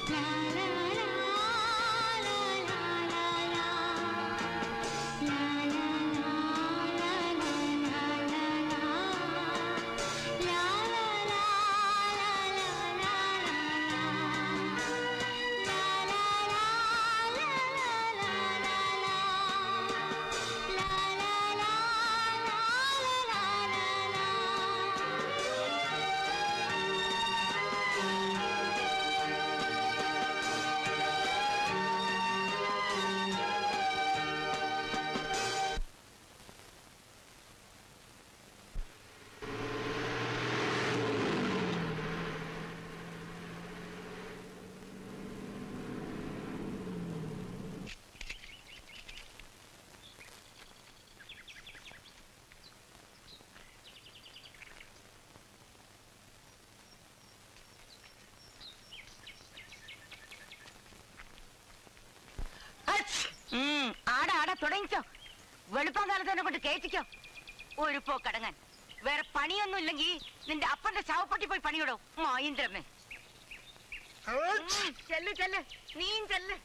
ഉം, ആടാ ആടാ തുടങ്ങിക്കോ വെളുപ്പം കാലത്ത് തന്നെ കൊണ്ട് കയറ്റിക്കോ ഒരു പോക്കടങ്ങാൻ വേറെ പണിയൊന്നും ഇല്ലെങ്കിൽ നിന്റെ അപ്പന്റെ ശവപ്പെട്ടി പോയി പണിയിടോ മായിന്ദ്രമേ ഉം, ചെല്ല് ചെല്ല് നീയും ചെല്ല്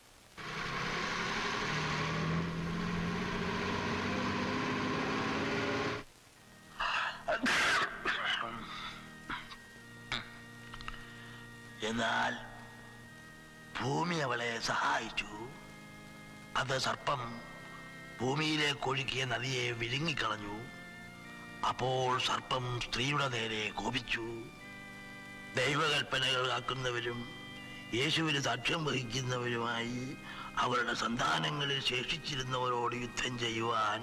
എന്നാൽ ഭൂമി അവളെ സഹായിച്ചു അത് സർപ്പം ഭൂമിയിലേക്ക് ഒഴുകിയ നദിയെ വിഴുങ്ങിക്കളഞ്ഞു അപ്പോൾ സർപ്പം സ്ത്രീയുടെ നേരെ കോപിച്ചു ദൈവകൽപ്പനകൾ കാക്കുന്നവരും യേശുവിന് സാക്ഷ്യം വഹിക്കുന്നവരുമായി അവരുടെ സന്താനങ്ങളിൽ ശേഷിച്ചിരുന്നവരോട് യുദ്ധം ചെയ്യുവാൻ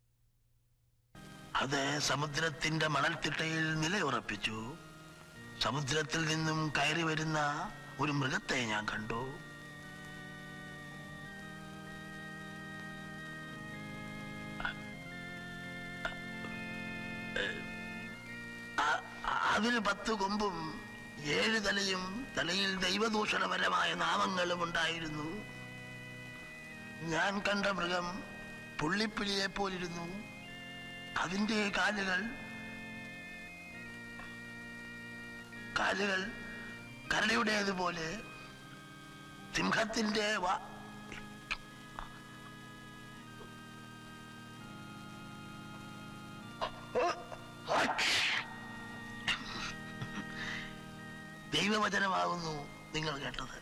അത് സമുദ്രത്തിന്റെ മണൽത്തിട്ടയിൽ നിലയുറപ്പിച്ചു സമുദ്രത്തിൽ നിന്നും കയറി വരുന്ന ഒരു മൃഗത്തെ ഞാൻ കണ്ടു അ- അതിന് പത്ത് കൊമ്പും ഏഴ് തലയും തലയിൽ ദൈവദൂഷണപരമായ നാമങ്ങളും ഉണ്ടായിരുന്നു ഞാൻ കണ്ട മൃഗം പുള്ളിപ്പിളിയെ പോലിരുന്നു അതിന്റെ കാലുകൾ കാലുകൾ കരടിയുടേതുപോലെ സിംഹത്തിന്റെ വാ ദൈവവചനമാകുന്നു നിങ്ങൾ കേട്ടത്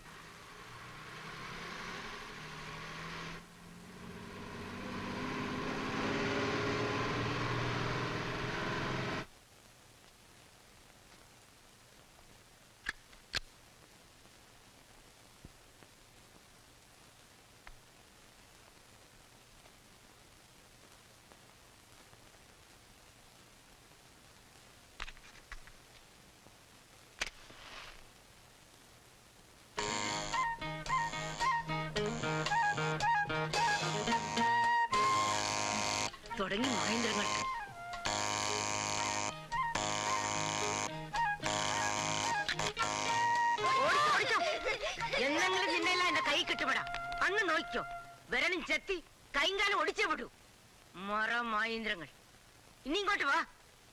തുടങ്ങി മഹേന്ദ്രങ്ങൾ ഓടിക്കോ, ഓടിക്കോ. എന്നെങ്കിലും നിന്നെല്ലാം എന്റെ കൈ കിട്ടുപെടാ അന്ന് നോക്കിക്കോ വിരലും ചെത്തി കൈകാലം ഒടിച്ചേ വിടൂ മറ മായിന്ദ്രങ്ങൾ ഇനി ഇങ്ങോട്ട് വാ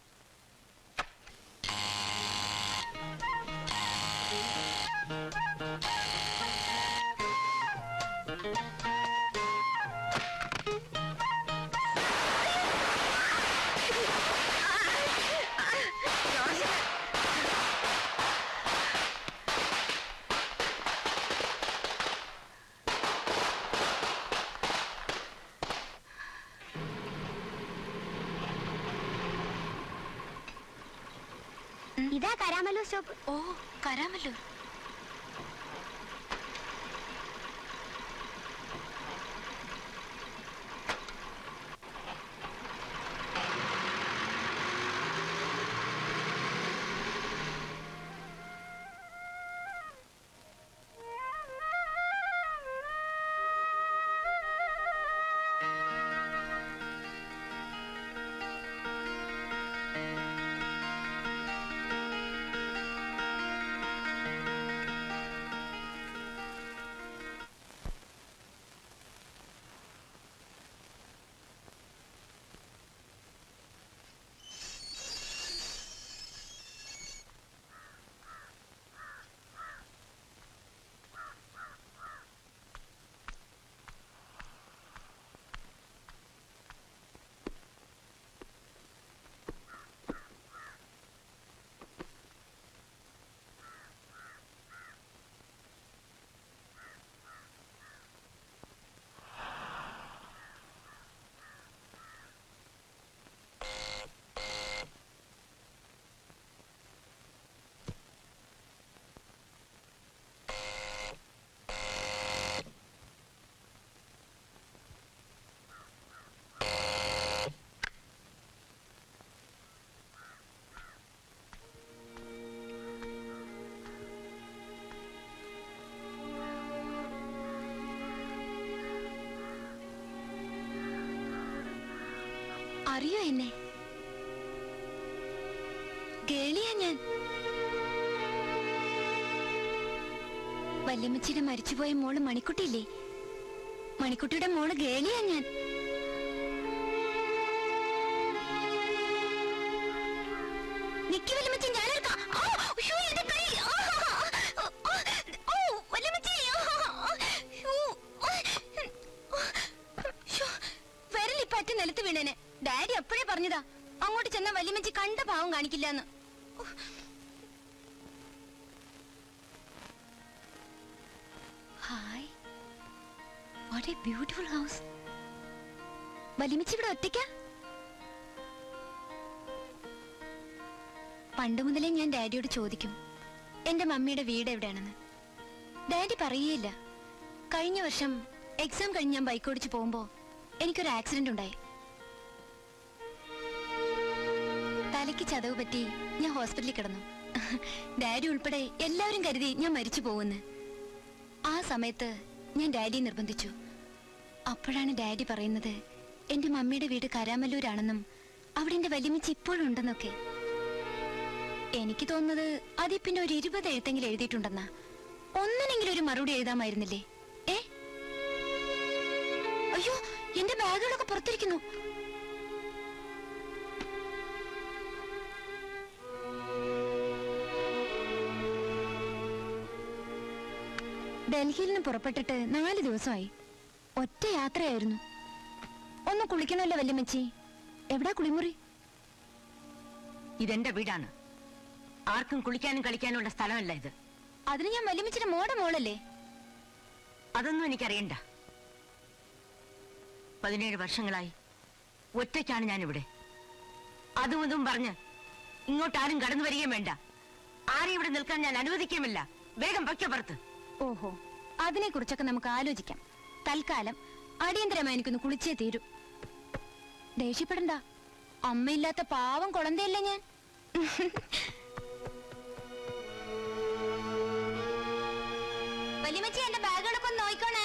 ഇതാ കരാമല്ലൂർ സ്റ്റോപ്പ് ഓ കരാമല്ലോ ആ അറിയോ എന്നെ കേളിയാ ഞാൻ വല്യമ്മച്ചിയുടെ മരിച്ചുപോയ മോള് മണിക്കുട്ടിയില്ലേ മണിക്കുട്ടിയുടെ മോള് ഗേളിയാ ഞാൻ നിക്ക് വല്യമ്മച്ചി ഞാനെടുക്കാം ആ, ഉയ്യോ, എന്റെ കൈ. ആ, ആ, ആ, ഓ, വല്യമ്മച്ചി. ആ, ആ, ഉയ്യോ. ശ്ശോ, വിരൽ ഇപ്പൊ അറ്റ നിലത്ത് വീണേനെ ഡാഡി എപ്പോഴേ പറഞ്ഞതാ അങ്ങോട്ട് ചെന്ന വല്യമ്മച്ചി കണ്ട ഭാവം കാണിക്കില്ലെന്ന് hi what a beautiful house വല്യമ്മച്ചി ഇവിടെ ഒറ്റയ്ക്കാ പണ്ട് മുതലേ ഞാൻ ഡാഡിയോട് ചോദിക്കും എന്റെ മമ്മിയുടെ വീട് എവിടെയാണെന്ന് ഡാഡി പറയുകയില്ല കഴിഞ്ഞ വർഷം എക്സാം കഴിഞ്ഞ് ഞാൻ ബൈക്ക് ഓടിച്ച് പോകുമ്പോ എനിക്കൊരു ആക്സിഡന്റ് ഉണ്ടായി തലയ്ക്ക് ചതവ് പറ്റി ഞാൻ ഹോസ്പിറ്റലിൽ കിടന്നു ഡാഡി ഉൾപ്പെടെ എല്ലാവരും കരുതി ഞാൻ മരിച്ചു പോകുമെന്ന് ആ സമയത്ത് ഞാൻ ഡാഡിയെ നിർബന്ധിച്ചു അപ്പോഴാണ് ഡാഡി പറയുന്നത് എന്റെ മമ്മിയുടെ വീട് കരാമല്ലൂരാണെന്നും അവിടെ എന്റെ വലിയമ്മച്ചി ഇപ്പോഴും ഉണ്ടെന്നൊക്കെ എനിക്ക് തോന്നുന്നത് അതിൽ പിന്നെ ഒരു ഇരുപത് എഴുത്തെങ്കിലും എഴുതിയിട്ടുണ്ടെന്നാ ഒന്നിനെങ്കിലും ഒരു മറുപടി എഴുതാമായിരുന്നില്ലേ ഏ അയ്യോ എന്റെ ബാഗുകളൊക്കെ പുറത്തിരിക്കുന്നു ഡൽഹിയിൽ നിന്ന് പുറപ്പെട്ടിട്ട് നാല് ദിവസമായി ഒറ്റ യാത്രയായിരുന്നു ഒന്ന് കുളിക്കണമല്ലോ വല്യമ്മച്ചി എവിടാ കുളിമുറി ഇതെന്റെ വീടാണ് ആർക്കും കുളിക്കാനും കളിക്കാനും ഉള്ള സ്ഥലമല്ല ഇത് അതിന് ഞാൻ വല്യമ്മച്ചിയുടെ മോടെ മോളല്ലേ അതൊന്നും എനിക്കറിയണ്ട പതിനേഴ് വർഷങ്ങളായി ഒറ്റയ്ക്കാണ് ഞാനിവിടെ അതും ഇതും പറഞ്ഞ് ഇങ്ങോട്ട് ആരും കടന്നു വരികയും വേണ്ട ആരും ഇവിടെ നിൽക്കാൻ ഞാൻ അനുവദിക്കുമില്ല വേഗം വയ്ക്കോ പുറത്ത് ഓഹോ അതിനെ കുറിച്ചൊക്കെ നമുക്ക് ആലോചിക്കാം തൽക്കാലം അടിയന്തരമായി എനിക്കൊന്ന് കുളിച്ചേ തീരൂ ദേഷ്യപ്പെടണ്ട അമ്മയില്ലാത്ത പാവം കുളന്തയല്ലേ ഞാൻ വലിയമ്മച്ചി എന്റെ ബാഗുകളൊക്കെ ഒന്ന് നോയിക്കോണേ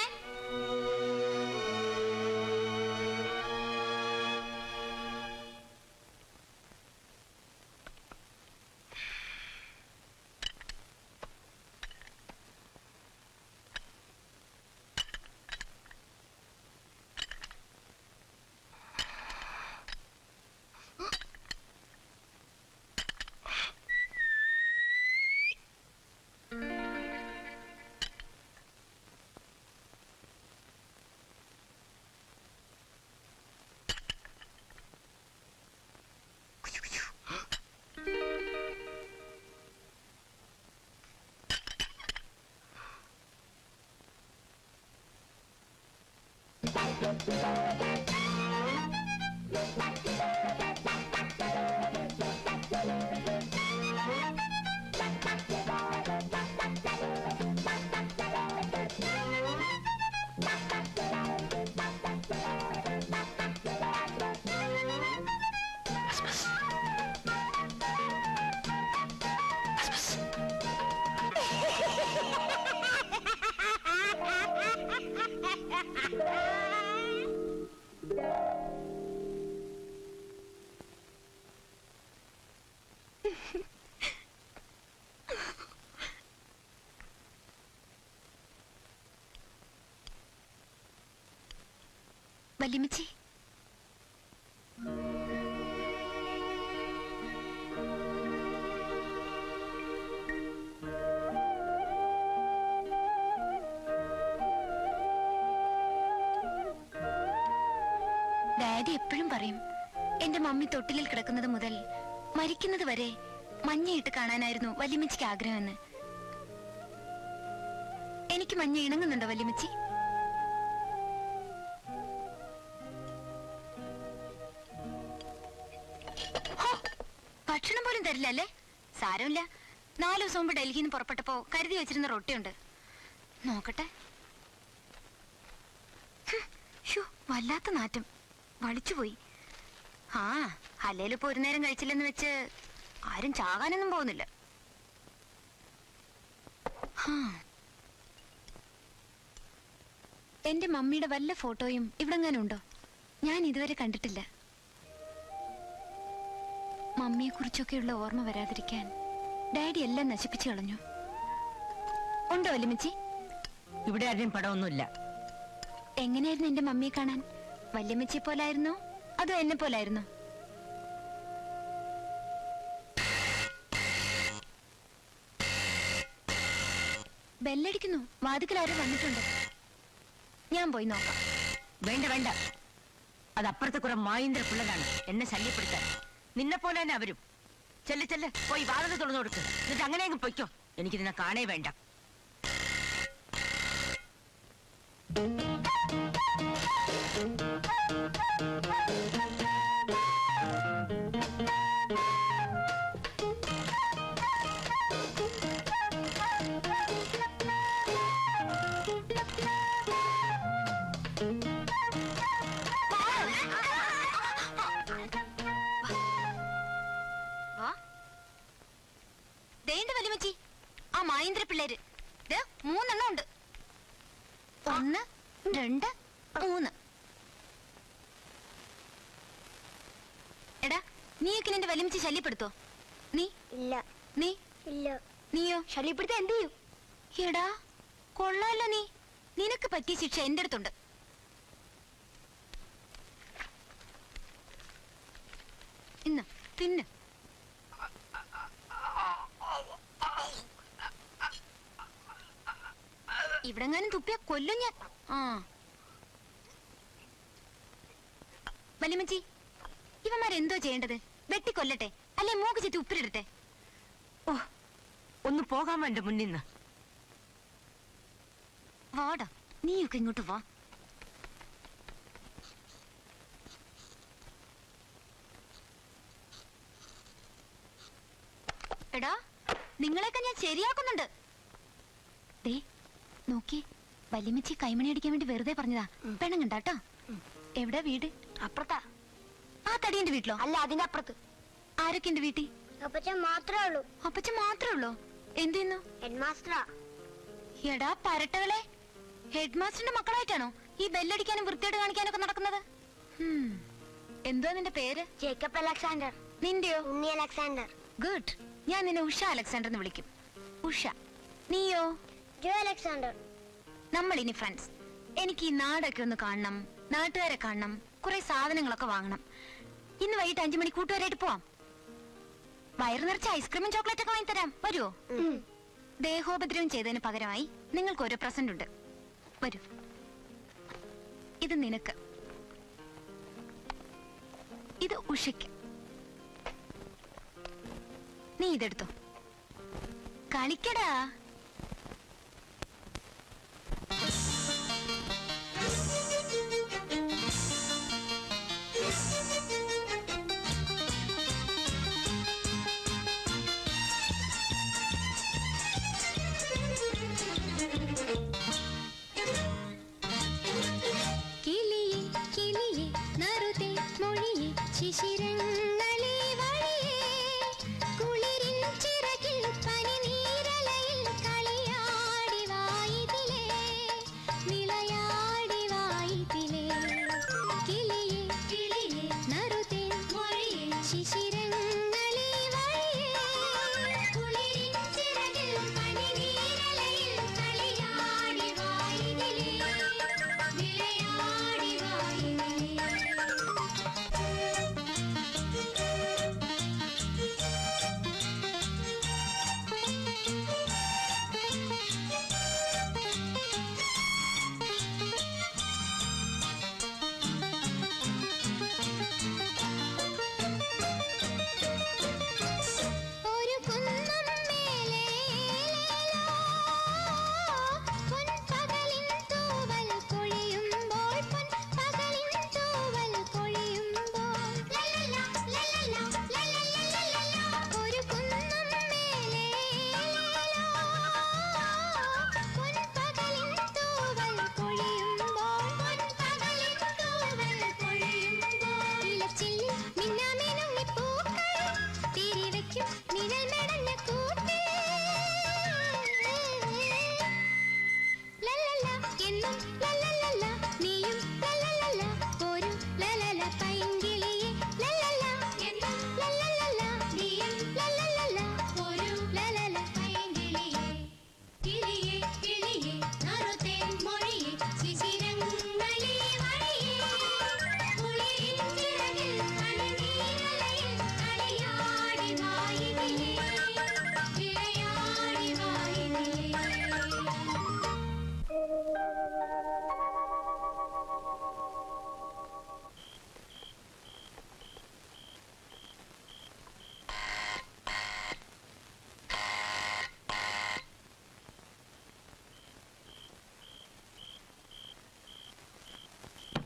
വല്യമ്മച്ചി ഡാഡി എപ്പോഴും പറയും എന്റെ മമ്മി തൊട്ടിലിൽ കിടക്കുന്നത് മുതൽ മരിക്കുന്നത് വരെ മഞ്ഞയിട്ട് കാണാനായിരുന്നു വല്യമ്മച്ചിക്ക് ആഗ്രഹമെന്ന് എനിക്ക് മഞ്ഞ ഇണങ്ങുന്നുണ്ടോ വല്യമ്മച്ചി ഹോ, ഭക്ഷണം പോലും തരില്ല അല്ലേ സാരമില്ല നാല് ദിവസം മുമ്പ് ഡൽഹിയിൽ നിന്ന് പുറപ്പെട്ടപ്പോ കരുതി വെച്ചിരുന്ന റൊട്ടിയുണ്ട് നോക്കട്ടെ ഹും, ശ്ശോ, വല്ലാത്ത നാറ്റം വളിച്ചുപോയി ആ അല്ലേലിപ്പോ ഒരു നേരം കഴിച്ചില്ലെന്ന് വെച്ച് ആരും ചാകാനൊന്നും പോകുന്നില്ല ഹാ. എന്റെ മമ്മിയുടെ വല്ല ഫോട്ടോയും ഇവിടെങ്ങാനും ഉണ്ടോ ഞാൻ ഇതുവരെ കണ്ടിട്ടില്ല മമ്മിയെ കുറിച്ചൊക്കെയുള്ള ഓർമ്മ വരാതിരിക്കാൻ ഡാഡി എല്ലാം നശിപ്പിച്ചു കളഞ്ഞു ഉണ്ടോ വല്യമ്മച്ചി ഇവിടെ ആരുടെയും പടമൊന്നുമില്ല എങ്ങനെയായിരുന്നു എന്റെ മമ്മിയെ കാണാൻ വല്യമ്മച്ചിയെ പോലായിരുന്നോ അതോ എന്നെ പോലായിരുന്നോ ബെല്ലടിക്കുന്നു വാതിക്കൽ ആരും വന്നിട്ടുണ്ട് ഞാൻ പോയി നോക്കാം വേണ്ട വേണ്ട അത് അപ്പുറത്തെ കുറെ മായിന്ദ്ര പിള്ളതാണ് എന്നെ ശല്യപ്പെടുത്താൻ നിന്നെ പോലെ തന്നെ അവരും ചെല്ല് ചെല്ല് പോയി വാതിൽ തുറന്നു കൊടുക്ക് എന്നിട്ട് അങ്ങനെ അങ്ങ് പൊയ്ക്കോ എനിക്ക് നിന്നെ കാണേ വേണ്ട വാ ദേണ്ട വലിമച്ചി ആ മായേന്ദ്ര പിള്ളേര് ദേ, മൂന്നെണ്ണം ഉണ്ട് ഒന്ന് രണ്ട് മൂന്ന് എടാ നീയൊക്കെ നിന്റെ വലിമച്ചി ശല്യപ്പെടുത്തോ നീ ഇല്ല നീ ഇല്ല നീയോ ശല്യപ്പെടുത്താൻ എന്ത് ചെയ്യും എടാ കൊള്ളാലോ നീ നിനക്ക് പറ്റിയ ശിക്ഷ എന്റെ അടുത്തുണ്ട് ഇന്ന് തിന്ന് ഇവിടെങ്ങാനും തുപ്പിയ കൊല്ലും ഞാൻ ആ വലിമച്ചി ഇവന്മാരെന്തോ ചെയ്യേണ്ടത് വെട്ടിക്കൊല്ലട്ടെ അല്ലെ മൂക്ക് ചുറ്റി ഉപ്പിലിടട്ടെ ഓ ഒന്ന് പോകാൻ വേണ്ട മുന്നിന്ന് വാടാ നീയൊക്കെ ഇങ്ങോട്ട് വാ എടാ നിങ്ങളെയൊക്കെ ഞാൻ ശരിയാക്കുന്നുണ്ട് ദേ നോക്കി വല്യമ്മച്ചി കൈമണി അടിക്കാൻ വേണ്ടി വെറുതെ പറഞ്ഞതാ പെണ്ണം കണ്ടാട്ടോ എവിടെ വീട് അപ്പുറത്താ ആ തടിയന്റെ വീട്ടിലോ അല്ല അതിന്റെ അപ്പുറത്ത് ആരൊക്കെ ഉണ്ട് വീട്ടിൽ അപ്പച്ചൻ മാത്രമേ ഉള്ളൂ അപ്പച്ച മാത്രമേ ഉള്ളോ എന്ത് ചെയ്യുന്നു ഹെഡ് മാസ്റ്ററാ എടാ പരട്ടകളെ ഹെഡ് മാസ്റ്ററിന്റെ മക്കളായിട്ടാണോ ഈ ബെല്ലടിക്കാനും വൃത്തിയോട് കാണിക്കാനും ഒക്കെ നടക്കുന്നത് ഹും. എന്തുവാ നിന്റെ പേര് ജേക്കബ് അലക്സാണ്ടർ നിന്റെയോ ഉണ്ണി അലക്സാണ്ടർ ഗുഡ് ഞാൻ നിന്നെ ഉഷ അലക്സാണ്ടർ എന്ന് വിളിക്കും ഉഷ നീയോ ജോ അലക്സാണ്ടർ നമ്മൾ ഇനി ഫ്രണ്ട്സ് എനിക്ക് ഈ നാടൊക്കെ ഒന്ന് കാണണം നാട്ടുകാരെ കാണണം കുറെ സാധനങ്ങളൊക്കെ വാങ്ങണം ഇന്ന് വൈകിട്ട് അഞ്ചു മണി കൂട്ടുകാരായിട്ട് പോവാം വയറു നിറച്ച് ഐസ്ക്രീമും ചോക്ലേറ്റ് ഒക്കെ വാങ്ങിത്തരാം വരുമോ ദേഹോപദ്രവം ചെയ്തതിന് പകരമായി നിങ്ങൾക്ക് ഒരു പ്രസന്റ് ഉണ്ട് വരൂ ഇത് നിനക്ക് ഇത് ഉഷയ്ക്ക് നീ ഇതെടുത്തോ കളിക്കടാ കിളിയെ കിളിയെ നറുതെ മൊഴിയെ ശിശിരങ്ങളെ വഴിയേ കുളിരിൻ ചിറകിൽ പനിനീരലയിൽ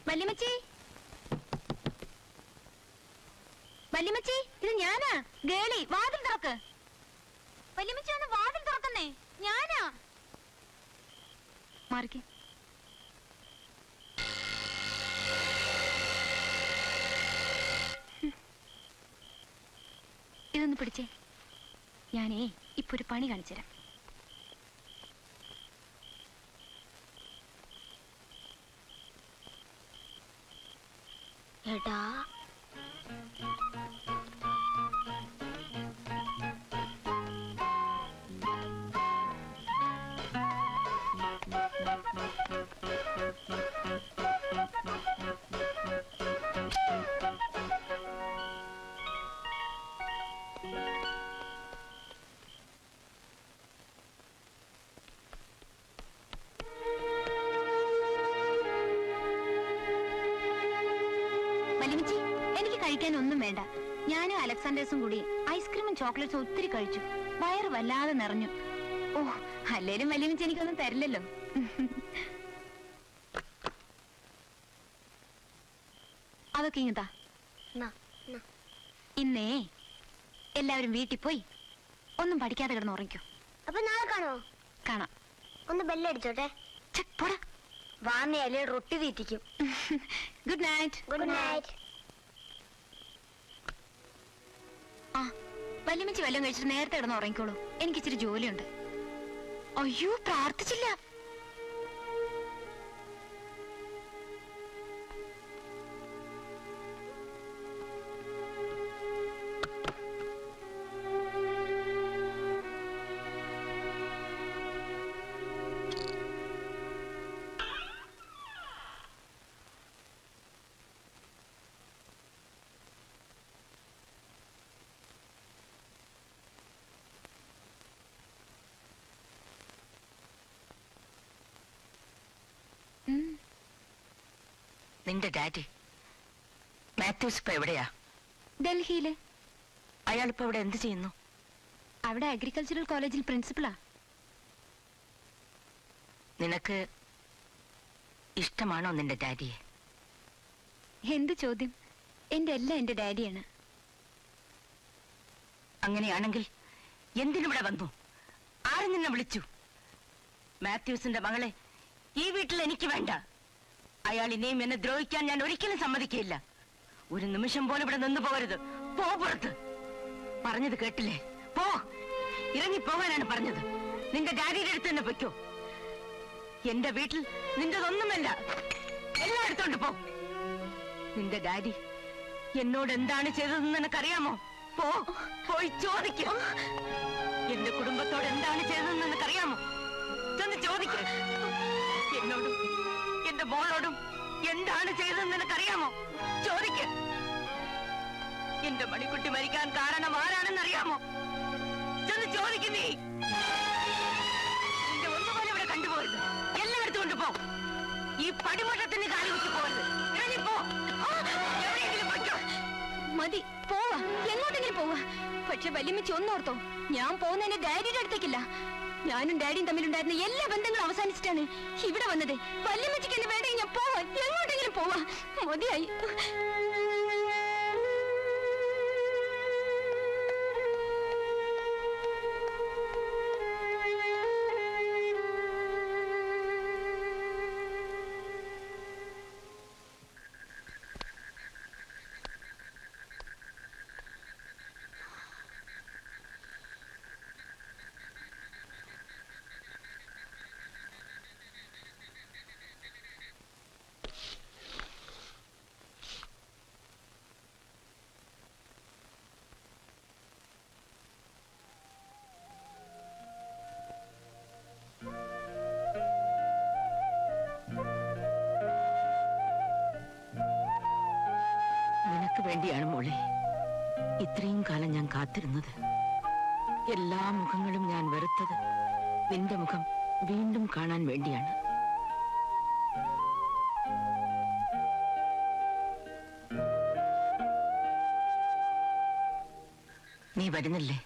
വല്യമ്മച്ചി വല്യമ്മച്ചി ഇത് ഞാനാ ഗേളി വാതിൽ തുറക്ക് വല്യമ്മച്ചി ഒന്ന് വാതിൽ തുറക്കുന്നേ ഞാനാ മാറിക്ക് ഇതൊന്ന് പിടിച്ചേ ഞാനേ ഇപ്പൊ ഒരു പണി കാണിച്ചു തരാം എടാ വല്യമ്മച്ചി എനിക്ക് കഴിക്കാൻ ഒന്നും വേണ്ട ഞാനും അലക്സാണ്ടേഴ്സും കൂടി ഐസ്ക്രീമും ചോക്ലേറ്റ്സും ഒത്തിരി കഴിച്ചു വയറ് വല്ലാതെ നിറഞ്ഞു ഓ അല്ലേലും വല്യമ്മച്ചി എനിക്കൊന്നും തരില്ലല്ലോ അതൊക്കെ ഇങ്ങതാ നാ, നാ. ഇന്നേ എല്ലാവരും വീട്ടിൽ പോയി ഒന്നും പഠിക്കാതെ കിടന്ന് ഉറങ്ങിക്കോ അപ്പൊ നാളെ കാണോ കാണാം ഒന്ന് ബെല്ലടിച്ചോട്ടെ ഛെ, പോടാ വാന്നയല്ലേ റൊട്ടി തീറ്റിക്കും ഗുഡ് നൈറ്റ് ഗുഡ് നൈറ്റ് ആ വല്യമ്മച്ചി വല്ലതും കഴിച്ചിട്ട് നേരത്തെ കിടന്ന് ഉറങ്ങിക്കോളൂ എനിക്ക് ഇച്ചിരി ജോലിയുണ്ട് അയ്യോ പ്രാർത്ഥിച്ചില്ല ഉം. നിന്റെ ഡാഡി മാത്യൂസ് ഇപ്പൊ എവിടെയാ ഡൽഹിയില് അയാൾ ഇപ്പൊ ഇവിടെ എന്ത് ചെയ്യുന്നു അവിടെ അഗ്രികൾച്ചറൽ കോളേജിൽ പ്രിൻസിപ്പളാ നിനക്ക് ഇഷ്ടമാണോ നിന്റെ ഡാഡിയെ എന്ത് ചോദ്യം എന്റെ എല്ലാം എന്റെ ഡാഡിയാണ് അങ്ങനെയാണെങ്കിൽ എന്തിനിവിടെ വന്നു ആര് നിന്നെ വിളിച്ചു മാത്യൂസിന്റെ മകളെ ഈ വീട്ടിൽ എനിക്ക് വേണ്ട അയാൾ ഇനിയും എന്നെ ദ്രോഹിക്കാൻ ഞാൻ ഒരിക്കലും സമ്മതിക്കില്ല ഒരു നിമിഷം പോലും ഇവിടെ നിന്ന് പോകരുത് പോ പുറത്ത് പറഞ്ഞത് കേട്ടില്ലേ പോ ഇറങ്ങി പോകാനാണ് പറഞ്ഞത് നിന്റെ ഡാഡിയുടെ അടുത്ത് തന്നെ പൊയ്ക്കോ എന്റെ വീട്ടിൽ നിന്റെതൊന്നുമല്ല എല്ലാം എടുത്തോണ്ട് പോ നിന്റെ ഡാഡി എന്നോട് എന്താണ് ചെയ്തതെന്ന് നിനക്കറിയാമോ പോ പോയി ചോദിക്കും എന്റെ കുടുംബത്തോട് എന്താണ് ചെയ്തതെന്ന് നിനക്കറിയാമോ ചെന്ന് ചോദിക്ക എന്നോടും എന്റെ മോളോടും എന്താണ് ചെയ്തതെന്ന് നിനക്കറിയാമോ ചോദിക്ക എന്റെ മണിക്കുട്ടി മരിക്കാൻ കാരണം ആരാണെന്ന് അറിയാമോ ചെന്ന് ചോദിക്കും നീ നിന്റെ ഒന്നുപോലെ ഇവിടെ കണ്ടുപോകരുത് എല്ലാം എടുത്തുകൊണ്ട് പോ ഈ പടിമട്ടത്തിന് കാലി കുത്തി പോകരുത് ഇറങ്ങി പോ ആ, എവിടെയെങ്കിലും പൊയ്ക്കോ മതി പോവാ എങ്ങോട്ടെങ്കിലും പോവാ പക്ഷെ വല്യമ്മച്ചി ഒന്നോർത്തോ ഞാൻ പോകുന്ന എന്റെ ഡാഡിയുടെ അടുത്തേക്കില്ല ഞാനും ഡാഡിയും തമ്മിലുണ്ടായിരുന്ന എല്ലാ ബന്ധങ്ങളും അവസാനിച്ചിട്ടാണ് ഇവിടെ വന്നത് വല്യമ്മച്ചിക്ക് എന്നെ വേണ്ട ഞാൻ പോവാ എങ്ങോട്ടെങ്കിലും പോവാ മതിയായി നിനക്ക് വേണ്ടിയാണ് മോളെ ഇത്രയും കാലം ഞാൻ കാത്തിരുന്നത് എല്ലാ മുഖങ്ങളും ഞാൻ വെറുത്തത് നിന്റെ മുഖം വീണ്ടും കാണാൻ വേണ്ടിയാണ് നീ വരുന്നില്ലേ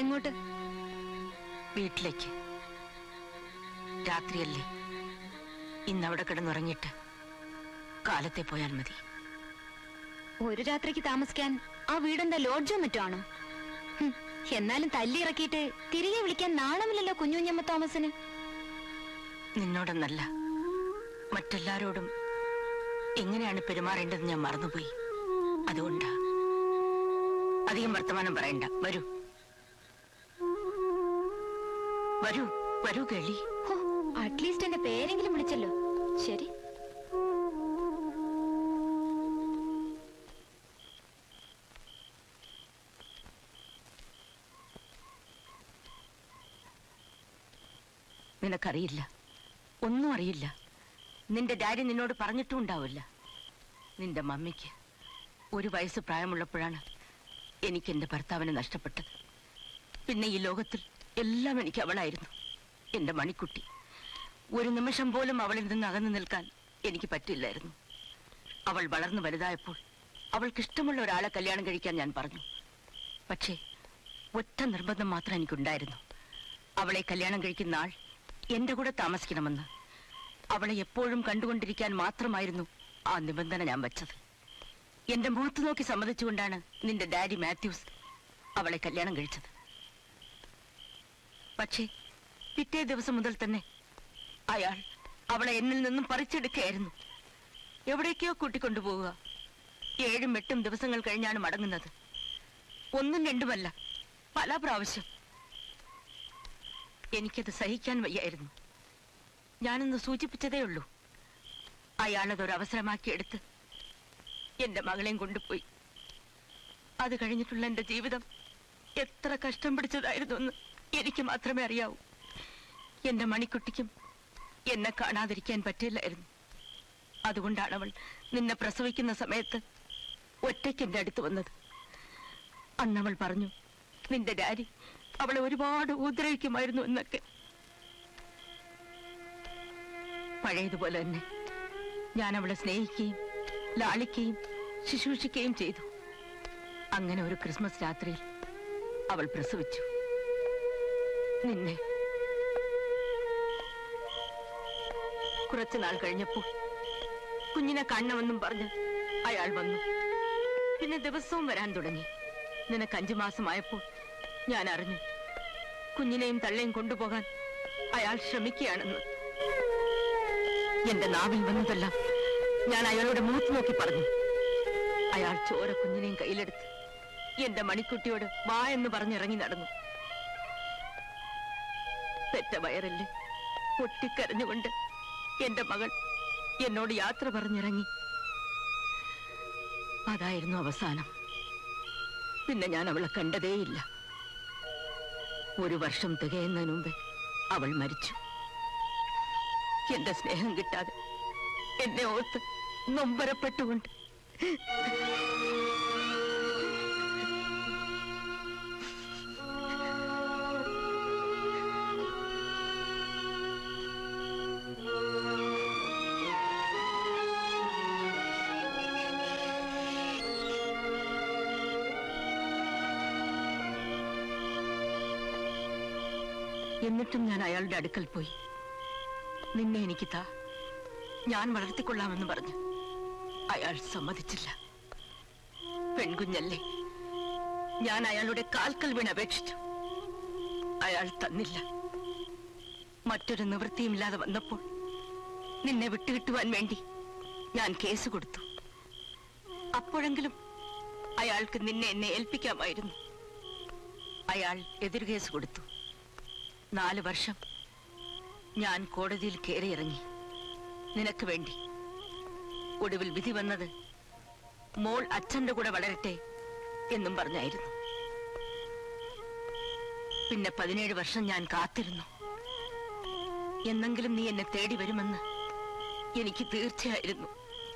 എങ്ങോട്ട് വീട്ടിലേക്ക് രാത്രിയല്ലേ ഇന്ന് അവിടെ കിടന്നുറങ്ങിയിട്ട് കാലത്തെ പോയാൽ മതി ഒരു രാത്രിക്ക് താമസിക്കാൻ ആ വീടെന്താ ലോഡ്ജോ മറ്റോ ആണോ ഹും, എന്നാലും തല്ലി ഇറക്കിയിട്ട് തിരികെ വിളിക്കാൻ നാണമില്ലല്ലോ കുഞ്ഞുഞ്ഞമ്മ തോമസിന് നിന്നോടെന്നല്ല മറ്റെല്ലാരോടും എങ്ങനെയാണ് പെരുമാറേണ്ടത് ഞാൻ മറന്നുപോയി അതുകൊണ്ടാ അധികം വർത്തമാനം പറയണ്ട വരൂ വരൂ വരൂ കേളി ഹോ, അറ്റ്ലീസ്റ്റ് എന്റെ പേരെങ്കിലും വിളിച്ചല്ലോ ശരി നിനക്കറിയില്ല ഒന്നും അറിയില്ല നിന്റെ ഡാഡി നിന്നോട് പറഞ്ഞിട്ടും ഉണ്ടാവില്ല നിന്റെ മമ്മിക്ക് ഒരു വയസ്സ് പ്രായമുള്ളപ്പോഴാണ് എനിക്ക് എന്റെ ഭർത്താവിനെ നഷ്ടപ്പെട്ടത് പിന്നെ ഈ ലോകത്തിൽ എല്ലാം എനിക്ക് അവളായിരുന്നു എന്റെ മണിക്കുട്ടി ഒരു നിമിഷം പോലും അവളിൽ നിന്ന് അകന്നു നിൽക്കാൻ എനിക്ക് പറ്റില്ലായിരുന്നു അവൾ വളർന്നു വലുതായപ്പോൾ അവൾക്ക് ഇഷ്ടമുള്ള ഒരാളെ കല്യാണം കഴിക്കാൻ ഞാൻ പറഞ്ഞു പക്ഷേ ഒറ്റ നിർബന്ധം മാത്രം എനിക്കുണ്ടായിരുന്നു അവളെ കല്യാണം കഴിക്കുന്ന ആൾ എന്റെ കൂടെ താമസിക്കണമെന്ന് അവളെ എപ്പോഴും കണ്ടുകൊണ്ടിരിക്കാൻ മാത്രമായിരുന്നു ആ നിബന്ധന ഞാൻ വച്ചത് എന്റെ മുഖത്ത് നോക്കി സമ്മതിച്ചുകൊണ്ടാണ് നിന്റെ ഡാഡി മാത്യൂസ് അവളെ കല്യാണം കഴിച്ചത് പക്ഷേ പിറ്റേ ദിവസം മുതൽ തന്നെ അയാൾ അവളെ എന്നിൽ നിന്നും പറിച്ചെടുക്കുകയായിരുന്നു എവിടേക്കോ കൂട്ടിക്കൊണ്ടുപോവുക ഏഴും എട്ടും ദിവസങ്ങൾ കഴിഞ്ഞാണ് മടങ്ങുന്നത് ഒന്നും രണ്ടുമല്ല പല പ്രാവശ്യം എനിക്കത് സഹിക്കാൻ വയ്യായിരുന്നു ഞാനൊന്ന് സൂചിപ്പിച്ചതേ ഉള്ളൂ അയാളതൊരു അവസരമാക്കി എടുത്ത് എന്റെ മകളെയും കൊണ്ടുപോയി അത് കഴിഞ്ഞിട്ടുള്ള എന്റെ ജീവിതം എത്ര കഷ്ടം പിടിച്ചതായിരുന്നു എന്ന് എനിക്ക് മാത്രമേ അറിയാവൂ എന്റെ മണിക്കുട്ടിക്കും എന്നെ കാണാതിരിക്കാൻ പറ്റില്ലായിരുന്നു അതുകൊണ്ടാണ് അവൾ നിന്നെ പ്രസവിക്കുന്ന സമയത്ത് ഒറ്റയ്ക്ക് എന്റെ അടുത്ത് വന്നത് അന്നവൾ പറഞ്ഞു നിന്റെ ഡാഡി അവളെ ഒരുപാട് ഉപദ്രവിക്കുമായിരുന്നു എന്നൊക്കെ പഴയതുപോലെ തന്നെ ഞാൻ അവളെ സ്നേഹിക്കുകയും ലാളിക്കുകയും ശുശ്രൂഷിക്കുകയും ചെയ്തു അങ്ങനെ ഒരു ക്രിസ്മസ് രാത്രിയിൽ അവൾ പ്രസവിച്ചു നിന്നെ കുറച്ചു നാൾ കഴിഞ്ഞപ്പോൾ കുഞ്ഞിനെ കാണണമെന്നും പറഞ്ഞ് അയാൾ വന്നു പിന്നെ ദിവസവും വരാൻ തുടങ്ങി നിനക്ക് അഞ്ചു മാസമായപ്പോൾ ഞാൻ അറിഞ്ഞു കുഞ്ഞിനെയും തള്ളയും കൊണ്ടുപോകാൻ അയാൾ ശ്രമിക്കുകയാണെന്ന് എന്റെ നാവിൽ വന്നതെല്ലാം ഞാൻ അയാളോട് മൂത്ത് നോക്കി പറഞ്ഞു അയാൾ ചോര കുഞ്ഞിനെയും കയ്യിലെടുത്ത് എന്റെ മണിക്കുട്ടിയോട് വാ എന്ന് പറഞ്ഞിറങ്ങി നടന്നു പെറ്റ വയറല്ലേ പൊട്ടിക്കരഞ്ഞുകൊണ്ട് എന്റെ മകൾ എന്നോട് യാത്ര പറഞ്ഞിറങ്ങി അതായിരുന്നു അവസാനം പിന്നെ ഞാൻ അവളെ കണ്ടതേയില്ല ഒരു വർഷം തികയുന്നതിന് മുമ്പേ അവൾ മരിച്ചു എന്റെ സ്നേഹം കിട്ടാതെ എന്നെ ഓർത്ത് നൊമ്പരപ്പെട്ടുകൊണ്ട് എന്നിട്ടും ഞാൻ അയാളുടെ അടുക്കൽ പോയി നിന്നെ എനിക്ക് താ ഞാൻ വളർത്തിക്കൊള്ളാമെന്ന് പറഞ്ഞു അയാൾ സമ്മതിച്ചില്ല പെൺകുഞ്ഞല്ലേ ഞാൻ അയാളുടെ കാൽക്കൽ വീണ് അപേക്ഷിച്ചു അയാൾ തന്നില്ല മറ്റൊരു നിവൃത്തിയുമില്ലാതെ വന്നപ്പോൾ നിന്നെ വിട്ടുകിട്ടുവാൻ വേണ്ടി ഞാൻ കേസ് കൊടുത്തു അപ്പോഴെങ്കിലും അയാൾക്ക് നിന്നെ എന്നെ ഏൽപ്പിക്കാമായിരുന്നു അയാൾ എതിർ കേസ് കൊടുത്തു നാല് വർഷം ഞാൻ കോടതിയിൽ കയറിയിറങ്ങി നിനക്ക് വേണ്ടി ഒടുവിൽ വിധി വന്നത് മോൾ അച്ഛന്റെ കൂടെ വളരട്ടെ എന്നും പറഞ്ഞായിരുന്നു പിന്നെ പതിനേഴ് വർഷം ഞാൻ കാത്തിരുന്നു എന്നെങ്കിലും നീ എന്നെ തേടി വരുമെന്ന് എനിക്ക് തീർച്ചയായിരുന്നു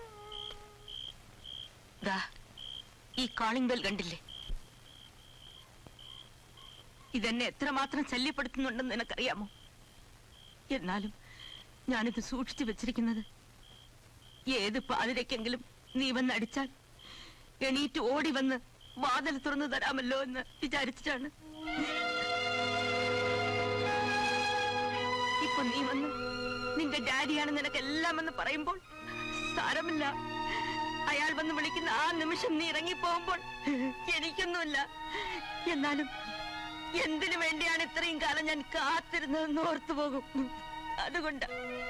ദാ ഈ കാളിംഗ് ബെൽ കണ്ടില്ലേ ഇതെന്നെ എത്രമാത്രം ശല്യപ്പെടുത്തുന്നുണ്ടെന്ന് നിനക്കറിയാമോ എന്നാലും ഞാനിത് സൂക്ഷിച്ചു വെച്ചിരിക്കുന്നത് ഏത് പാതിരയ്ക്കെങ്കിലും നീ വന്ന് അടിച്ചാൽ എണീറ്റ് ഓടി വന്ന് വാതിൽ തുറന്നു തരാമല്ലോ എന്ന് വിചാരിച്ചിട്ടാണ് നീ വന്നു നിന്റെ ഡാഡിയാണ് നിനക്കെല്ലാം എന്ന് പറയുമ്പോൾ സാരമില്ല അയാൾ വന്ന് വിളിക്കുന്ന ആ നിമിഷം നീ ഇറങ്ങിപ്പോകുമ്പോൾ എനിക്കൊന്നുമില്ല എന്നാലും എന്തിനു വേണ്ടിയാണ് ഇത്രയും കാലം ഞാൻ കാത്തിരുന്നതെന്ന് ഓർത്തു പോകും അതുകൊണ്ട്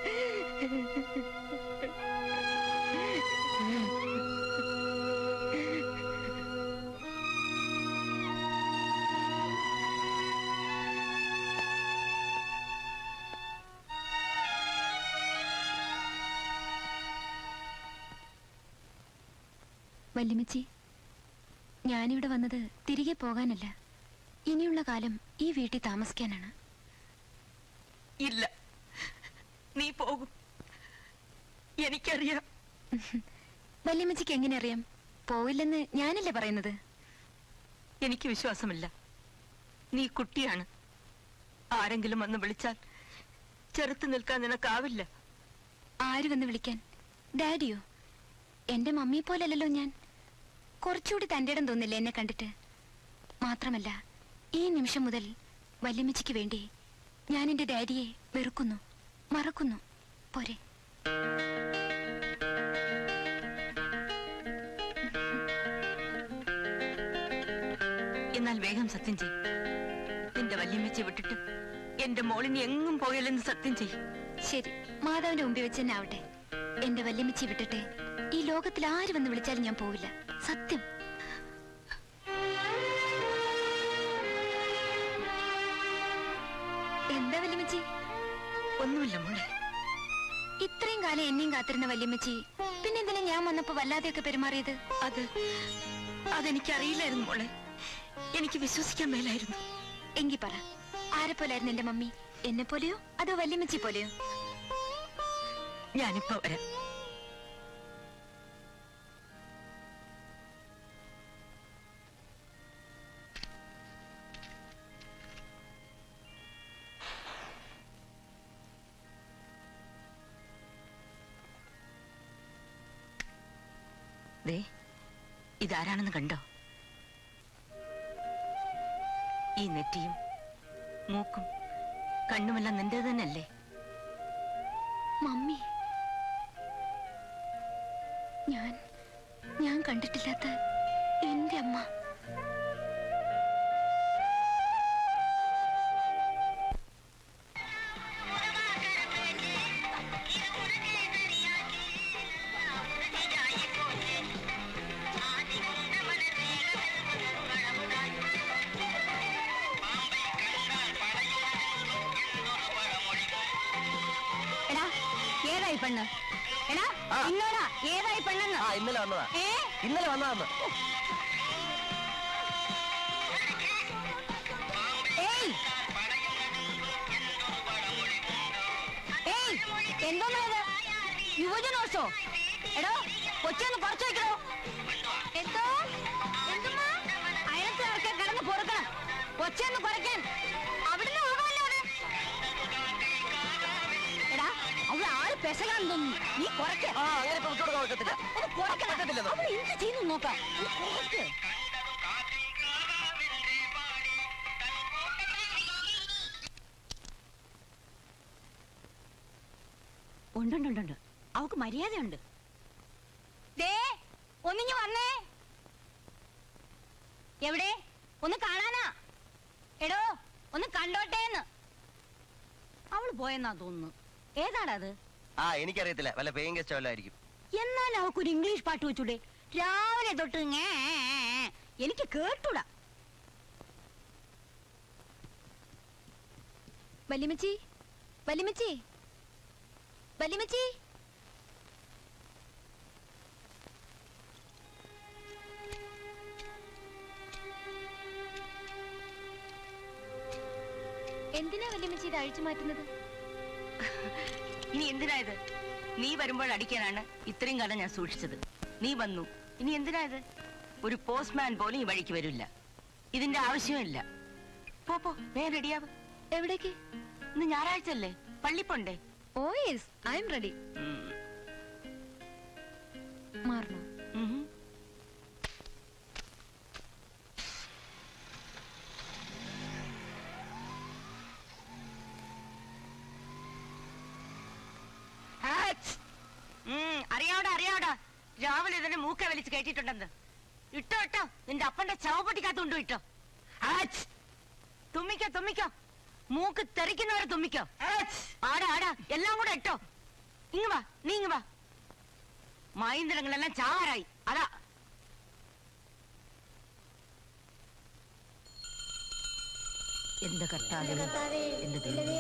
വല്യമ്മച്ചി ഞാനിവിടെ വന്നത് തിരികെ പോകാനല്ല ഇനിയുള്ള കാലം ഈ വീട്ടിൽ താമസിക്കാനാണ് ഇല്ല നീ പോകും എനിക്കറിയാം വല്യമ്മച്ചിക്ക് എങ്ങനെ അറിയാം പോവില്ലെന്ന് ഞാനല്ലേ പറയുന്നത് എനിക്ക് വിശ്വാസമില്ല നീ കുട്ടിയാണ് ആരെങ്കിലും വന്ന് വിളിച്ചാൽ ചെറുത്ത് നിൽക്കാൻ നിനക്കാവില്ല ആര് വന്ന് വിളിക്കാൻ ഡാഡിയോ എന്റെ മമ്മിയെ പോലല്ലല്ലോ ഞാൻ കുറച്ചുകൂടി തന്റെ ഇടം തോന്നില്ല എന്നെ കണ്ടിട്ട് മാത്രമല്ല ഈ നിമിഷം മുതൽ വല്യമ്മച്ചിക്ക് വേണ്ടി ഞാൻ എന്റെ ഡാഡിയെ വെറുക്കുന്നു മറക്കുന്നു പോരെ എന്നാൽ വേഗം സത്യം ചെയ് നിന്റെ വല്യമ്മച്ചി വിട്ടിട്ട് എന്റെ മോളിനി എങ്ങും പോയല്ലെന്ന് സത്യം ചെയ് ശരി മാതാവിന്റെ മുമ്പിൽ വെച്ച് തന്നെ ആവട്ടെ എന്റെ വല്യമ്മച്ചി വിട്ടിട്ട് ഈ ലോകത്തിൽ ആര് വന്ന് വിളിച്ചാലും ഞാൻ പോവില്ല സത്യം എന്താ വല്യമ്മച്ചി ഒന്നുമില്ല മോളെ ഇത്രയും കാലം എന്നെയും കാത്തിരുന്ന വല്യമ്മച്ചി പിന്നെ എന്തിനാ ഞാൻ വന്നപ്പോ വല്ലാതെയൊക്കെ പെരുമാറിയത് അത് അതെനിക്കറിയില്ലായിരുന്നു മോളെ എനിക്ക് വിശ്വസിക്കാൻ മേലായിരുന്നു എങ്കി പറ ആരെ പോലായിരുന്നു എന്റെ മമ്മി എന്നെ പോലെയോ അതോ വല്യമ്മച്ചി പോലെയോ ഞാനിപ്പോ വരാം ദേ ഇതാരാണെന്ന് കണ്ടോ ഈ നെറ്റിയും മൂക്കും കണ്ണുമെല്ലാം നിന്റെ തന്നെയല്ലേ മമ്മി ഞാൻ ഞാൻ കണ്ടിട്ടില്ലാത്ത എന്റെ അമ്മ എടാ ഏതായി പെണ്ണ് എടാ ഇന്നോടാ ഏതായി പെണ്ണെന്ന് ആ ഇന്നലെ വന്നതാ ഏ ഇന്നലെ വന്നതാന്ന് ഏയ് ഏയ് എന്തോന്നാ ഇത് യുവജനോത്സവോ എടോ കൊച്ചൊന്ന് കുറച്ച് വെക്കണോ എന്തോ എന്തുമ്മാ അയലത്ത് ഇറക്കാൻ കിടന്ന് പൊറുക്കണം കൊച്ചൊന്ന് കുറയ്ക്കാൻ അവിടുന്ന് ഒഴുകല്ലോ എടാ അവിടെ ആള് പെശകാൻ തോന്നുന്നു നീ കുറയ്ക്ക ആ അങ്ങനെ ഇപ്പൊ വിട്ടു കൊടുക്കാൻ ഒക്കത്തില്ല ഒന്ന് കുറയ്ക്കണം അവിടെ എന്ത് ചെയ്യുന്നു നോക്കാം ഒന്ന് കുറയ്ക്ക് ഉണ്ടുണ്ടുണ്ടുണ്ട് അവക്ക് മര്യാദയുണ്ട് ദേ ഒന്നിഞ്ഞു വന്നേ എവിടെ ഒന്ന് കാണാനാ എടോ ഒന്ന് കണ്ടോട്ടേന്ന് അവള് പോയെന്നാ തോന്നുന്നു ഏതാടാ അത് ആ എനിക്കറിയത്തില്ല വല്ല പേയിങ് ഗസ്റ്റ് വല്ലതായിരിക്കും എന്നാൽ അവക്കൊരു ഇംഗ്ലീഷ് പാട്ട് വെച്ചൂടെ രാവിലെ തൊട്ട് ഇങ്ങേ എനിക്ക് കേട്ടൂടാ വല്യമ്മച്ചി വല്യമ്മച്ചി വല്യമ്മച്ചി എന്തിനാ വല്യമ്മച്ചി ഇത് അഴിച്ചു മാറ്റുന്നത് ഇനി എന്തിനാ ഇത് നീ വരുമ്പോൾ അടിക്കാനാണ് ഇത്രയും കാലം ഞാൻ സൂക്ഷിച്ചത് നീ വന്നു ഇനി എന്തിനാ ഇത് ഒരു പോസ്റ്റ്മാൻ പോലും ഈ വഴിക്ക് വരില്ല ഇതിന്റെ ആവശ്യമില്ല പോ പോ വേഗം റെഡിയാവ് എവിടേക്ക് ഇന്ന് ഞായറാഴ്ച അല്ലേ പള്ളിപ്പോണ്ടേ oh yes I'm ready മാറണോ രാവിലെ തന്നെ മൂക്ക വലിച്ച് കയറ്റിട്ടുണ്ടെന്ന് ഇട്ടോ ഇട്ടോ നിന്റെ അപ്പന്റെ ചവപ്പൊട്ടിക്കകത്തുണ്ടോ ഇട്ടോ ആച്ച്. തുമ്മിക്കോ തുമ്മിക്കോ മൂക്ക് തെറിക്കുന്നവരെ തുമ്മിക്കോ ആച്ച്. ആടാ ആടാ എല്ലാം കൂടെ ഇട്ടോ ഇങ്ങ് വാ നീ ഇങ്ങ് വാ മൈന്ദ്രങ്ങളെല്ലാം ചാവാറായി അതാ എന്ത് കർത്താവേ എന്റെ ദൈവമേ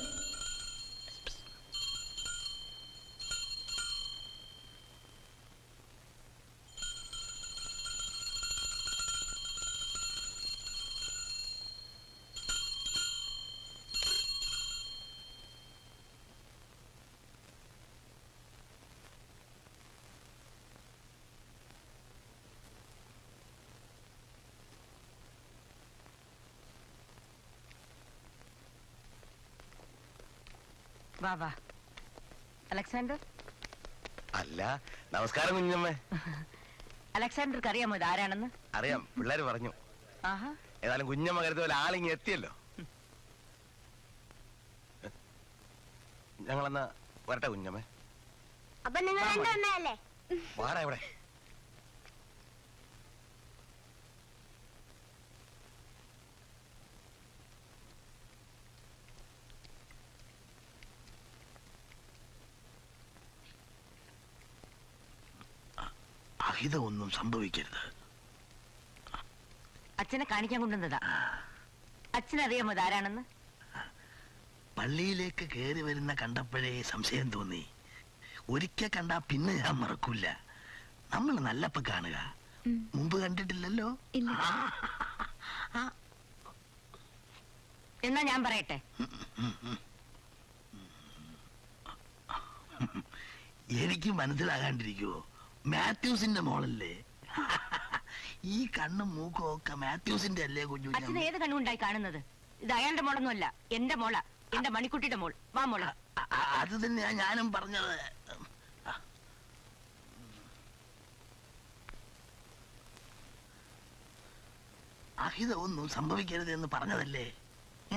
വാ വാ അലക്സാണ്ടർ അല്ല നമസ്കാരം കുഞ്ഞമ്മേ അലക്സാണ്ടർക്ക് അറിയാമോ ഇത് ആരാണെന്ന് അറിയാം പിള്ളേര് പറഞ്ഞു ആഹാ ഏതായാലും കുഞ്ഞമ്മ കരുത പോലെ ആളിങ്ങി എത്തിയല്ലോ ഞങ്ങളെന്നാ വരട്ടെ കുഞ്ഞമ്മേ അപ്പൊ നിങ്ങൾ രണ്ടെണ്ണല്ലേ വാടാ ഇവിടെ അഹിതമൊന്നും സംഭവിക്കരുത് അച്ഛനെ കാണിക്കാൻ കൊണ്ടുവന്നതാ അച്ഛനറിയാമോ ഇത് ആരാണെന്ന് പള്ളിയിലേക്ക് കയറി വരുന്ന കണ്ടപ്പോഴേ സംശയം തോന്നി ഒരിക്കൽ കണ്ടാ പിന്നെ ഞാൻ മറക്കൂല നമ്മൾ നല്ലപ്പ കാണുക ഉം. മുമ്പ് കണ്ടിട്ടില്ലല്ലോ ഇല്ല എന്നാ ഞാൻ പറയട്ടെ എനിക്ക് മനസ്സിലാകാണ്ടിരിക്കുവോ മാത്യൂസിന്റെ മോളല്ലേ ഈ കണ്ണും മൂക്കും ഒക്കെ മാത്യൂസിന്റെ അല്ലേ കുഞ്ഞു അച്ഛൻ ഏത് കണ്ണുണ്ടായി കാണുന്നത് ഇത് അയാളുടെ മോളൊന്നുമല്ല എന്റെ മോള എന്റെ മണിക്കുട്ടിയുടെ മോൾ വാ മോള അ- അ- അത് തന്നെയാ ഞാനും പറഞ്ഞത് അഹിത ഒന്നും സംഭവിക്കരുത് എന്ന് പറഞ്ഞതല്ലേ ഏ?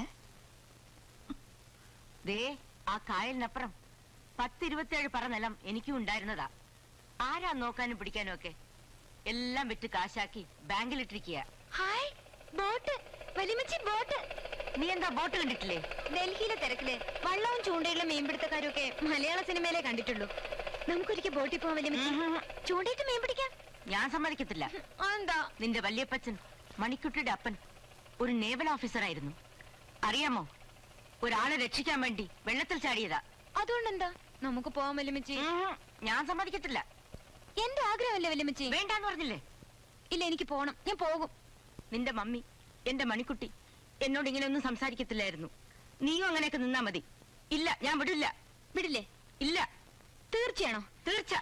ദേ ആ കായലിനപ്പുറം പത്തിരുപത്തിയേഴ് പറ നിലം എനിക്കും ഉണ്ടായിരുന്നതാ ആരാ നോക്കാനും പിടിക്കാനും ഒക്കെ എല്ലാം വിറ്റ് കാശാക്കി ബാങ്കിലിട്ടിരിക്കുക ഹായ് ബോട്ട് വലിമച്ചി ബോട്ട് നീ എന്താ ബോട്ട് കണ്ടിട്ടില്ലേ ഡൽഹിയിലെ തിരക്കില് വള്ളവും ചൂണ്ടയുള്ള മീൻപിടുത്തക്കാരും ഒക്കെ മലയാള സിനിമയിലെ കണ്ടിട്ടുള്ളൂ നമുക്കൊരിക്കൽ ബോട്ടിൽ പോവാൻ വലിമച്ചി ഉം. ചൂണ്ടയിട്ട് മീൻ പിടിക്കാം ഞാൻ സമ്മതിക്കത്തില്ല എന്താ നിന്റെ വല്യപ്പച്ചൻ മണിക്കുട്ടിയുടെ അപ്പൻ ഒരു നേവൽ ഓഫീസറായിരുന്നു അറിയാമോ ഒരാളെ രക്ഷിക്കാൻ വേണ്ടി വെള്ളത്തിൽ ചാടിയതാ അതുകൊണ്ടെന്താ നമുക്ക് പോവാൻ വലിമച്ചി ഉം, ഞാൻ സമ്മതിക്കത്തില്ല എന്റെ ആഗ്രഹമല്ലേ വലിമച്ചി വേണ്ടാന്ന് പറഞ്ഞില്ലേ ഇല്ല എനിക്ക് പോണം ഞാൻ പോകും നിന്റെ മമ്മി എന്റെ മണിക്കുട്ടി എന്നോട് ഇങ്ങനെ ഒന്നും സംസാരിക്കത്തില്ലായിരുന്നു നീയും അങ്ങനെയൊക്കെ നിന്നാ മതി ഇല്ല ഞാൻ വിടില്ല വിടില്ലേ ഇല്ല തീർച്ചയാണോ തീർച്ച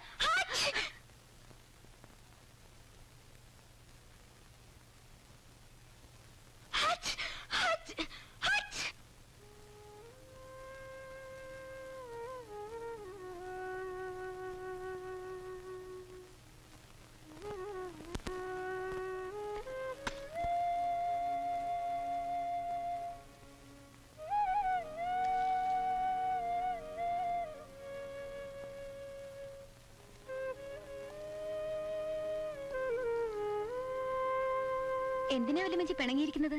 എന്തിനാ വലിമച്ചി പിണങ്ങിയിരിക്കുന്നത്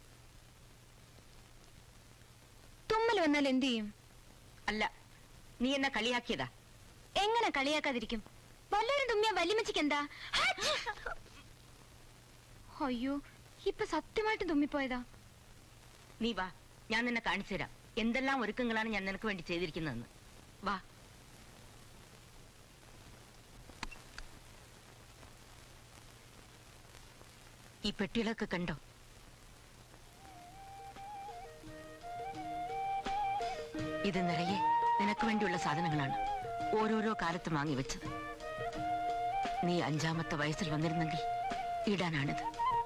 തുമ്മൽ വന്നാൽ എന്ത് ചെയ്യും അല്ല നീ എന്നെ കളിയാക്കിയതാ എങ്ങനെ കളിയാക്കാതിരിക്കും വല്ലവരും തുമ്മിയ വല്യമ്മച്ചിക്ക് എന്താ ഹാച്ച്! അയ്യോ ഇപ്പൊ സത്യമായിട്ട് തുമ്മിപ്പോയതാ നീ വാ ഞാൻ നിന്നെ കാണിച്ചു തരാം എന്തെല്ലാം ഒരുക്കങ്ങളാണ് ഞാൻ നിനക്ക് വേണ്ടി ചെയ്തിരിക്കുന്നതെന്ന് വാ ഈ പെട്ടികളൊക്കെ കണ്ടോ ഇത് നിറയെ നിനക്ക് വേണ്ടിയുള്ള സാധനങ്ങളാണ് ഓരോരോ കാലത്ത് വാങ്ങി വെച്ചത് നീ അഞ്ചാമത്തെ വയസ്സിൽ വന്നിരുന്നെങ്കിൽ ഇടാനാണിത്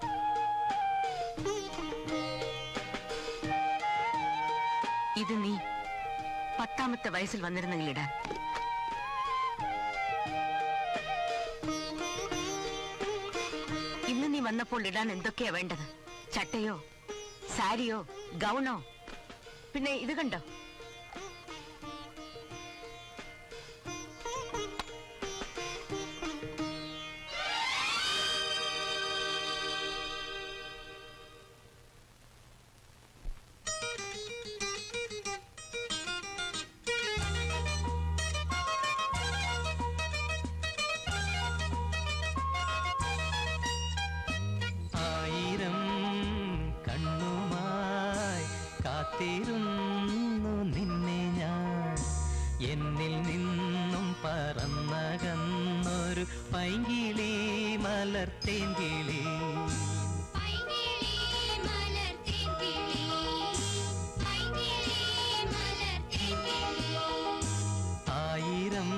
ഇത് നീ പത്താമത്തെ വയസ്സിൽ വന്നിരുന്നെങ്കിൽ ഇടാൻ ഇന്ന് നീ വന്നപ്പോൾ ഇടാൻ എന്തൊക്കെയാ വേണ്ടത് ചട്ടയോ സാരിയോ ഗൗണോ പിന്നെ ഇത് കണ്ടോ കാത്തിരുന്നു നിന്നെ ഞാൻ എന്നിൽ നിന്നും പറന്നകന്നൊരു പൈങ്കിളി മലർത്തേൻ കിളി പൈങ്കിളി മലർത്തേൻ കിളി പൈങ്കിളി മലർത്തേൻ കിളി ആയിരം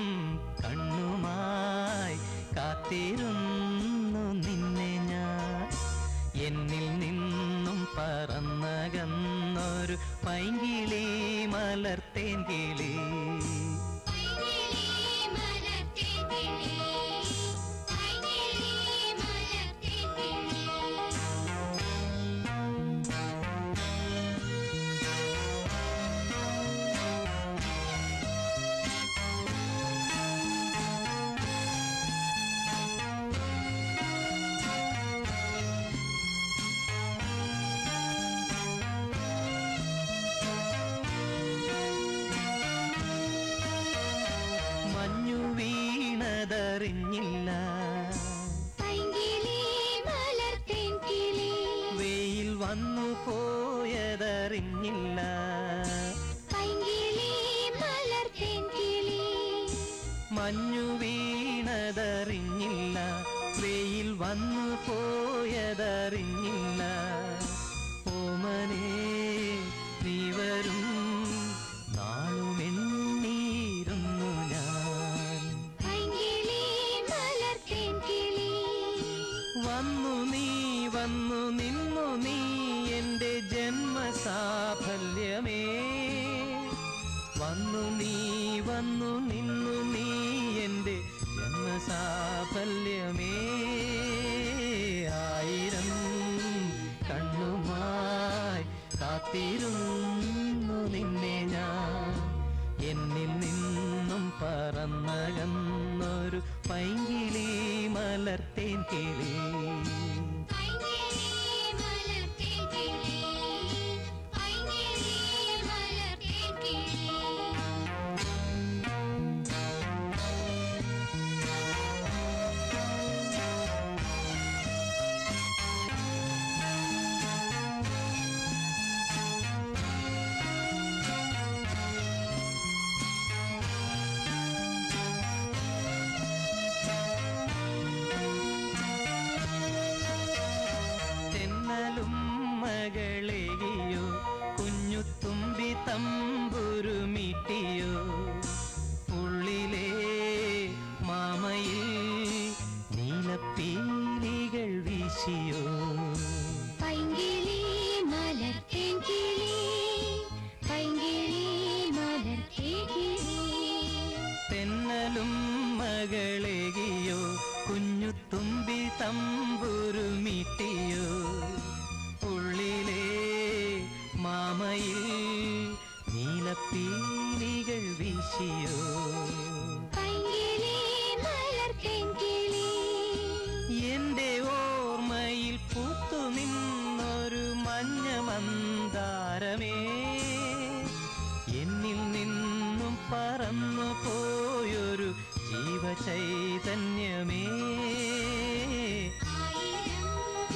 കണ്ണുമായി കാത്തിരുന്നു നിന്നെ ഞാൻ എന്നിൽ നിന്നും പറന്നകന്നൊരു പൈങ്കിളി മലർത്തേൻ കിളി പൈങ്കിളി മലർത്തേൻ കിളി പൈങ്കിളി മലർത്തേൻ കിളി മഞ്ഞു വീണതറിഞ്ഞില്ല പൈങ്കിളി മലർത്തേൻ കിളി വെയിൽ വന്നു പോയതറിഞ്ഞില്ല പൈങ്കിളി മലർത്തേൻ കിളി മഞ്ഞു വീണതറിഞ്ഞില്ല വെയിൽ വന്നു പോയതറിഞ്ഞില്ല ഓമനേ നീ വരും നാളുമെണ്ണീരുന്നു ഞാൻ പൈങ്കിളി മലർത്തേൻ കിളി വന്നു നീ വന്നു നിന്നു നീ എന്റെ ജന്മസാഫല്യമേ വന്നു നീ വന്നു നിന്നു നീ എന്റെ ജന്മസാഫല്യമേ ആയിരം കണ്ണുമായി കാത്തിരുന്നു നിന്നെ ഞാൻ എന്നിൽ നിന്നും പറന്നകന്നൊരു പൈങ്കിളി മലർത്തേൻ കിളി പൈങ്കിളി മലർത്തേൻ കിളി പൈങ്കിളി മലർത്തേൻ കിളി തെന്നലും മകളെയോ കുഞ്ഞു തുമ്പി തമ്പുരുമിട്ടിയോ ഉള്ളിലെ മാമയിൽ നീലപ്പീലികൾ വീശിയോ പൈങ്കിളി മലർത്തേൻ കിളി പൈങ്കിളി മലർത്തേൻ കിളി തെന്നലും മകളെയോ കുഞ്ഞു തുമ്പി തമ്പുരുമിട്ടിയോ ഉള്ളിലെ മാമയിൽ നീലപ്പീലികൾ വീശിയോ പൈങ്കിളി മലർത്തേൻ കിളി എന്റെ ഓർമ്മയിൽ പൂത്തു നിന്നൊരു മഞ്ഞ മന്ദാരമേ എന്നിൽ നിന്നും പറന്നു പോയൊരു ജീവചൈതന്യമേ ആയിരം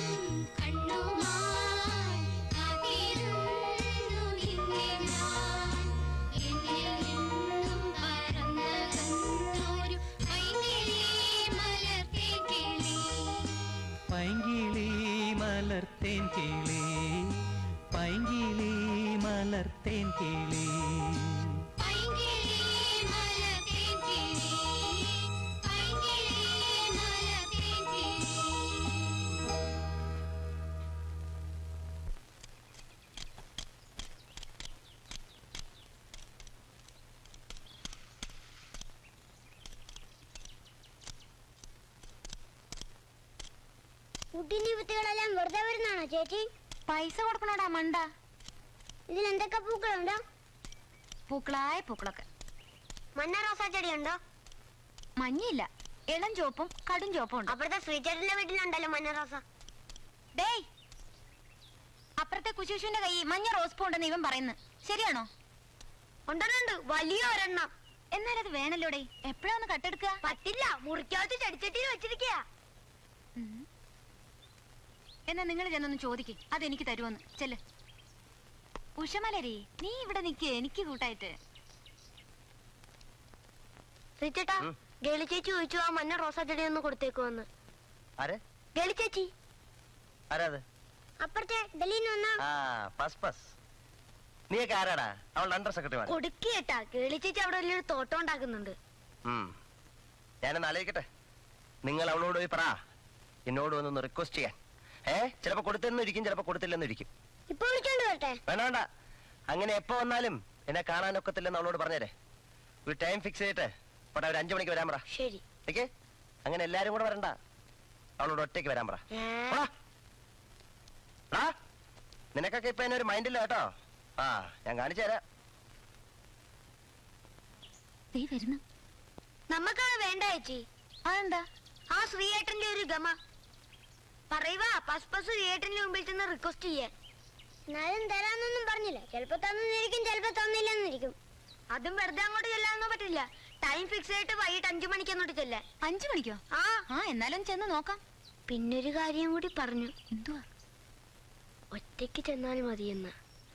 കണ്ണുമായി കാത്തിരുന്നു നിന്നെ ഞാൻ എന്നിൽ നിന്നും പറന്നകന്നൊരു പൈങ്കിളി മലർത്തേൻ കിളി പൈങ്കിളി മലർത്തേൻ കിളി പൈങ്കിളി മലർത്തേൻ കിളി പൈങ്കിളി മലർത്തേൻ കിളി പൈങ്കിളി മലർത്തേൻ കിളി കുട്ടിന്റെ വിത്തുകളെല്ലാം വെറുതെ വരുന്നാണോ ചേച്ചി പൈസ കൊടുക്കണോടാ മണ്ട ഇതിൽ എന്തൊക്കെ പൂക്കളുണ്ടോ പൂക്കളായ പൂക്കളൊക്കെ മഞ്ഞ റോസാ ചെടിയുണ്ടോ മഞ്ഞയില്ല ഇളം ചുവപ്പും കടും ചുവപ്പും ഉണ്ട് അപ്പുറത്തെ ശ്രീചേട്ടന്റെ വീട്ടിലുണ്ടല്ലോ മഞ്ഞ റോസ ഡേയ് അപ്പുറത്തെ കുശുഷുവിന്റെ കൈ മഞ്ഞ റോസ് പൂ ഉണ്ടെന്ന് ഇവൻ പറയുന്നു ശരിയാണോ ഉണ്ടുണ്ട് വലിയ ഒരെണ്ണം എന്നാലത് വേണല്ലോടെ എപ്പോഴാ ഒന്ന് കട്ടെടുക്കുക പറ്റില്ല മുറിക്കകത്ത് ചെടിച്ചട്ടിയിൽ വെച്ചിരിക്കുക എന്നാ നിങ്ങൾ ചെന്നൊന്ന് ചോദിക്കേ അതെനിക്ക് തരുമെന്ന് ചെല്ല് ഉഷമലരി നീ ഇവിടെ നിക്ക് എനിക്ക് കൂട്ടായിട്ട് ശ്രീചേട്ടാ ഉം. ഗേളി ചേച്ചി ചോദിച്ചു ആ മഞ്ഞ റോസാ ചെടി ഒന്ന് കൊടുത്തേക്കുവന്ന് ആരെ ഗേളി ചേച്ചി ആരാ അത് അപ്പുറത്തെ ഡൽഹിയിൽ നിന്ന് വന്ന ആ പസ് പസ് നീയൊക്കെ ആരാടാ അവളുടെ അണ്ടർ സെക്രട്ടറി കൊടുക്കേട്ടാ ഗേളി ചേച്ചി അവിടെ വലിയൊരു തോട്ടം ഉണ്ടാക്കുന്നുണ്ട് ഞാനൊന്ന് ആലോചിക്കട്ടെ നിങ്ങൾ അവളോട് പോയി പറ എന്നോട് വന്നൊന്ന് റിക്വസ്റ്റ് ചെയ്യാൻ ഏ ചിലപ്പോ കൊടുത്തെന്നിരിക്കും ചിലപ്പോ കൊടുത്തില്ലെന്നിരിക്കും ഇപ്പൊ വിളിച്ചോണ്ട് വരട്ടെ വേണ്ട വേണ്ട അങ്ങനെ എപ്പോ വന്നാലും എന്നെ കാണാനൊക്കത്തില്ലെന്ന് അവളോട് പറഞ്ഞേരെ ഒരു ടൈം ഫിക്സ് ചെയ്തിട്ട് പോട്ടെ ഒരു അഞ്ചു മണിക്ക് വരാൻ പറ ശരി ഓക്കെ അങ്ങനെ എല്ലാരും കൂടെ വരണ്ട അവളോട് ഒറ്റയ്ക്ക് വരാൻ പറ ഏ? പോടാ. ടാ, നിനക്കൊക്കെ ഇപ്പൊ എന്നെ ഒരു മൈൻഡില്ല കേട്ടോ ആ ഞാൻ കാണിച്ചു തരാം ദേ വരുന്നു നമ്മക്കത് വേണ്ട ചേച്ചി അതെന്താ ആ ശ്രീയേട്ടന്റെ ഒരു ഗമ പറയുക പസ് പസ് ശ്രീയേട്ടന്റെ മുമ്പിൽ ചെന്ന് റിക്വസ്റ്റ് ചെയ്യാൻ എന്നാലും തരാന്നൊന്നും പറഞ്ഞില്ല ചിലപ്പോ തന്നിരിക്കും ചിലപ്പോ തന്നില്ലെന്നിരിക്കും അതും വെറുതെ അങ്ങോട്ട് ചെല്ലാനൊന്നും പറ്റില്ല ടൈം ഫിക്സ് ചെയ്തിട്ട് വൈകിട്ട് അഞ്ചു മണിക്ക് അങ്ങോട്ട് ചെല്ലാൻ അഞ്ചു മണിക്കോ ആ ആ എന്നാലും ചെന്ന് നോക്കാം പിന്നൊരു കാര്യം കൂടി പറഞ്ഞു എന്തുവാ ഒറ്റയ്ക്ക് ചെന്നാൽ മതിയെന്ന്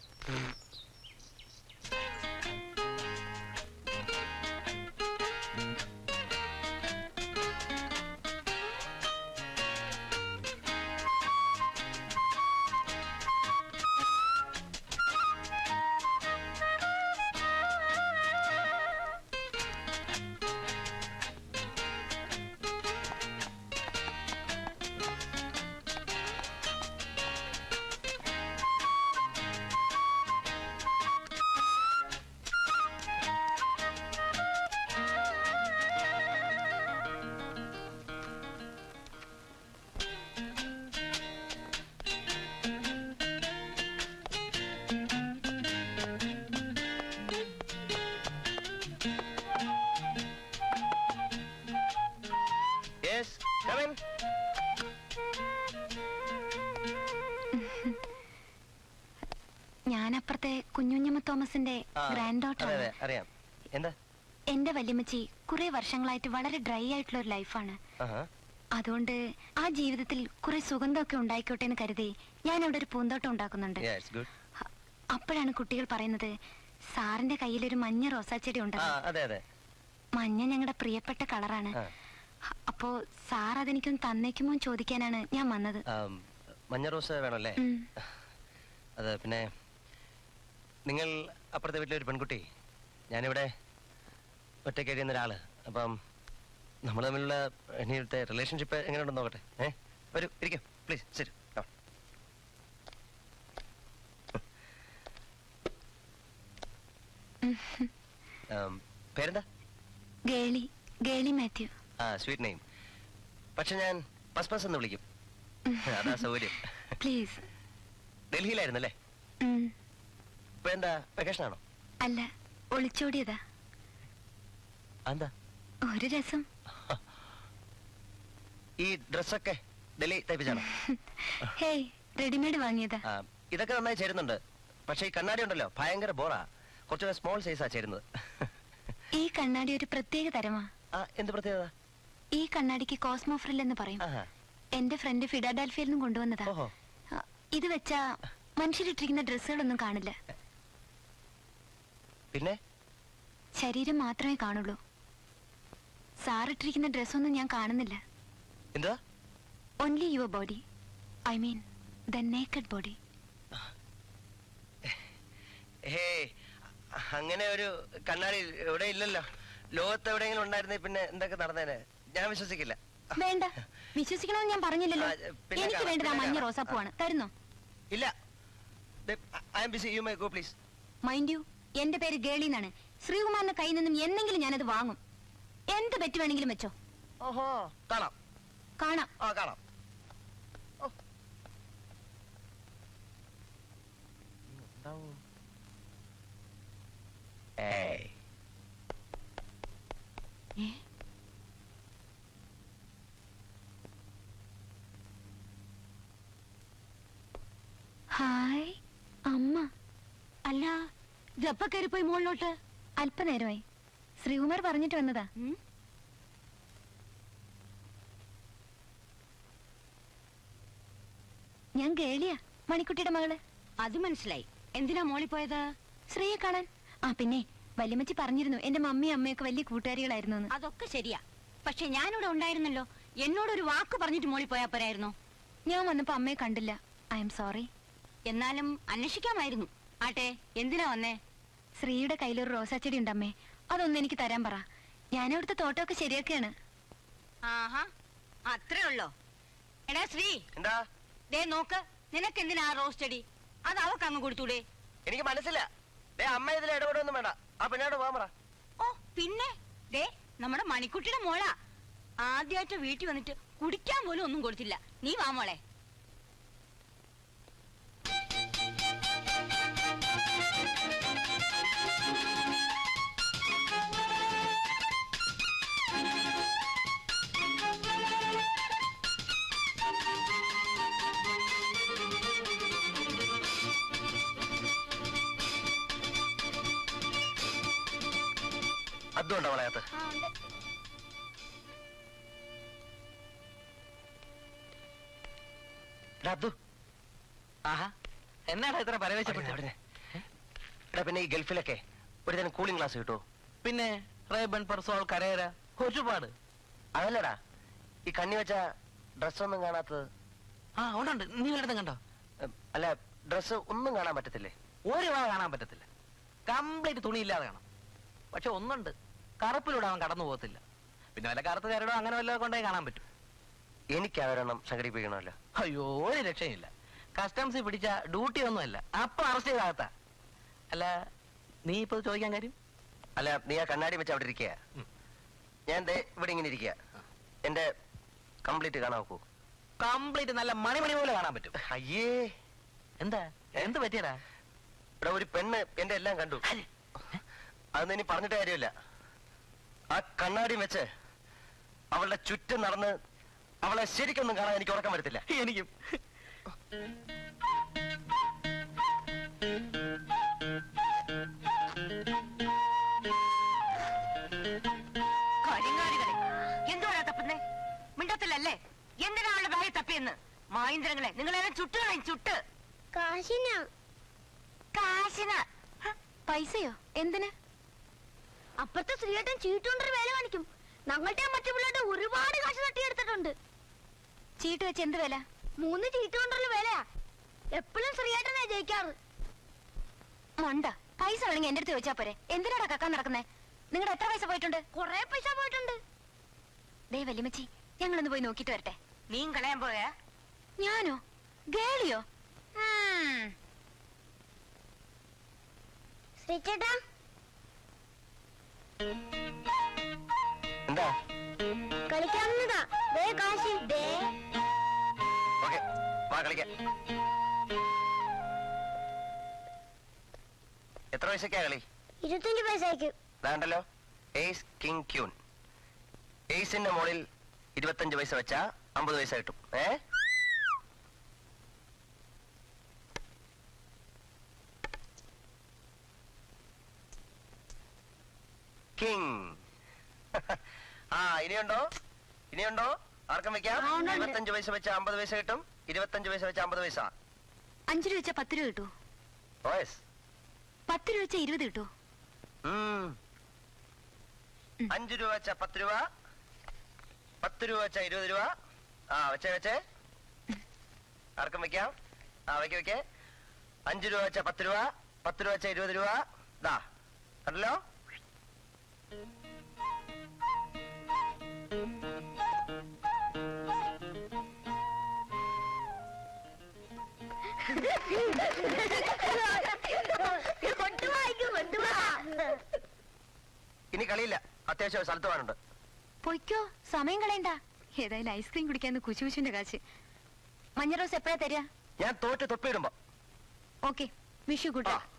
യെസ് കമിൻ ഞാൻ അപ്പുറത്തെ കുഞ്ഞുഞ്ഞമ്മ തോമസിന്റെ ഗ്രാൻഡ് അതെ ഡോട്ടർ അതെ അറിയാം എന്താ എന്റെ വല്യമ്മച്ചി കുറെ വർഷങ്ങളായിട്ട് വളരെ ഡ്രൈ ആയിട്ടുള്ള ഒരു ലൈഫാണ് ആഹാ. അതുകൊണ്ട് ആ ജീവിതത്തിൽ കുറെ സുഗന്ധമൊക്കെ ഉണ്ടായിക്കോട്ടെ എന്ന് കരുതി ഞാൻ അവിടെ ഒരു പൂന്തോട്ടം ഉണ്ടാക്കുന്നുണ്ട് Yeah, it's good. അ- അപ്പോഴാണ് കുട്ടികൾ പറയുന്നത് സാറിന്റെ കയ്യിൽ ഒരു മഞ്ഞ റോസാച്ചെടി ആ ഉണ്ട് അതെ അതെ മഞ്ഞ ഞങ്ങളുടെ പ്രിയപ്പെട്ട കളറാണ് ആ. അ- അപ്പോ സാർ അതെനിക്കൊന്ന് തന്നേക്കുമോ എന്ന് ചോദിക്കാനാണ് ഞാൻ വന്നത് ആം, മഞ്ഞ റോസ് വേണമല്ലേ ഉം. അത് പിന്നെ നിങ്ങൾ അപ്പുറത്തെ വീട്ടിലെ ഒരു പെൺകുട്ടി ഞാനിവിടെ ഒറ്റയ്ക്ക് കഴിയുന്ന ഒരാള് അപ്പം നമ്മൾ തമ്മിലുള്ള ഇനിയത്തെ റിലേഷൻഷിപ്പ് എങ്ങനെയുണ്ടെന്ന് നോക്കട്ടെ ഏ വരൂ ഇരിക്കും പ്ലീസ് ശരി പേരെന്താ ഗേളി ഗേളി മാത്യു ആ സ്വീറ്റ് നെയിം പക്ഷെ ഞാൻ പസ് പസ് എന്ന് വിളിക്കും അതാ സൗകര്യം പ്ലീസ് ഡൽഹിയിലായിരുന്നല്ലേ ഉം. ഇപ്പൊ എന്താ വെക്കേഷൻ ആണോ അല്ല ഒളിച്ചോടിയതാ എന്താ ഒരു രസം ഈ ഡ്രസ്സൊക്കെ ഡൽഹി തയ്പ്പിച്ചാണോ ഹേയ് റെഡിമെയ്ഡ് വാങ്ങിയതാ ആ, ഇതൊക്കെ നന്നായി ചേരുന്നുണ്ട് പക്ഷെ ഈ കണ്ണാടി ഉണ്ടല്ലോ ഭയങ്കര ബോറാ കുറച്ചുകൂടെ സ്മോൾ സൈസാ ചേരുന്നത് ഈ കണ്ണാടി ഒരു പ്രത്യേക തരമാ ആ എന്ത് പ്രത്യേകത ഈ കണ്ണാടിക്ക് കോസ്മോ ഫ്രിൽ എന്ന് പറയും ആഹാ. എന്റെ ഫ്രണ്ട് ഫിഡാഡാൽഫിയിൽ നിന്നും കൊണ്ടുവന്നതാ ഓഹോ ആ, ഇത് വെച്ചാ മനുഷ്യരിട്ടിരിക്കുന്ന ഡ്രസ്സുകളൊന്നും കാണില്ല പിന്നെ ശരീരം മാത്രമേ കാണുള്ളൂ സാറിട്ടിരിക്കുന്ന ഡ്രസ്സൊന്നും ഞാൻ കാണുന്നില്ല എന്താ only your body I mean the naked body hey അങ്ങനെ ഒരു കണ്ണാടി ഇവിടെ ഇല്ലല്ലോ ലോകത്ത് എവിടെയെങ്കിലും ഉണ്ടായിരുന്നേ പിന്നെ എന്തൊക്കെ നടന്നേനെ ഞാൻ വിശ്വസിക്കില്ല വേണ്ട വിശ്വസിക്കണമെന്ന് ഞാൻ പറഞ്ഞില്ലല്ലോ ആ, പിന്നെ എനിക്ക് കാണാം, വേണ്ടത് ആ പിന്നെ മഞ്ഞ കാണാം. റോസാപ്പൂവാണ് തരുന്നോ ഇല്ല I'm busy you may go please mind you എന്റെ പേര് ഗേളി എന്നാണ് ശ്രീകുമാറിന്റെ കയ്യിൽ നിന്നും എന്നെങ്കിലും ഞാനത് വാങ്ങും എന്ത് പറ്റി വേണമെങ്കിലും വെച്ചോ ഓഹോ കാണാം കാണാം ആ കാണാം ഓ. ഉണ്ടാവും. ഏയ് ഹായ് അമ്മ അല്ല ഇതെപ്പ കയറിപ്പോയി മുകളിലോട്ട് അല്പനേരമായി ശ്രീകുമാർ പറഞ്ഞിട്ട് വന്നതാ ഞാൻ ഗേളിയാ മണിക്കുട്ടിയുടെ മകള് അത് മനസ്സിലായി എന്തിനാ മോളി പോയത് ശ്രീയെ കാണാൻ ആ പിന്നെ വല്യമ്മച്ചി പറഞ്ഞിരുന്നു എന്റെ മമ്മിയും അമ്മയൊക്കെ വലിയ കൂട്ടുകാരികളായിരുന്നു എന്ന് അതൊക്കെ ശരിയാ പക്ഷെ ഞാനിവിടെ ഉണ്ടായിരുന്നല്ലോ എന്നോടൊരു വാക്ക് പറഞ്ഞിട്ട് മോളി പോയാ പോരായിരുന്നു ഞാൻ വന്നപ്പോ അമ്മയെ കണ്ടില്ല ഐ എം സോറി എന്നാലും അന്വേഷിക്കാമായിരുന്നു ആട്ടെ എന്തിനാ വന്നേ ശ്രീയുടെ കയ്യിലൊരു റോസാച്ചെടി ഉണ്ടമ്മേ അതൊന്ന് എനിക്ക് തരാൻ പറ ഞാൻ അവിടുത്തെ തോട്ടമൊക്കെ ശരിയാക്കുകയാണ് ആഹാ അത്രേ ഉള്ളോ എടാ ശ്രീ എന്താ ദേ നോക്ക് നിനക്ക് എന്തിനാ ആ റോസ് ചെടി അത് അവക്ക് അങ്ങ് കൊടുത്തൂടെ എനിക്ക് മനസ്സില്ല ദേ അമ്മ ഇതിൽ ഇടപെടൊന്നും വേണ്ട ആ പിന്നീട് പോകാൻ പറ ഓ പിന്നെ ദേ നമ്മുടെ മണിക്കുട്ടിയുടെ മോളാ ആദ്യമായിട്ട് വീട്ടിൽ വന്നിട്ട് കുടിക്കാൻ പോലും ഒന്നും കൊടുത്തില്ല നീ വാ മോളെ അതുകൊണ്ടോ വളയത്ത് ആ ഉണ്ട് അതു ആഹാ എന്നാടാ ഇത്ര പരവേശപ്പെട്ടു എടാ പിന്നെ ഈ ഗൾഫിലൊക്കെ ഒരു തരം കൂളിംഗ് ഗ്ലാസ് കിട്ടുമോ പിന്നെ റേബൻ പെർസോൾ കരേര ഒരുപാട് അതല്ലടാ ഈ കണ്ണി വെച്ച ഡ്രസ്സൊന്നും കാണാത്തത് ആ ഉണ്ടുണ്ട് നീ വല്ലതും കണ്ടോ ഉം, അല്ല ഡ്രസ്സ് ഒന്നും കാണാൻ പറ്റത്തില്ലേ ഒരു വാ കാണാൻ പറ്റത്തില്ല കംപ്ലീറ്റ് തുണിയില്ലാതെ കാണാം പക്ഷെ ഒന്നുണ്ട് കറുപ്പിലൂടെ അവൻ കടന്നു പോകത്തില്ല പിന്നെ വല്ല കറുത്തുകാരോടോ അങ്ങനെ വല്ല കൊണ്ടേ കാണാൻ പറ്റും എനിക്ക് അവരെണ്ണം സംഘടിപ്പിക്കണമല്ലോ അയ്യോ ഒരു രക്ഷയില്ല കസ്റ്റംസിൽ പിടിച്ച ഡ്യൂട്ടി ഒന്നുമല്ല അപ്പൊ അറസ്റ്റ് ചെയ്താകത്ത അല്ല നീ ഇപ്പൊ ഇത് ചോദിക്കാൻ കാര്യം അല്ല നീ ആ കണ്ണാടി വെച്ച് അവിടെ ഇരിക്കുക ഉം. ഞാൻ ദേ ഇവിടെ ഇങ്ങനെ ഇരിക്കുക എന്റെ കംപ്ലീറ്റ് കാണാൻ നോക്കൂ കംപ്ലീറ്റ് നല്ല മണിമണി പോലെ കാണാൻ പറ്റും അയ്യേ എന്താ എന്ത് പറ്റിയടാ ഇവിടെ ഒരു പെണ്ണ് എന്റെ എല്ലാം കണ്ടു അതൊന്നും ഇനി പറഞ്ഞിട്ട് കാര്യമില്ല ആ കണ്ണാടി വെച്ച് അവളുടെ ചുറ്റും നടന്ന് അവളെ ശരിക്കൊന്നും കാണാൻ എനിക്ക് ഉറക്കം വരത്തില്ല എനിക്കും കരിങ്ങാലികളെ എന്തോടാ തപ്പുന്നേ മിണ്ടത്തില്ലല്ലേ എന്തിനാ അവളുടെ ബാഗിൽ തപ്പിയെന്ന് മായിന്ദ്രങ്ങളെ നിങ്ങളെല്ലാം ചുട്ടുകളയും ചുട്ട് കാശിനാ കാശിന് പൈസയോ എന്തിന് അപ്പുറത്തെ ശ്രീയേട്ടൻ ചീട്ടുകൊണ്ടൊരു വേല കാണിക്കും ഞങ്ങളുടെ മറ്റു പിള്ളേരുടെ ഒരുപാട് കാശ് തട്ടിയെടുത്തിട്ടുണ്ട് ചീട്ട് വെച്ച് എന്ത് വില മൂന്ന് ചീട്ട് കൊണ്ടുള്ള വേലയാ എപ്പോഴും ശ്രീയേട്ടനെ ജയിക്കാറ് മണ്ട പൈസ വേണമെങ്കിൽ എന്റെ അടുത്ത് ചോദിച്ചാ പോരെ എന്തിനാടാ കക്കാൻ നടക്കുന്നേ നിങ്ങളുടെ എത്ര പൈസ പോയിട്ടുണ്ട് കൊറേ പൈസ പോയിട്ടുണ്ട് ദേ വല്യമ്മച്ചി ഞങ്ങളൊന്ന് പോയി നോക്കിട്ട് വരട്ടെ നീൻ കളയാൻ പോയാ ഞാനോ ഗേളിയോ ശ്രീചേട്ടാ എന്താ കളിക്കാവുന്നതാ ദേ കാശി ദേ ഓക്കെ വാ കളിക്കാം എത്ര പൈസക്കാ കളി ഇരുപത്തഞ്ച് പൈസയ്ക്ക് വേണ്ടല്ലോ എയ്സ് കിങ് ക്യൂൻ എയ്സിന്റെ മുകളിൽ ഇരുപത്തഞ്ച് പൈസ വെച്ചാ അമ്പത് പൈസ കിട്ടും ഏ കിങ് ആ ഇനിയുണ്ടോ ഇനിയുണ്ടോ ആർക്കും വെക്കാം ആ, ഉണ്ട്, ഉണ്ട്. ഇരുപത്തഞ്ച് പൈസ വെച്ച അമ്പത് പൈസ കിട്ടും ഇരുപത്തഞ്ച് പൈസ വെച്ച അമ്പത് പൈസ അഞ്ചു രൂപ വെച്ചാ പത്ത് രൂപ കിട്ടൂ ഓയസ് പത്ത് രൂപ വെച്ചാ ഇരുപത് കിട്ടൂ ഉം. അഞ്ച് രൂപ വെച്ച പത്ത് രൂപ പത്ത് രൂപ വെച്ച ഇരുപത് രൂപ ആ വെച്ചേ വെച്ചേ ആർക്കും വെക്കാം ആ വെക്ക വെക്കേ അഞ്ച് രൂപ വെച്ച പത്ത് രൂപ പത്ത് രൂപ വെച്ച ഇരുപത് രൂപ ദാ കണ്ടല്ലോ കൊണ്ടുപോയിക്കും കൊണ്ടുപോവാ ഇനി കളിയില്ല അത്യാവശ്യം സ്ഥലത്ത് പോകാനുണ്ട് പൊയ്ക്കോ സമയം കളയണ്ട ഏതായാലും ഐസ്ക്രീം കുടിക്കാന്ന് കുശുകുശുന്റെ കാശ് മഞ്ഞ റോസ് എപ്പോഴാ തരിക ഞാൻ തോറ്റ് തൊപ്പിയിടുമ്പോ ഓക്കെ വിഷു കൂട്ടാ ആ.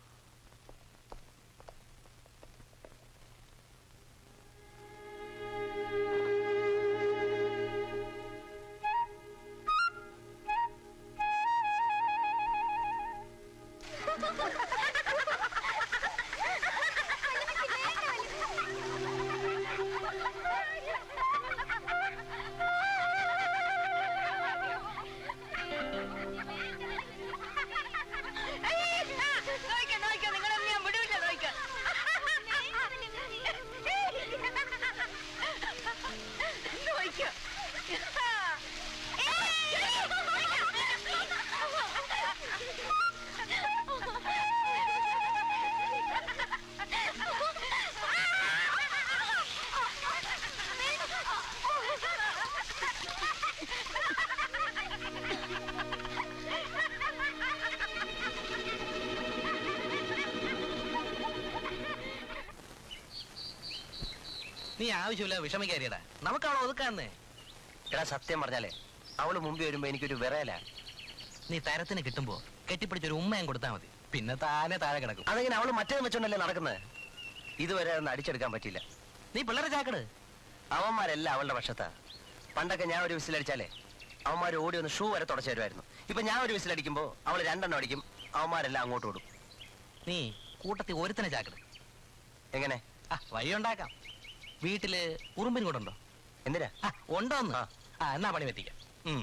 നീ ആവശ്യമില്ല വിഷമിക്കാരിയടാ നമുക്ക് അവളെ ഒതുക്കാന്നേ എടാ സത്യം പറഞ്ഞാലേ അവള് മുമ്പിൽ വരുമ്പോ എനിക്കൊരു വിറയല നീ തരത്തിന് കിട്ടുമ്പോ കെട്ടിപ്പിടിച്ചൊരു ഉമ്മയും കൊടുത്താൽ മതി പിന്നെ താനെ താഴെ കിടക്കും അതെങ്ങനെ അവള് മറ്റേത് വെച്ചോണ്ടല്ലേ നടക്കുന്നത് ഇതുവരെ ഒന്ന് അടിച്ചെടുക്കാൻ പറ്റിയില്ല നീ പിള്ളേരെ ചാക്കട് അവന്മാരെല്ലാം അവളുടെ പക്ഷത്താ പണ്ടൊക്കെ ഞാൻ ഒരു വിസിലടിച്ചാലേ അവന്മാർ ഓടി ഒന്ന് ഷൂ വരെ തുടച്ചു തരുമായിരുന്നു ഇപ്പൊ ഞാൻ ഒരു വിസിലടിക്കുമ്പോ അവൾ രണ്ടെണ്ണം അടിക്കും അവന്മാരെല്ലാം അങ്ങോട്ട് ഓടും നീ കൂട്ടത്തിൽ ഒരുത്തനെ ചാക്കട് എങ്ങനെ ആ വഴി ഉണ്ടാക്കാം വീട്ടില് ഉറുമ്പിന് കൂടെ ഉണ്ടോ എന്തിനാ ആ ഉണ്ടോന്ന് ആ. ആ എന്നാ പണി പറ്റിക്കാം ഉം.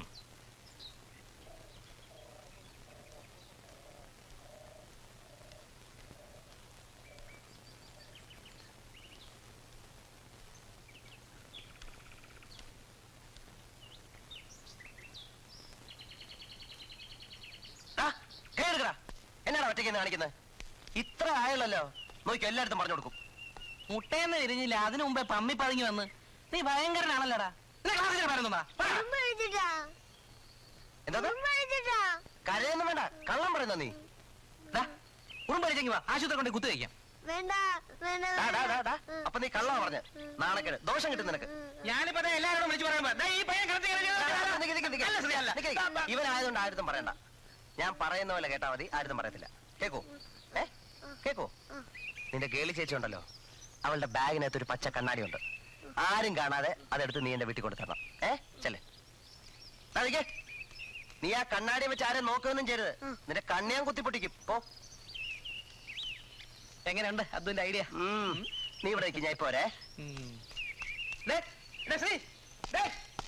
ആ, കേറുകടാ. എന്നാടാ ഒറ്റയ്ക്ക് കാണിക്കുന്നത് ഇത്ര ആയല്ലോ നോക്കി എല്ലായിടത്തും പറഞ്ഞു കൊടുക്കും മുട്ടേന്ന് വിരിഞ്ഞില്ല അതിനു മുമ്പേ പമ്മി പതുങ്ങി വന്ന് നീ ഭയങ്കരനാണല്ലോടാ നിന്നെ ക്ലാസ്സിൽ പറയുന്നതാ ഉറുമ്പ് കഴിച്ചിട്ടാ എന്താ ഉറുമ്പ് കഴിച്ചിട്ടാ കരയൊന്നും വേണ്ട കള്ളം പറയുന്ന നീ ഉറുമ്പടിച്ചെങ്കി വാ ആശുപത്രി കൊണ്ട് കുത്തു കഴിക്കാം വേണ്ട വേണ്ട ഡാ, ഡാ, ഡാ, ഡാ. ഉം. അപ്പൊ നീ കള്ളാ പറഞ്ഞ നാണക്കേട് ദോഷം കിട്ടും നിനക്ക് ഞാനിപ്പോ ദേ എല്ലാവരോടും വിളിച്ചു പറയുമ്പോ ദേ ഈ പയ്യൻ കിടത്തി കിടത്തി ഡാ, ഡാ, ഡാ, നിക്ക്, നിക്ക്, നിക്ക്. അല്ല, ശരിയല്ല. നിക്ക്, നിക്ക്. ഇവനായതുകൊണ്ട് ആരും പറയണ്ട ഞാൻ പറയുന്ന പോലെ കേട്ടാ മതി ആരും പറയത്തില്ല കേക്കോ ഏ കേക്കോ നിന്റെ കേളി ചേച്ചി ഉണ്ടല്ലോ അവളുടെ ബാഗിനകത്ത് ഒരു പച്ച കണ്ണാടി ഉണ്ട് ആരും കാണാതെ അതെടുത്ത് നീ എന്റെ വീട്ടിൽ കൊണ്ടു തരണം ഏ ചെല്ലേ നിക്കേ നീ ആ കണ്ണാടി വെച്ച് ആരും നോക്കുകയൊന്നും ചെയ്യരുത് നിന്റെ കണ്ണിയാൻ കുത്തിപ്പൊട്ടിക്കും പോ എങ്ങനെയുണ്ട് അബ്ദുന്റെ ഐഡിയ ഉം. നീ ഇവിടെ നിൽക്കും ഞാൻ ഇപ്പൊ വരെ ശ്രീ ദേ.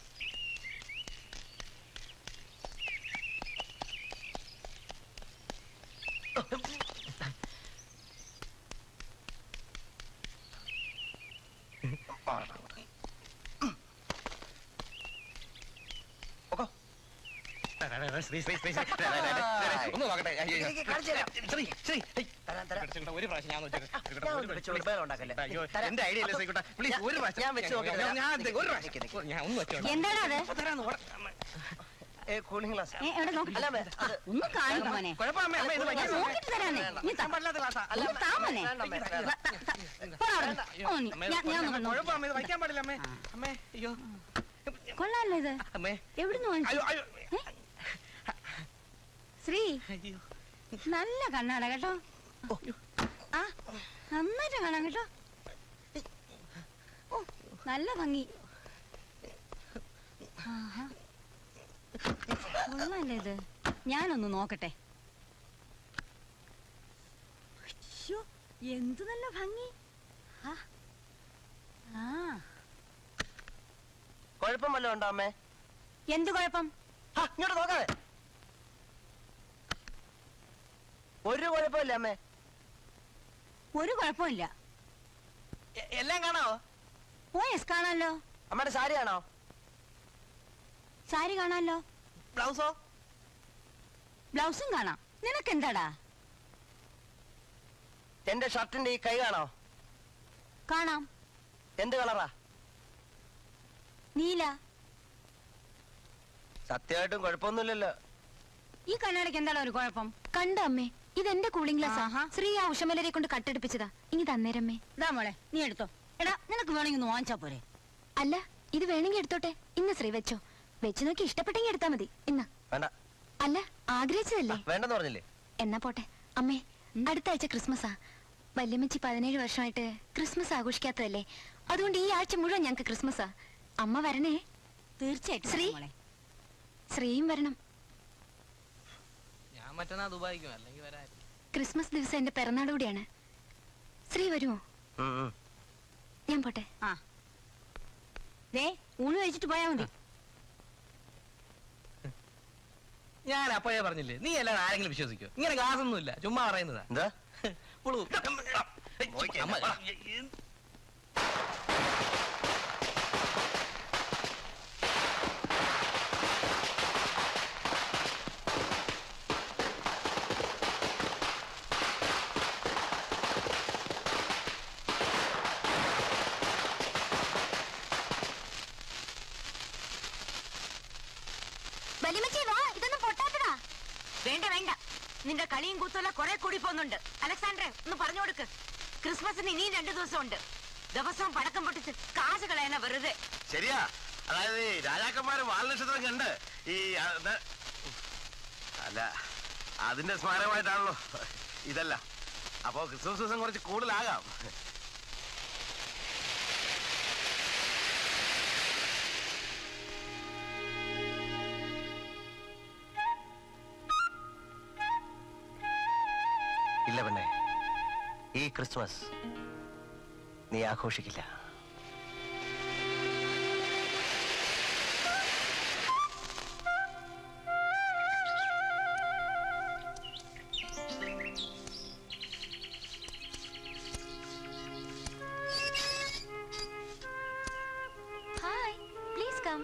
പൊക്കോ. ശ്രീ, ശ്രീ, ശ്രീ, ശ്രീ. ദേ, ദേ, ദേ, ദേ, ദേ, ഒന്ന് നോക്കട്ടെ അയ്യോ, അയ്യോ. എനിക്ക് കാണിച്ചു തരാം. ശ്രീ, ശ്രീ, ഹേയ്. തരാം, തരാം. പിടിച്ചിട്ടുണ്ട്. ഒരു പ്രാവശ്യം ഞാൻ നോക്കിയത്. ഞാൻ ഒന്ന് പിടിച്ചു, ഒരു ബഹളം ഉണ്ടാക്കല്ലേ. അയ്യോ, തരാം. എന്റെ ഐഡിയ അല്ലേ ശ്രീകുട്ട പ്ലീസ് ഞാൻ- ഒരു പ്രാവശ്യം ഞാൻ വെച്ച് നോക്കിയിട്ട് ഞാൻ- ഞാൻ തരാം. ഒരു പ്രാവശ്യം നിക്ക്, നിക്ക്. ഞാൻ ഒന്ന് വെച്ചോളാം. എന്താടാ അത് ഇപ്പൊ തരാന്ന് ഓടാ. ഏ, കൂളിംഗ് ഗ്ലാസ് ഏ, എവിടെ നോക്ക്. അല്ല അമ്മേ, അത് ഒന്ന് കാണിക്കും മോനെ കുഴപ്പം അമ്മേ, അമ്മേ, ഇത് ഞാൻ വയ്ക്കാം. നോക്കിട്ട് തരാന്നേ നീ താ. ഞാൻ പല്ലാത്ത ഗ്ലാസ്സാ. അല്ല, ഒന്ന് താ മോനെ വേണ്ട, അമ്മേ, ത- ത- ത- പോടാ അവിടുന്ന്. ഓ, നീ- അമ്മേ, ഞാൻ- ഞാൻ ഒന്ന് കുഴപ്പം നോക്കാം. അമ്മേ, ഇത് വയ്ക്കാൻ പാടില്ല അമ്മേ അമ്മേ അയ്യോ കൊള്ളാലോ ഇത് അമ്മേ എവിടുന്ന് അയ്യോ വാങ്ങിച്ചു അയ്യോ ശ്രീ അയ്യോ നല്ല കണ്ണാട കേട്ടോ ആ നന്നായിട്ട് കാണാം കേട്ടോ ഓ നല്ല ഭംഗി ആഹാ. കൊള്ളാല്ലേ ഇത് ഞാനൊന്ന് നോക്കട്ടെ ശ്ശോ, എന്ത് നല്ല ഭംഗി ആ. ആ കുഴപ്പം വല്ലതും ഉണ്ടോ അമ്മേ എന്ത് കുഴപ്പം ആ, ഇങ്ങോട്ട് നോക്കാതെ ഒരു കുഴപ്പമില്ല അമ്മേ ഒരു കുഴപ്പമില്ല എ- എല്ലാം കാണാവോ ഓ എസ് കാണാലോ അമ്മയുടെ സാരി ആണോ സാരി കാണാലോ ബ്ലൗസോ ബ്ലൗസും കാണാം നിനക്ക് എന്താടാ എന്റെ ഷർട്ടിന്റെ ഈ കൈ കാണോ കാണാം എന്ത് കളറാ നീല സത്യമായിട്ടും കുഴപ്പമൊന്നുമില്ലല്ലോ ഈ കണ്ണാടിക്ക് എന്താണ് ഒരു കുഴപ്പം കണ്ട അമ്മേ ഇതെന്റെ കൂളിംഗ് ഗ്ലാസ്സാ ആഹാ. ശ്രീ ആ ഉഷമലരെ കൊണ്ട് കട്ടെടുപ്പിച്ചതാ ഇനി തന്നേരമ്മേ ഇതാ മോളെ നീ എടുത്തോ എടാ നിനക്ക് വേണമെങ്കിൽ ഒന്ന് വാങ്ങിച്ചാ പോരെ അല്ല ഇത് വേണമെങ്കിൽ എടുത്തോട്ടെ ഇന്ന് ശ്രീ വെച്ചോ വെച്ച് നോക്കി ഇഷ്ടപ്പെട്ടെങ്കിൽ എടുത്താ മതി ഇന്ന് വേണ്ട അല്ല ആഗ്രഹിച്ചതല്ലേ ആ, വേണ്ടെന്ന് പറഞ്ഞില്ലേ എന്നാ പോട്ടെ അമ്മേ അടുത്ത ആഴ്ച ക്രിസ്മസാ വല്യമ്മച്ചി പതിനേഴ് വർഷമായിട്ട് ക്രിസ്മസ് ആഘോഷിക്കാത്തതല്ലേ അതുകൊണ്ട് ഈ ആഴ്ച മുഴുവൻ ഞങ്ങൾക്ക് ക്രിസ്മസാ അമ്മ വരണേ തീർച്ചയായിട്ടും ശ്രീ. മോളെ ശ്രീയും വരണം ഞാൻ മറ്റന്നാ ദുബായിക്കും അല്ലെങ്കിൽ വരാൻ ക്രിസ്മസ് ദിവസം എന്റെ പിറന്നാൾ കൂടിയാണ് ശ്രീ വരുമോ ഉം, ഉം. ഞാൻ പോട്ടെ ആ ദേ ഊണ് കഴിച്ചിട്ട് പോയാ മതി ഞാൻ അപ്പോഴേ പറഞ്ഞില്ലേ നീ അല്ലാതെ ആരെങ്കിലും വിശ്വസിക്കോ ഇങ്ങനെ ഗ്ലാസ് ഒന്നുമില്ല ചുമ്മാ പറയുന്നതാ എന്താ പുളു. പോയിക്കേ, അമ്മ, വാ. വല്യമ്മച്ചി വാ ഇതൊന്നും പൊട്ടാത്തതാ വേണ്ട വേണ്ട നിന്റെ കളിയും കൂത്തുള്ള കുറെ കൂടി പോകുന്നുണ്ട് അലക്സാണ്ടറെ ഒന്ന് പറഞ്ഞു കൊടുക്ക് ക്രിസ്മസിന് ഇനിയും രണ്ടു ദിവസം ഉണ്ട് ദിവസവും പടക്കം പൊട്ടിച്ച് കാശ് കളയണ വെറുതെ ശരിയാ അതായത് ഈ രാജാക്കന്മാര് വാൽനക്ഷത്രം കണ്ട് ഈ അത് അല്ല അതിന്റെ സ്മാരകമായിട്ടാണല്ലോ ഇതല്ല അപ്പോ ക്രിസ്മസ് ദിവസം കുറച്ച് കൂടുതലാകാം ഇല്ല പെണ്ണെ ഈ ക്രിസ്മസ് നീ ആഘോഷിക്കില്ല hi please come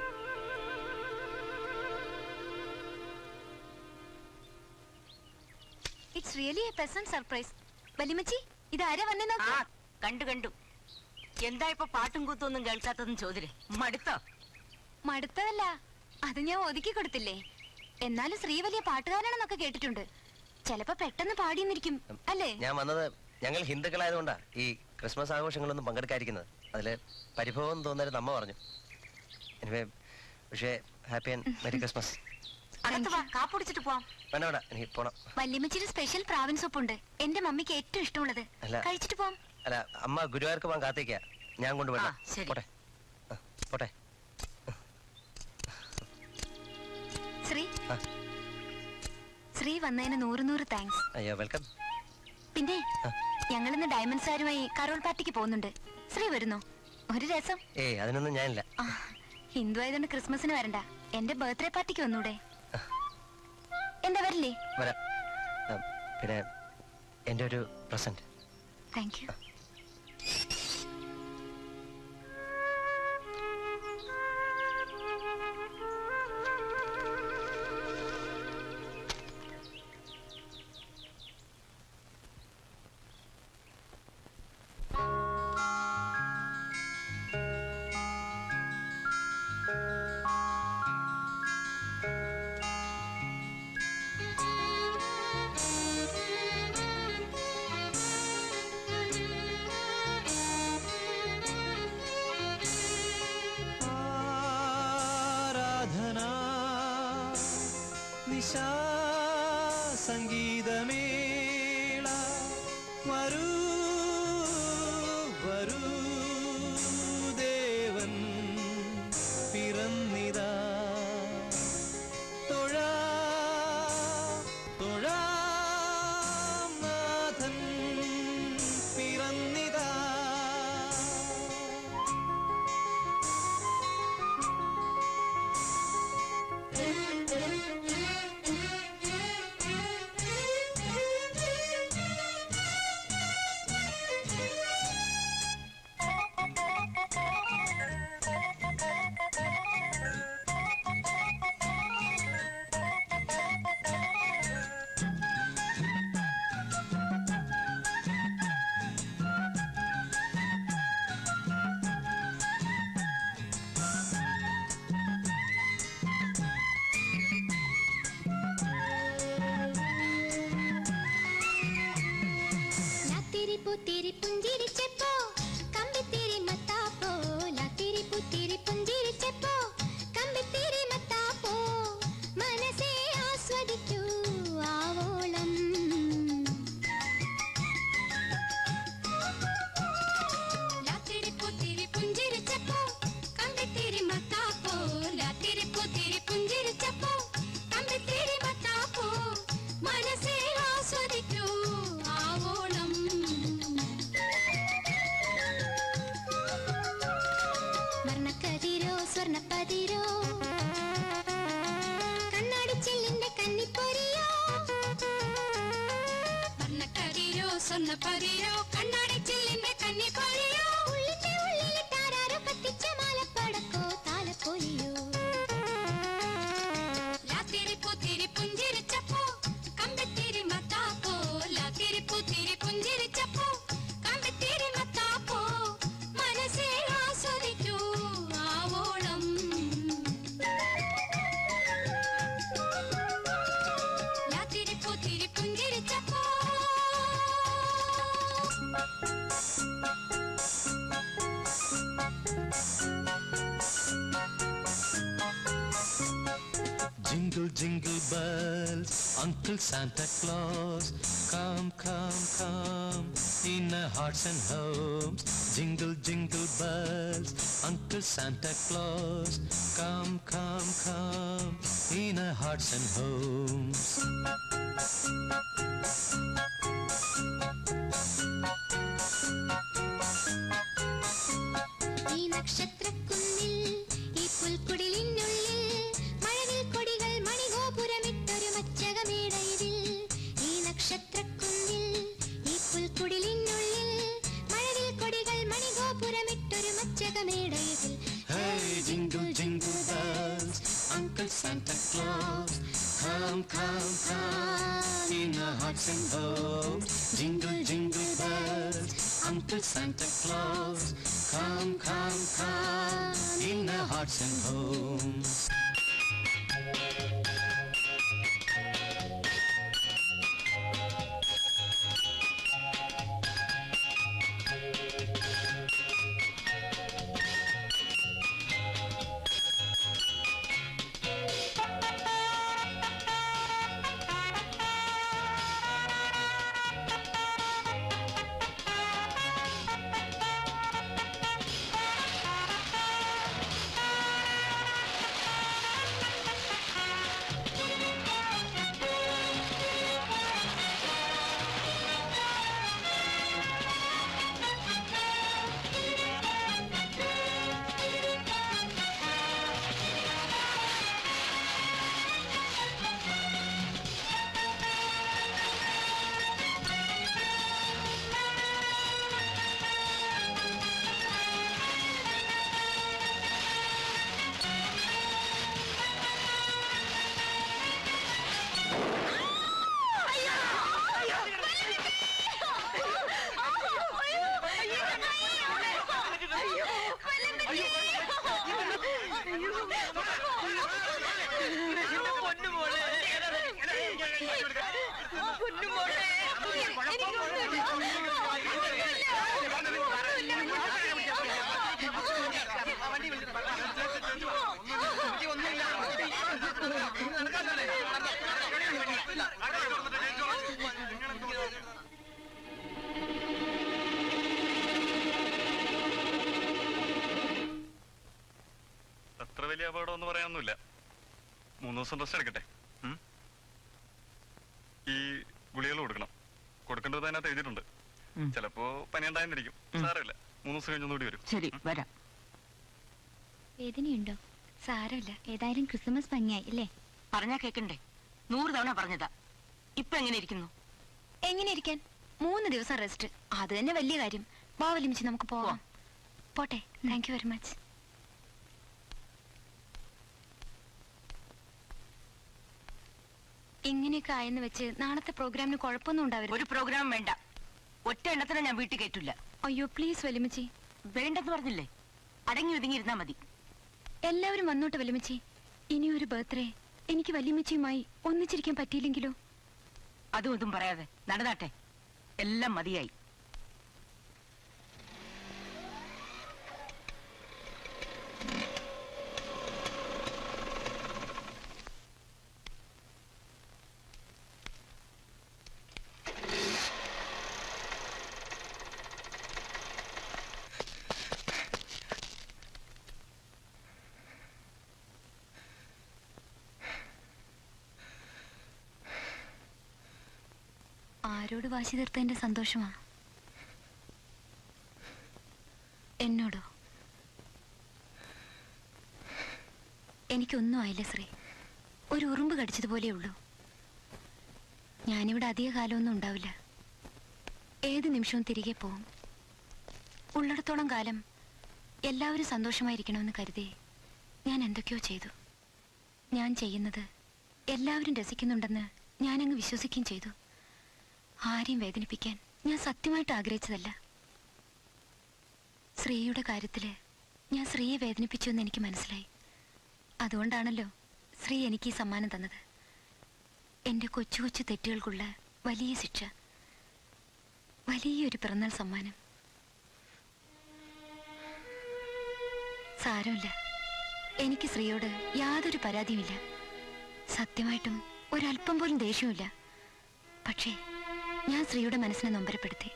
it's really a pleasant surprise വല്യമ്മച്ചി ഇത് ആരാ വന്നേ നോക്ക് ആ കണ്ടു കണ്ടു എന്താ ഇപ്പൊ പാട്ടും കൂത്തൊന്നും കേൾക്കാത്തതെന്ന് ചോദിരേ മടുത്തോ മടുത്തതല്ല അത് ഞാൻ ഒതുക്കി കൊടുത്തില്ലേ എന്നാലും ശ്രീ വലിയ പാട്ടുകാരാണെന്നൊക്കെ കേട്ടിട്ടുണ്ട് ചിലപ്പോ പെട്ടെന്ന് പാടിയെന്നിരിക്കും അല്ലേ ഞാൻ വന്നത് ഞങ്ങൾ ഹിന്ദുക്കളായതുകൊണ്ടാ ഈ ക്രിസ്മസ് ആഘോഷങ്ങളൊന്നും പങ്കെടുക്കാതിരിക്കുന്നത് അതില് പരിഭവം തോന്നരുത് അമ്മ പറഞ്ഞു എനിവേ പക്ഷേ ഹാപ്പി ആൻഡ് മെരി ക്രിസ്മസ് അകത്ത് വാ കാപ്പുടിച്ചിട്ട് പോവാം വേണ്ട വേണ്ട എനിക്ക് പോണം വല്യമ്മച്ചിയുടെ സ്പെഷ്യൽ പ്രാവൻ സൂപ്പ് ഉണ്ട് എന്റെ മമ്മിക്ക് ഏറ്റവും ഇഷ്ടമുള്ളത് അല്ല. കഴിച്ചിട്ട് പോവാം അല്ല അമ്മ ഗുരുവായൂർക്ക് പോകാൻ കാത്തേക്കാ ഞാൻ കൊണ്ടുപോയില്ല ആ, ശരി. പോട്ടെ ആ, പോട്ടെ ശ്രീ ആ. ശ്രീ വന്നതിന് നൂറ് നൂറ് താങ്ക്സ് അയ്യോ വെൽക്കം പിന്നെ ആ. ഞങ്ങളിന്ന് ഡയമണ്ട്സാരുമായി കരോൾ പാർട്ടിക്ക് പോകുന്നുണ്ട് ശ്രീ വരുന്നോ ഒരു രസം ഏയ് അതിനൊന്നും ഞാനില്ല ആ, ഹിന്ദു ആയതുകൊണ്ട് ക്രിസ്മസിന് വരണ്ട എന്റെ ബർത്ത്ഡേ പാർട്ടിക്ക് വന്നൂടെ എന്താ വരില്ലേ വരാം ആ, പിന്നെ എൻ്റെ ഒരു പ്രസന്റ് താങ്ക് യു ആരാധന നിശാ സംഗീതമേള വരൂ വരൂ ദേവൻ പിറന്നിതാ തൊഴാ തൊഴാം നാഥൻ പിറന്നിതാ ലാത്തിരി പൂത്തിരി പുഞ്ചിരിച്ചപ്പോ കമ്പിത്തിരി മത്താപ്പോ ലാത്തിരി പൂത്തിരി പുഞ്ചിരിച്ചപ്പോ കമ്പിത്തിരി മത്താപ്പോ മനസ്സേ ആസ്വദിക്കൂ ആവോളം ലാത്തിരി പൂത്തിരി പുഞ്ചിരിച്ചപ്പോ കമ്പിത്തിരി മത്താപ്പോ ലാത്തിരി പൂത്തിരി പുഞ്ചിരിച്ചപ്പോ കമ്പിത്തിരി മത്താപ്പോ മനസ്സേ ആസ്വദിക്കൂ ആവോളം വർണ്ണക്കതിരോ സ്വർണ്ണപ്പതിരോ കണ്ണാടിച്ചില്ലിന്റെ കന്നിപ്പൊരിയോ വർണ്ണക്കതിരോ സ്വർണ്ണപ്പതിരോ കണ്ണാടിച്ചില്ലിന്റെ കന്നിപ്പൊരിയോ ഉള്ളിന്റെ ഉള്ളിലിട്ടാരോ കത്തിച്ച മാലപ്പടക്കോ താലപ്പൊലിയോ ലാത്തിരി പൂത്തിരി പുഞ്ചിരിച്ചപ്പോ കമ്പിത്തിരി മത്താപ്പോ ലാത്തിരി പൂത്തിരി പുഞ്ചിരിച്ചപ്പോ കമ്പിത്തിരി മത്താപ്പോ മനസ്സേ ആസ്വദിക്കൂ ആവോളം ലാത്തിരി പൂത്തിരി പുഞ്ചിരിച്ചപ്പോ Jingle, jingle bells, Uncle Santa Claus, come, come, come, in our hearts and homes. Jingle, jingle bells, Uncle Santa Claus, come, come, come, in our hearts and homes. ഈ നക്ഷത്രക്കുന്നിൽ ഈ പുൽക്കുടിലിനുള്ളിൽ മഴവിൽ കൊടികൾ മണിഗോപുരമിട്ടൊരു മച്ചകമേടയിൽ ഈ നക്ഷത്രക്കുന്നിൽ ഈ പുൽക്കുടിലിനുള്ളിൽ മഴവിൽ കൊടികൾ മണിഗോപുരമിട്ടൊരു മച്ചകമേടയിൽ Hey, jingle, jingle bells, Uncle Santa Claus, come, come, come, in our hearts and homes. Jingle, jingle bells, Uncle Santa Claus, come, come, come, in our hearts and homes. അത്ര വലിയ അപകടമൊന്നും പറയാനൊന്നുമില്ല മൂന്ന് ദിവസം rest എടുക്കട്ടെ ഉം? ഈ ഗുളികൾ കൊടുക്കണം കൊടുക്കേണ്ടത് അതിനകത്ത് എഴുതിയിട്ടുണ്ട് ഉം. ചിലപ്പോ പനി ഉണ്ടായെന്നിരിക്കും സാരമില്ല മൂന്ന് ദിവസം കഴിഞ്ഞൊന്നുകൂടി വരും ശരി വരാം വേദനയുണ്ടോ സാരമില്ല ഏതായാലും ക്രിസ്മസ് ഭംഗിയായി അല്ലേ പറഞ്ഞാ കേക്കണ്ടേ നൂറ് തവണ പറഞ്ഞതാ ഇപ്പൊ എങ്ങനെ ഇരിക്കുന്നു എങ്ങനെ ഇരിക്കാൻ മൂന്ന് ദിവസം റെസ്റ്റ് അത് തന്നെ വലിയ കാര്യം ബാവലിമിച്ച് നമുക്ക് പോവാം പോട്ടെ താങ്ക് യു വെരി മച്ച് ഇങ്ങനെയൊക്കെ ആയെന്ന് വെച്ച് നാളത്തെ പ്രോഗ്രാമിന് കുഴപ്പമൊന്നും ഉണ്ടാവരുത് ഒരു പ്രോഗ്രാം വേണ്ട ഒറ്റ എണ്ണത്തിനെ ഞാൻ വീട്ടിൽ കയറ്റില്ല അയ്യോ പ്ലീസ് വലിമച്ചി വേണ്ടെന്ന് പറഞ്ഞില്ലേ അടങ്ങി ഒതുങ്ങിയിരുന്നാ മതി എല്ലാവരും വന്നോട്ടെ വലിമച്ചി ഇനി ഒരു ബർത്ത്ഡേ എനിക്ക് വലിയമ്മച്ചിയുമായി ഒന്നിച്ചിരിക്കാൻ പറ്റിയില്ലെങ്കിലോ അതും ഇതും പറയാതെ നടന്നാട്ടെ എല്ലാം മതിയായി ആരോട് വാശി തീർത്തതിന്റെ സന്തോഷമാ എന്നോടോ എനിക്കൊന്നും ആയില്ല ശ്രീ ഒരു ഉറുമ്പ് കടിച്ചതുപോലെ ഉള്ളൂ ഞാനിവിടെ അധിക കാലമൊന്നും ഉണ്ടാവില്ല ഏത് നിമിഷവും തിരികെ പോവും ഉള്ളിടത്തോളം കാലം എല്ലാവരും സന്തോഷമായിരിക്കണമെന്ന് കരുതി ഞാൻ എന്തൊക്കെയോ ചെയ്തു ഞാൻ ചെയ്യുന്നത് എല്ലാവരും രസിക്കുന്നുണ്ടെന്ന് ഞാനങ്ങ് വിശ്വസിക്കുകയും ചെയ്തു ആരെയും വേദനിപ്പിക്കാൻ ഞാൻ സത്യമായിട്ട് ആഗ്രഹിച്ചതല്ല ശ്രീയുടെ കാര്യത്തില് ഞാൻ ശ്രീയെ വേദനിപ്പിച്ചു എന്ന് എനിക്ക് മനസ്സിലായി അതുകൊണ്ടാണല്ലോ ശ്രീ എനിക്ക് ഈ സമ്മാനം തന്നത് എന്റെ കൊച്ചു കൊച്ചു തെറ്റുകൾക്കുള്ള വലിയ ശിക്ഷ വലിയൊരു പിറന്നാൾ സമ്മാനം സാരമില്ല എനിക്ക് ശ്രീയോട് യാതൊരു പരാതിയുമില്ല സത്യമായിട്ടും ഒരല്പം പോലും ദേഷ്യമില്ല പക്ഷേ ഞാൻ ശ്രീയുടെ മനസ്സിനെ നൊമ്പരപ്പെടുത്തി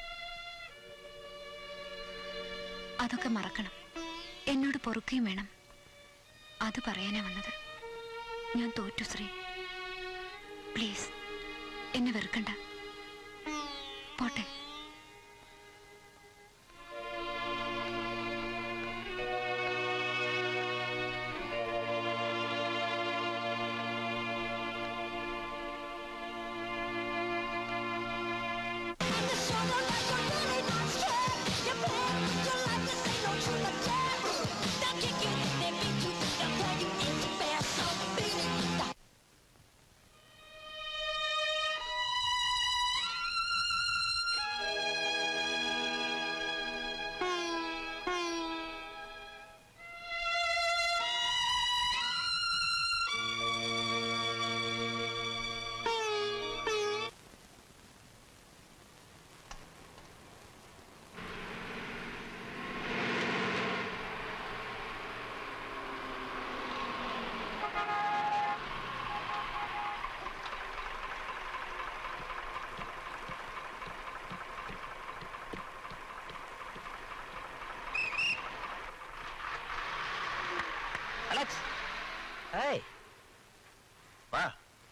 അതൊക്കെ മറക്കണം എന്നോട് പൊറുക്കുകയും വേണം അത് പറയാനാ വന്നത് ഞാൻ തോറ്റു ശ്രീ പ്ലീസ് എന്നെ വെറുക്കണ്ട പോട്ടെ അലക്സ് ഏയ് വാ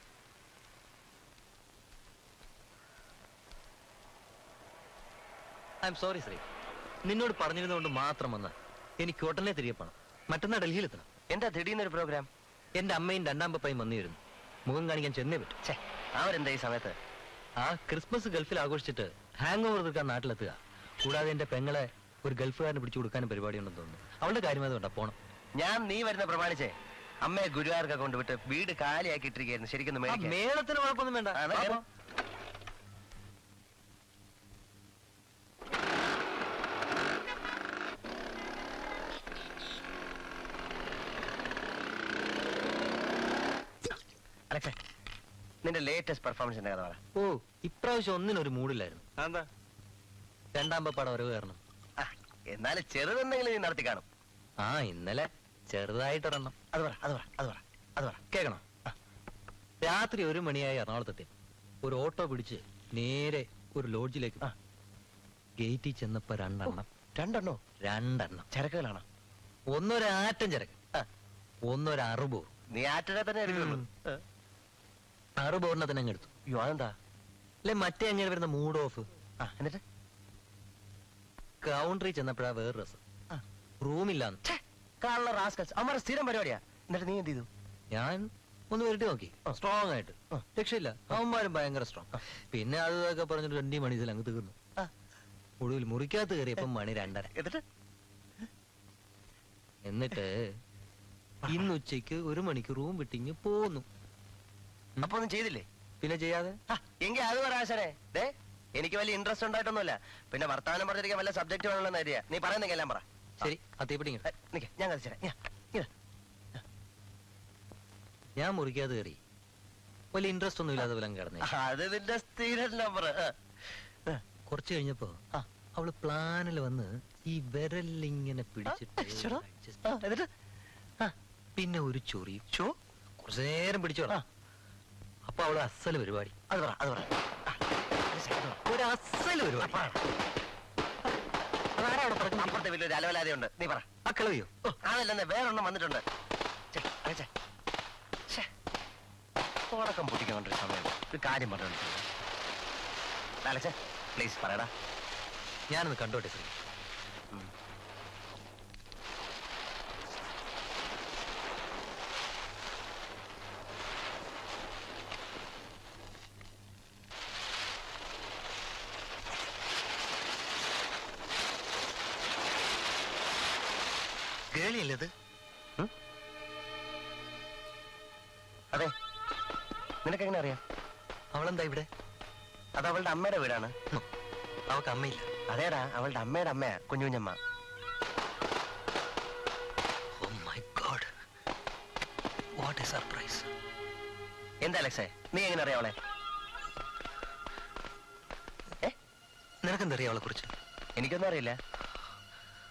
ഐ എം സോറി ശ്രീ നിന്നോട് പറഞ്ഞിരുന്നതുകൊണ്ട് മാത്രം വന്ന് എനിക്ക് ഉടനെ തിരികെ പോണം മറ്റന്നാൾ ഡൽഹിയിലെത്തണം എന്താ ദിടീർന്നൊരു പ്രോഗ്രാം എന്റെ അമ്മയും രണ്ടാം പപ്പയും വന്നിരുന്നു മുഖം കാണിക്കാൻ ചെന്നേ പറ്റും ഛേ അവരെന്താ ഈ സമയത്ത് ആ ക്രിസ്മസ് ഗൾഫിൽ ആഘോഷിച്ചിട്ട് ഹാങ് ഓവർ തീർക്കാൻ നാട്ടിലെത്തുക കൂടാതെ എന്റെ പെങ്ങളെ ഒരു ഗൾഫുകാരന് പിടിച്ചു കൊടുക്കാനും പരിപാടി ഉണ്ടെന്ന് തോന്നുന്നു അവളുടെ കാര്യം അതുകൊണ്ടാ പോണം ഞാൻ നീ വരുന്ന പ്രമാണിച്ചേ അമ്മയെ ഗുരുവാർക്ക കൊണ്ടുവിട്ട് വീട് കാലിയാക്കി ഇട്ടിരിക്കുന്നു ശരിക്കും ആ മേടിക്കാൻ മേളത്തിന് കുഴപ്പമൊന്നും വേണ്ട ആ, എന്നാ വാ, കേറ്. പോ. അലക്സേ നിന്റെ ലേറ്റസ്റ്റ് പെർഫോമൻസിന്റെ കഥ പറ ഓ ഇപ്രാവശ്യം ഒന്നിനൊരു മൂടില്ലായിരുന്നു എന്താ രണ്ടാം പപ്പാടെ വരവ് കാരണം ആ, എന്നാലും ചെറുതെന്തെങ്കിലും നീ നടത്തി കാണും ആ ഇന്നലെ ചെറുതായിട്ടൊരെണ്ണം അത് പറ അത് പറ അത് പറ അത് പറ കേൾക്കണം രാത്രി ഒരു മണിയായി എറണാകുളത്തെത്തി ഒരു ഓട്ടോ പിടിച്ച് നേരെ ഒരു ലോഡ്ജിലേക്ക് ആ. ഗേറ്റിൽ ചെന്നപ്പോ രണ്ടെണ്ണം രണ്ടെണ്ണോ രണ്ടെണ്ണം ചരക്കുകളാണോ ഒന്നൊരാറ്റം ചരക്ക് ആ. ഒന്നൊരു അറുപോ നീ ആറ്റിനെ തന്നെ എടുക്കുള്ളൂ ഉം. അറുപൂർണ്ണ തന്നെ അങ്ങ് എടുത്തു അയ്യോ അതെന്താ അല്ലെ മറ്റേ അങ്ങനെ വരുന്ന മൂഡ് ഓഫ് ആ എന്നിട്ട് കൗണ്ടറിൽ ചെന്നപ്പോഴാ വേറെ രസം ആ. റൂമില്ലാന്ന് കാണുന്ന റാസ്കൽസ് അമ്മയുടെ സ്ഥിരം പരിപാടിയാ എന്നിട്ട് നീ എന്ത് ചെയ്തു ഞാൻ ഒന്ന് വരട്ടി നോക്കി സ്ട്രോങ് ആയിട്ട് ആ. രക്ഷയില്ല അവന്മാരും ഭയങ്കര സ്ട്രോങ് പിന്നെ അത് ഇതൊക്കെ പറഞ്ഞിട്ട് രണ്ടീ മണിസിൽ അങ്ങ് തീർന്നു ആ. ഒടുവിൽ മുറിക്കകത്ത് കയറിയപ്പം മണി രണ്ടര എന്നിട്ട് എന്നിട്ട് ഇന്ന് ഉച്ചയ്ക്ക് ഒരു മണിക്ക് റൂം വിട്ടിങ്ങ് പോന്നു അപ്പൊ ഒന്നും ചെയ്തില്ലേ പിന്നെ ചെയ്യാതെ ആ, എങ്കി അത് പറയാശനെ ദേ എനിക്ക് വലിയ ഇൻട്രസ്റ്റ് ഉണ്ടായിട്ടൊന്നുമില്ല പിന്നെ വർത്തമാനം പറഞ്ഞിരിക്കാൻ വല്ല സബ്ജക്ട് വേണമെന്ന് ഐഡിയ നീ പറയുന്നെങ്കിൽ എല്ലാം പറ ശരി അത്തേപ്പിടിങ്ങ ഏ, നിക്ക് ഞാൻ കളിച്ചേരാം ഇങ്ങ, ഇങ്ങ. ഞാൻ മുറിക്കാതെ കയറി വലിയ ഇൻട്രസ്റ്റ് ഒന്നും ഇല്ലാതെ പോലെ കിടന്നേ അത് നിന്റെ സ്ഥിരം നമ്പർ കുറച്ച് കഴിഞ്ഞപ്പോ ആ. അവള് പ്ലാനിൽ വന്ന് ഈ വിരലിങ്ങനെ പിടിച്ചിട്ട് അശ്ശടാ. adjust എന്നിട്ട് പിന്നെ ഒരു ചൊറിയും ചോ കുറച്ചു നേരം പിടിച്ചു ആ. അപ്പൊ അവള് അസല് പരിപാടി അത് പറ അത് പറ ആ, അത് ശരി, അത് പറ. ഒരു അസല് പരിപാടി പറ. അതാരാ അവിടെ പറഞ്ഞത്? അപ്പുറത്തെ വലിയൊരു അലവലാതെയുണ്ട് നീ പറ ആ കിളവിയോ ഓ, അതല്ലെന്ന് വേറൊന്നും വന്നിട്ടുണ്ട് ഛെ, അകച്ചേ. ഛെ. ഉറക്കം പൊട്ടിക്കൊണ്ടൊരു സമയം ഒരു കാര്യം പറഞ്ഞു അലച്ചേ പ്ലീസ് പറയടാ ഞാനൊന്ന് കണ്ടോട്ടെ ശ്രീ കേളിയല്ലേ ഇത് അതെ നിനക്കെങ്ങനെ അറിയാം അവളെന്താ ഇവിടെ അത് അവളുടെ അമ്മയുടെ വീടാണ് ഉം. അവക്ക് അമ്മയില്ല അതേടാ അവളുടെ അമ്മയുടെ അമ്മയാ Kunjukunjamma oh my god what a surprise എന്താ അലക്സേ നീ എങ്ങനെ അറിയാം അവളെ നിനക്കെന്തറിയാം അവളെ കുറിച്ച് എനിക്കൊന്നും അറിയില്ല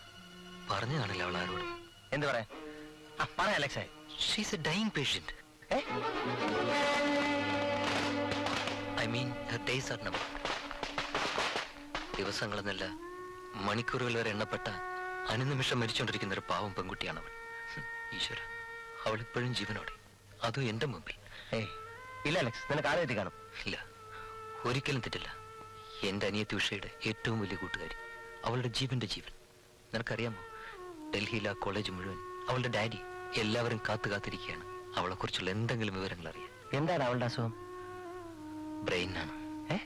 പറഞ്ഞു കാണില്ല അവൾ ആരോട് എന്ത് പറയാ ആ പറ അലക്സേ she's a dying patient uh I mean days are number ദിവസങ്ങളെന്നല്ല മണിക്കൂറുകൾ വരെ എണ്ണപ്പെട്ട അനുനിമിഷം മരിച്ചുകൊണ്ടിരിക്കുന്ന ഒരു പാവം പെൺകുട്ടിയാണവൾ ഹും, ഈശ്വര അവൾ ഇപ്പോഴും ജീവനോടെ അതും എന്റെ മുമ്പിൽ ഏയ് ഇല്ല അലക്സ് നിനക്ക് ആരെ കാണും ഇല്ല ഒരിക്കലും തെറ്റില്ല എന്റെ അനിയത്തി ഉഷയുടെ ഏറ്റവും വലിയ കൂട്ടുകാരി അവളുടെ ജീവന്റെ ജീവൻ നിനക്കറിയാമോ ഡൽഹിയിലെ ആ കോളേജ് മുഴുവൻ അവളുടെ ഡാഡി എല്ലാവരും കാത്തു കാത്തിരിക്കുകയാണ് അവളെ കുറിച്ചുള്ള എന്തെങ്കിലും വിവരങ്ങൾ അറിയാൻ എന്താണ് അവളുടെ അസുഖം ബ്രെയിനാണ് ഏ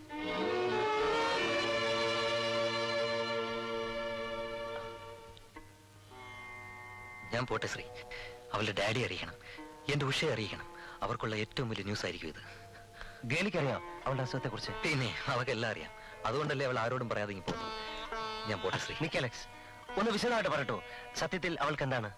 ഞാൻ പോട്ടെ ശ്രീ അവളുടെ ഡാഡി അറിയിക്കണം എന്റെ ഉഷയെ അറിയിക്കണം അവർക്കുള്ള ഏറ്റവും വലിയ ന്യൂസ് ആയിരിക്കും ഇത് ഗേലിക്കറിയാം അവളുടെ അസുഖത്തെ കുറിച്ച് പിന്നെ അവക്കെല്ലാം അറിയാം അതുകൊണ്ടല്ലേ അവൾ ആരോടും പറയാതെ ഇങ്ങ് പോകുന്നത് ഞാൻ പോട്ടെ ശ്രീ നിക്ക് അലക്സ് ഒന്ന് വിശദമായിട്ട് പറയട്ടോ സത്യത്തിൽ അവൾക്ക് എന്താണ്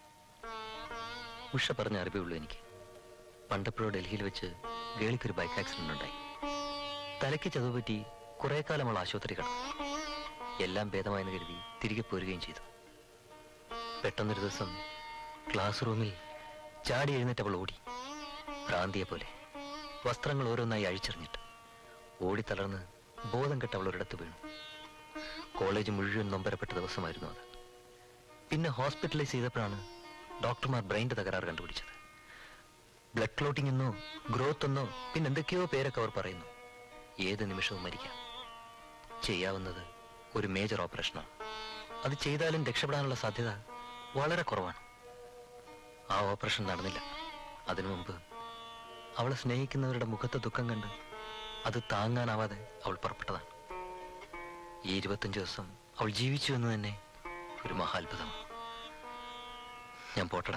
ഉഷ പറഞ്ഞ അറിവേ എനിക്ക് പണ്ടപ്പോഴോ ഡൽഹിയിൽ വെച്ച് ഗേളിക്കൊരു ബൈക്ക് ആക്സിഡന്റ് ഉണ്ടായി തലയ്ക്ക് ചതവ് പറ്റി കുറെ കാലം അവൾ ആശുപത്രി കിടന്നു എല്ലാം ഭേദമായെന്ന് കരുതി തിരികെ പോരുകയും ചെയ്തു പെട്ടെന്നൊരു ദിവസം ക്ലാസ് റൂമിൽ ചാടി എഴുന്നേറ്റ് അവൾ ഓടി ഭ്രാന്തിയെ പോലെ വസ്ത്രങ്ങൾ ഓരോന്നായി അഴിച്ചെറിഞ്ഞിട്ട് ഓടിത്തളർന്ന് ബോധം കെട്ട് അവൾ ഒരിടത്ത് വീണു കോളേജ് മുഴുവൻ നൊമ്പരപ്പെട്ട ദിവസമായിരുന്നു അത് പിന്നെ ഹോസ്പിറ്റലൈസ് ചെയ്തപ്പോഴാണ് ഡോക്ടർമാർ ബ്രെയിൻ്റെ തകരാറ് കണ്ടുപിടിച്ചത് ബ്ലഡ് ക്ലോട്ടിംഗ് എന്നോ ഗ്രോത്ത് എന്നോ പിന്നെ എന്തൊക്കെയോ പേരൊക്കെ അവർ പറയുന്നു ഏത് നിമിഷവും മരിക്കാം ചെയ്യാവുന്നത് ഒരു മേജർ ഓപ്പറേഷനാണ് അത് ചെയ്താലും രക്ഷപ്പെടാനുള്ള സാധ്യത വളരെ കുറവാണ് ആ ഓപ്പറേഷൻ നടന്നില്ല അതിനു മുമ്പ് അവളെ സ്നേഹിക്കുന്നവരുടെ മുഖത്തെ ദുഃഖം കണ്ട് അത് താങ്ങാനാവാതെ അവൾ പുറപ്പെട്ടതാണ് ഈ ഇരുപത്തഞ്ച് ദിവസം അവൾ ജീവിച്ചു എന്ന് തന്നെ ഒരു മഹാത്ഭുതമാണ് ഞാൻ പോട്ടടാ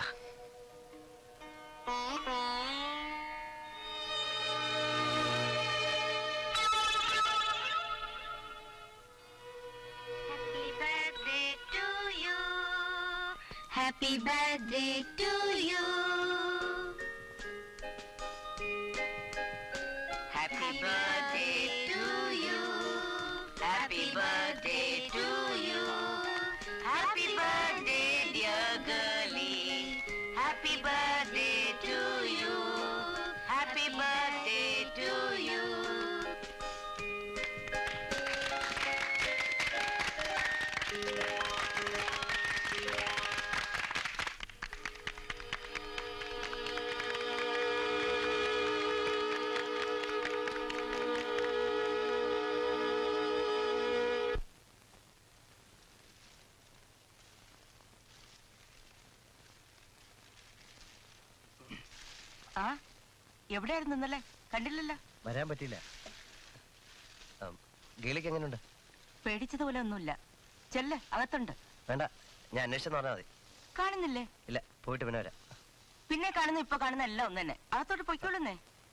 happy birthday to you happy birthday to you happy birthday to you happy birthday dear Girly happy birthday to you happy birthday to you ആ എവിടെയായിരുന്നു ഇന്നലെ കണ്ടില്ലല്ലോ വരാൻ പറ്റിയില്ല ഗേലിക്ക് എങ്ങനെയുണ്ട് പേടിച്ചതുപോലെ ഒന്നുമില്ല ചെല്ല് അകത്തുണ്ട് വേണ്ട ഞാൻ അന്വേഷിച്ചെന്ന് പറഞ്ഞാൽ മതി കാണുന്നില്ലേ ഇല്ല പോയിട്ട് പിന്നെ വരാം പിന്നെ കാണുന്ന ഇപ്പൊ കാണുന്ന എല്ലാം ഒന്ന് തന്നെ അകത്തോട്ട് പൊയ്ക്കോളുന്നേ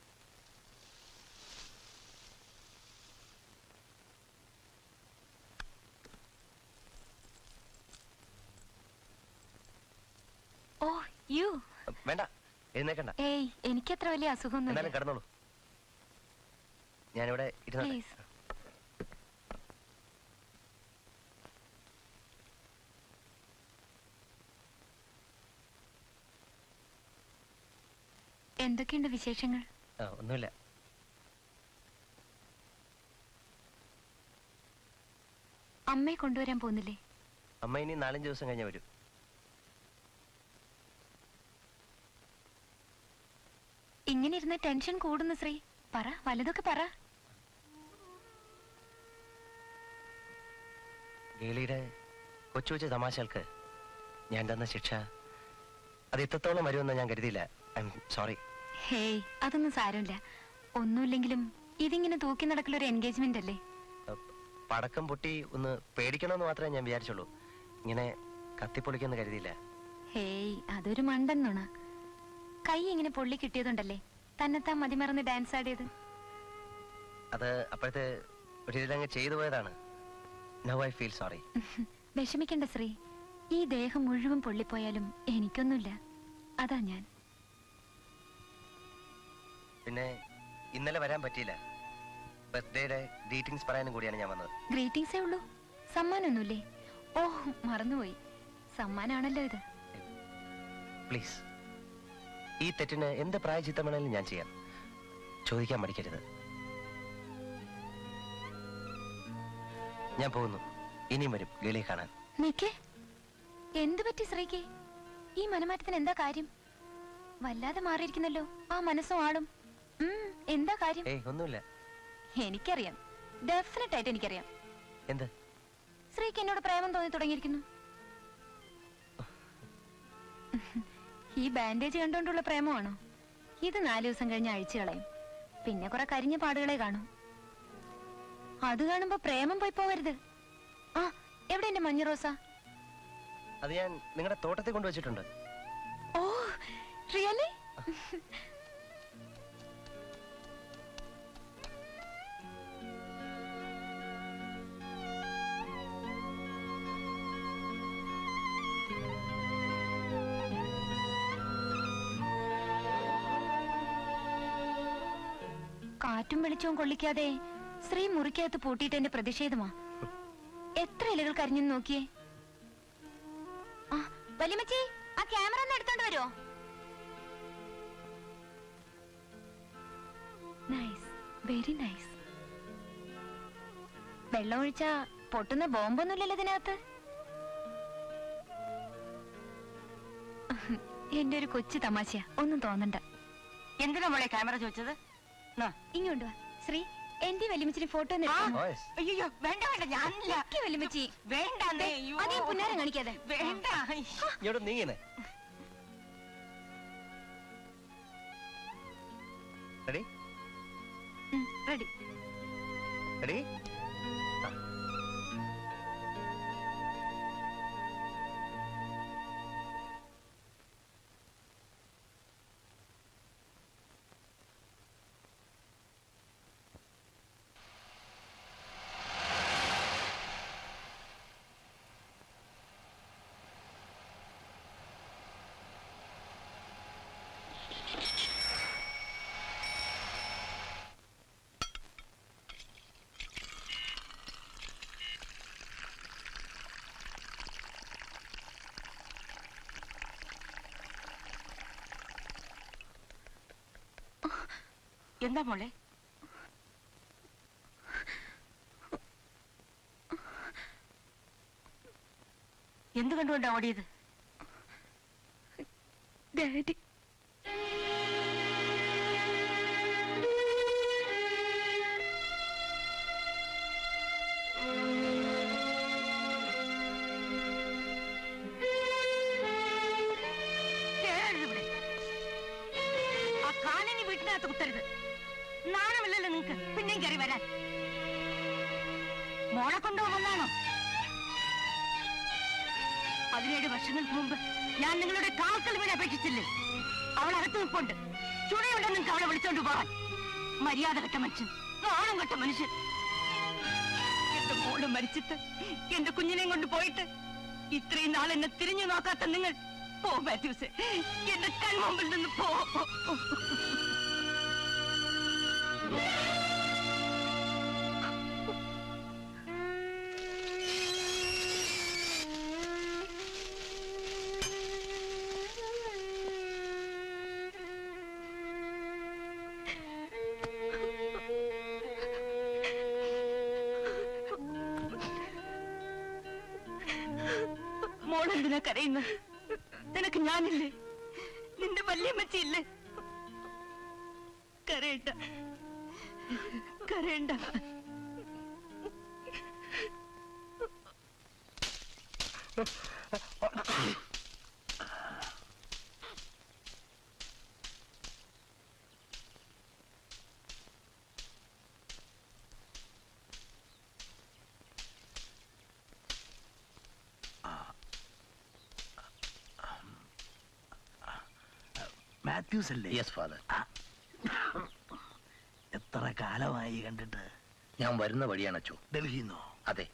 ഓ യു വേണ്ട എഴുന്നേക്കണ്ട ഏയ് എനിക്കത്ര വലിയ അസുഖമൊന്നുമില്ല എന്നാലും കിടന്നോളൂ ഞാനിവിടെ ഇരുന്നോട്ടെ പ്ലീസ് എന്തൊക്കെയുണ്ട് വിശേഷങ്ങൾ ആ ഒന്നുമില്ല അമ്മയെ കൊണ്ടുവരാൻ പോകുന്നില്ലേ അമ്മ ഇനി നാലഞ്ച് ദിവസം കഴിഞ്ഞേ വരും ഇങ്ങനെ ഇരുന്ന് ടെൻഷൻ കൂടുന്നു ശ്രീ പറ വലുതൊക്കെ പറ ഗേളിയുടെ കൊച്ചു കൊച്ചു തമാശകൾക്ക് ഞാൻ തന്ന ശിക്ഷ അത് ഇത്രത്തോളം വരുമെന്ന് ഞാൻ കരുതിയില്ല ഐ എം സോറി ഹേയ് അതൊന്നും സാരമില്ല ഒന്നുമില്ലെങ്കിലും ഇതിങ്ങനെ തൂക്കി നടക്കലൊരു ഒരു എൻഗേജ്മെന്റ് അല്ലേ പടക്കം പൊട്ടി ഒന്ന് പേടിക്കണമെന്ന് മാത്രമേ ഞാൻ വിചാരിച്ചുള്ളൂ ഇങ്ങനെ കത്തിപ്പൊളിക്കുമെന്ന് കരുതിയില്ല ഹേയ് അതൊരു മണ്ടൻ നുണ കൈ ഇങ്ങനെ പൊള്ളി കിട്ടിയതുണ്ടല്ലേ തന്നെത്താൻ മതിമറന്ന് ഡാൻസ് ആടിയത് അത് അപ്പോഴത്തെ ഒരു ഇതിലങ്ങ് ചെയ്തു പോയതാണ് നൗ ഐ ഫീൽ സോറി വിഷമിക്കണ്ട ശ്രീ ഈ ദേഹം മുഴുവൻ പൊള്ളിപ്പോയാലും എനിക്കൊന്നുമില്ല അതാ ഞാൻ പിന്നെ ഇന്നലെ വരാൻ പറ്റിയില്ല ബർത്ത്ഡേയുടെ ഗ്രീറ്റിംഗ്സ് പറയാനും കൂടിയാണ് ഞാൻ വന്നത് ഗ്രീറ്റിംഗ്സേ ഉള്ളൂ സമ്മാനമൊന്നുമില്ലേ ഓ മറന്നുപോയി സമ്മാനാണല്ലോ ഇത് പ്ലീസ് ഈ തെറ്റിന് എന്ത് പ്രായചിത്തം വേണേലും ഞാൻ ചെയ്യാം ചോദിക്കാൻ മടിക്കരുത് ഞാൻ പോകുന്നു ഇനിയും വരും ലീലയെ കാണാൻ നിക്കേ എന്തു പറ്റി ശ്രീക്ക് ഈ മനമാറ്റത്തിന് എന്താ കാര്യം വല്ലാതെ മാറിയിരിക്കുന്നല്ലോ ആ മനസ്സും ആളും ഉം, എന്താ കാര്യം ഏയ് ഒന്നുമില്ല എനിക്കറിയാം ഡെഫിനറ്റ് ആയിട്ട് എനിക്കറിയാം എന്ത് ശ്രീക്ക് എന്നോട് പ്രേമം തോന്നി തുടങ്ങിയിരിക്കുന്നു ഈ ബാൻഡേജ് കണ്ടുകൊണ്ടുള്ള പ്രേമമാണോ ഇത് നാലു ദിവസം കഴിഞ്ഞ് അഴിച്ചു കളയും പിന്നെ കുറെ കരിഞ്ഞ പാടുകളെ കാണും അത് കാണുമ്പോ പ്രേമം പോയി പോവരുത് ആ എവിടെ എന്റെ മഞ്ഞ റോസ അത് ഞാൻ നിങ്ങളുടെ തോട്ടത്തിൽ കൊണ്ടുവച്ചിട്ടുണ്ട് ഓ റിയലി കാറ്റും വെളിച്ചവും കൊള്ളിക്കാതെ ശ്രീ മുറിക്കകത്ത് പൂട്ടിയിട്ട് എന്റെ പ്രതിഷേധമാ എത്ര ഇലകൾ കരിഞ്ഞെന്ന് നോക്കിയേ ആ വലിയമ്മച്ചി ആ ക്യാമറ ഒന്ന് എടുത്തോണ്ട് വരുമോ നൈസ് വെരി നൈസ് വെള്ളം ഒഴിച്ചാ പൊട്ടുന്ന ബോംബൊന്നുമില്ലല്ലോ ഇതിനകത്ത് എന്റെ ഒരു കൊച്ചു തമാശയാ ഒന്നും തോന്നണ്ട എന്തിനാ മോളെ ക്യാമറ ചോദിച്ചത് നാ. ഇങ്ങോട്ട് വാ ശ്രീ എന്റെ വലിയമ്മച്ചിന് ഫോട്ടോ ആ, Boys. അയ്യോ വേണ്ട വേണ്ട ഞാനില്ല വലിയമ്മച്ചി വേണ്ട ദേ, അതേ പുന്നാരം കാണിക്കാതെ വേണ്ട ഇങ്ങോട്ട് നീങ്ങിനെ റെഡി റെഡി റെഡി എന്താ മോളെ എന്ത് കണ്ടുകൊണ്ടാ ഓടിയത് ഡാഡി കേറരുത് ഇവിടെ ആ കാലനി വീട്ടിനകത്ത് കുത്തരുത് നാണമില്ലല്ലോ നിങ്ങക്ക് പിന്നെയും കയറി വരാൻ മോളെ കൊണ്ടുപോകുന്നാണോ പതിനേഴ് വർഷങ്ങൾക്ക് മുമ്പ് ഞാൻ നിങ്ങളുടെ കാക്കൽ വീട് അപേക്ഷിച്ചില്ലേ അവൾ അകത്ത് നിൽപ്പുണ്ട് ചുണയുണ്ട് നിങ്ങൾക്ക് അവളെ വിളിച്ചോണ്ട് പോകാൻ മര്യാദ കെട്ട മനുഷ്യൻ നാണം കെട്ട മനുഷ്യൻ എന്റെ മോള് മരിച്ചിട്ട് എന്റെ കുഞ്ഞിനെയും കൊണ്ട് പോയിട്ട് ഇത്രയും നാൾ എന്നെ തിരിഞ്ഞു നോക്കാത്ത നിങ്ങൾ പോ മാത്യൂസ് എന്റെ കൺമുമ്പിൽ നിന്ന് പോ മോളെന്തിനാ കരയുന്നത് നിനക്ക് ഞാനില്ലേ നിന്റെ വല്യമ്മച്ചിയില്ലേ കരയണ്ട കരയണ്ട മാത്യൂസ് അല്ലേ യെസ് ഫാദർ എത്ര കാലമായി കണ്ടിട്ട് ഞാൻ വരുന്ന വഴിയാണ് അച്ചു ഡൽഹിന്നോ അതെ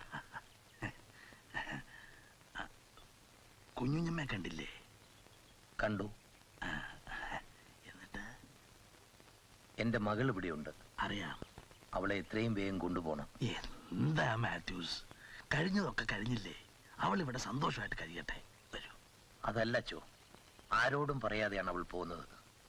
കുഞ്ഞുഞ്ഞമ്മ കണ്ടില്ലേ കണ്ടു എന്നിട്ട് എന്റെ മകൾ ഇവിടെയുണ്ട് അറിയാം അവളെ എത്രയും വേഗം കൊണ്ടുപോകണം എന്താ മാത്യൂസ് കഴിഞ്ഞതൊക്കെ കഴിഞ്ഞില്ലേ അവൾ ഇവിടെ സന്തോഷമായിട്ട് കഴിയട്ടെ വരൂ അതല്ല അച്ചു ആരോടും പറയാതെയാണ് അവൾ പോകുന്നത്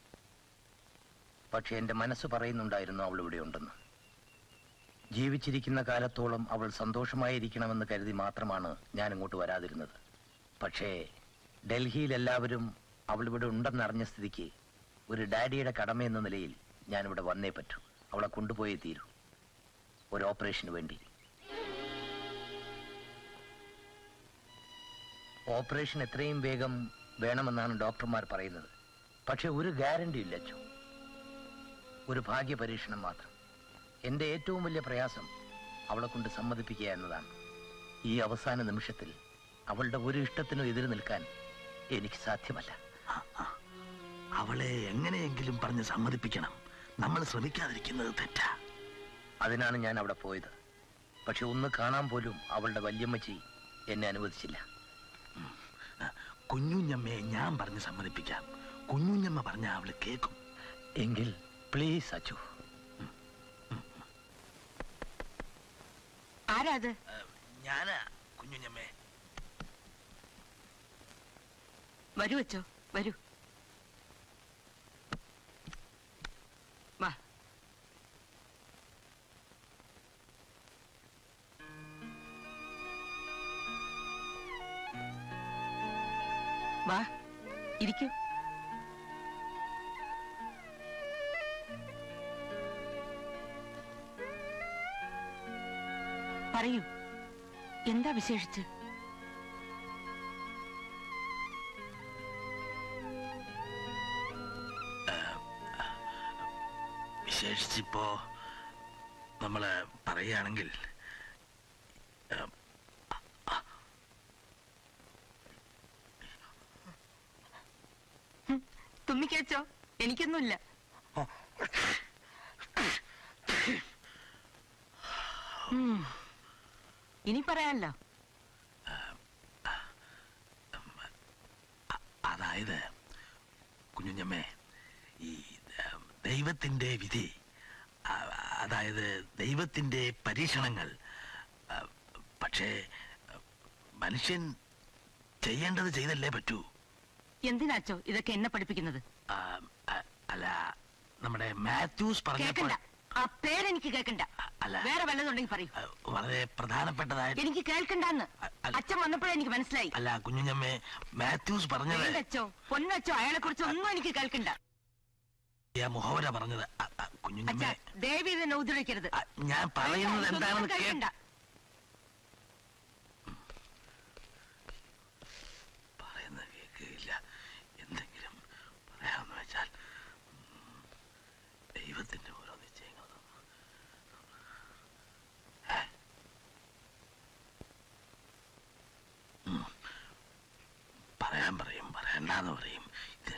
പക്ഷെ എൻ്റെ മനസ്സ് പറയുന്നുണ്ടായിരുന്നു അവൾ ഇവിടെ ഉണ്ടെന്ന് ജീവിച്ചിരിക്കുന്ന കാലത്തോളം അവൾ സന്തോഷമായിരിക്കണമെന്ന് കരുതി മാത്രമാണ് ഞാൻ ഇങ്ങോട്ട് വരാതിരുന്നത് പക്ഷേ ഡൽഹിയിൽ എല്ലാവരും അവൾ ഇവിടെ ഉണ്ടെന്നറിഞ്ഞ സ്ഥിതിക്ക് ഒരു ഡാഡിയുടെ കടമ എന്ന നിലയിൽ ഞാനിവിടെ വന്നേ പറ്റൂ അവളെ കൊണ്ടുപോയേ തീരൂ ഒരു ഓപ്പറേഷന് വേണ്ടി ഓപ്പറേഷൻ എത്രയും വേഗം വേണമെന്നാണ് ഡോക്ടർമാർ പറയുന്നത് പക്ഷെ ഒരു ഗ്യാരണ്ടി ഇല്ല അച്ചു ഒരു ഭാഗ്യ പരീക്ഷണം മാത്രം എൻ്റെ ഏറ്റവും വലിയ പ്രയാസം അവളെ കൊണ്ട് സമ്മതിപ്പിക്കുക എന്നതാണ് ഈ അവസാന നിമിഷത്തിൽ അവളുടെ ഒരു ഇഷ്ടത്തിനും എതിര് നിൽക്കാൻ എനിക്ക് സാധ്യമല്ല അവളെ എങ്ങനെയെങ്കിലും പറഞ്ഞ് സമ്മതിപ്പിക്കണം നമ്മൾ ശ്രമിക്കാതിരിക്കുന്നത് തെറ്റാ അതിനാണ് ഞാൻ അവിടെ പോയത് പക്ഷെ ഒന്ന് കാണാൻ പോലും അവളുടെ വല്യമ്മച്ചി എന്നെ അനുവദിച്ചില്ല കുഞ്ഞുഞ്ഞമ്മയെ ഞാൻ പറഞ്ഞ് സമ്മതിപ്പിക്കാം കുഞ്ഞുഞ്ഞമ്മ പറഞ്ഞ അവള് കേൾക്കും എങ്കിൽ പ്ലീസ് അച്ചു ആരാ അത് ഞാനാ കുഞ്ഞുഞ്ഞമ്മേ വരൂ അച്ചോ വരൂ വാ വാ ഇരിക്കൂ പറയൂ എന്താ വിശേഷിച്ച് വിശേഷിച്ചിപ്പോ നമ്മള് പറയുകയാണെങ്കിൽ ഏം, തുമ്മിക്കച്ചോ എനിക്കൊന്നുമില്ല ഉം. ഇനി പറയാമല്ലോ അതായത് കുഞ്ഞുഞ്ഞമ്മേ ഈ ഏം, ദൈവത്തിന്റെ വിധി ആ, അതായത് ദൈവത്തിന്റെ പരീക്ഷണങ്ങൾ ആ, പക്ഷേ ആ, മനുഷ്യൻ ചെയ്യേണ്ടത് ചെയ്തല്ലേ പറ്റൂ എന്തിനാച്ചോ ഇതൊക്കെ എന്നെ പഠിപ്പിക്കുന്നത് ആ, ആ, അല്ല നമ്മുടെ മാത്യൂസ് പറഞ്ഞപ്പോൾ കേക്കണ്ട ആ പേരെനിക്ക് കേക്കണ്ട അല്ല. വേറെ വല്ലതുണ്ടെങ്കിൽ പറയൂ ആ, വളരെ പ്രധാനപ്പെട്ടതായിട്ട് എനിക്ക് കേൾക്കണ്ടെന്ന് അ- അല്ല. അച്ഛൻ വന്നപ്പോഴേ എനിക്ക് മനസ്സിലായി അല്ല കുഞ്ഞുഞ്ഞമ്മേ മാത്യൂസ് പറഞ്ഞത് വേണ്ടച്ചോ പൊന്നച്ചോ അയാളെ കുറിച്ച് ഒന്നും എനിക്ക് കേൾക്കണ്ട ആ മുഹവര പറഞ്ഞത് ആ, ആ, അച്ഛാ കുഞ്ഞുഞ്ഞമ്മേ ദേവി ഇതിനെ ഉപദ്രവിക്കരുത് ആ, ഞാൻ പറയുന്നത് വേണ്ട, എന്താണെന്ന് ഇതൊന്നും കേൾക്കണ്ട കേൾക്കണ്ട പറയുന്നത് കേൾക്കുകയില്ല എന്തെങ്കിലും പറയാമെന്ന് വെച്ചാൽ ഉം, ദൈവത്തിന്റെ ഓരോ നിശ്ചയങ്ങൾ ഏ? ഉം. പറയാൻ പറയും പറയണ്ടെന്ന് പറയും ഇത്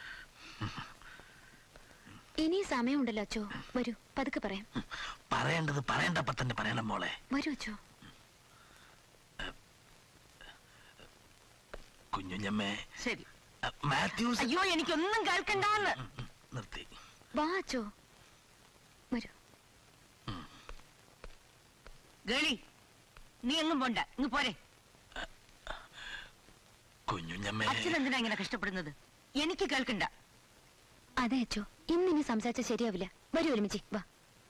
ഇനി സമയമുണ്ടല്ലോ അച്ചോ വരൂ പതുക്കെ പറയാം പറയേണ്ടത് പറയേണ്ടപ്പ തന്നെ പറയണം മോളെ വരൂ അച്ചോ കുഞ്ഞുഞ്ഞമ്മേ ശരി ആ, മാത്യൂസ് അയ്യോ എനിക്കൊന്നും കേൾക്കണ്ടെന്ന് ഉം, ഉം, നിർത്തി വാ അച്ചോ വരൂ ഗേളി നീ എങ്ങും പോണ്ട ഇങ്ങ് പോരെ കുഞ്ഞുഞ്ഞമ്മേ അച്ഛൻ എന്തിനാ ഇങ്ങനെ കഷ്ടപ്പെടുന്നത് എനിക്ക് കേൾക്കണ്ട അതെ അച്ചോ ഇന്നിനി സംസാരിച്ചാൽ ശരിയാവില്ല വരൂ ഒരുമിച്ച് വാ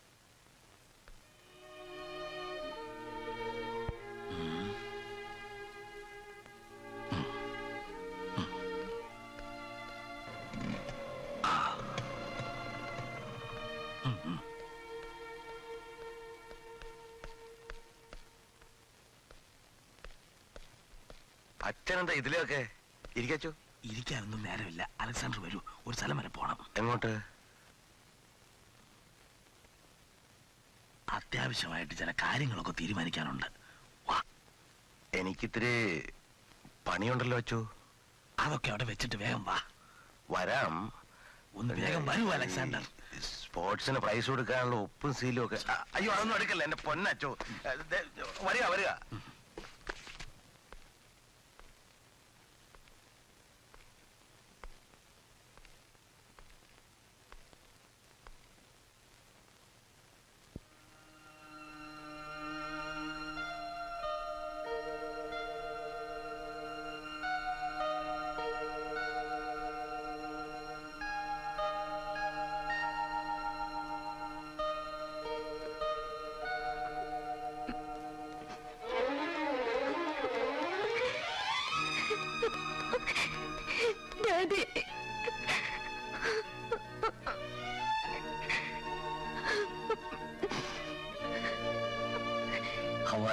അച്ഛനെന്താ ഇതിലൊക്കെ ഇരിക്കച്ചു ഇരിക്കാനൊന്നും നേരമില്ല അലക്സാണ്ടർ വരൂ ഒരു സ്ഥലം വരെ പോണം എങ്ങോട്ട് അത്യാവശ്യമായിട്ട് ചില കാര്യങ്ങളൊക്കെ തീരുമാനിക്കാനുണ്ട് വാ എനിക്കിത്തിരി പണിയുണ്ടല്ലോ അച്ചു അതൊക്കെ അവിടെ വെച്ചിട്ട് വേഗം വാ വരാം ഒന്ന് വേഗം വരൂ അലക്സാണ്ടർ സ്പോർട്സിന് പ്രൈസ് കൊടുക്കാനുള്ള ഉപ്പും സീലും ഒക്കെ ആ, അയ്യോ അതൊന്നും എടുക്കല്ല എന്റെ പൊന്നച്ചോ ഏ, ദേ, വരിക വരിക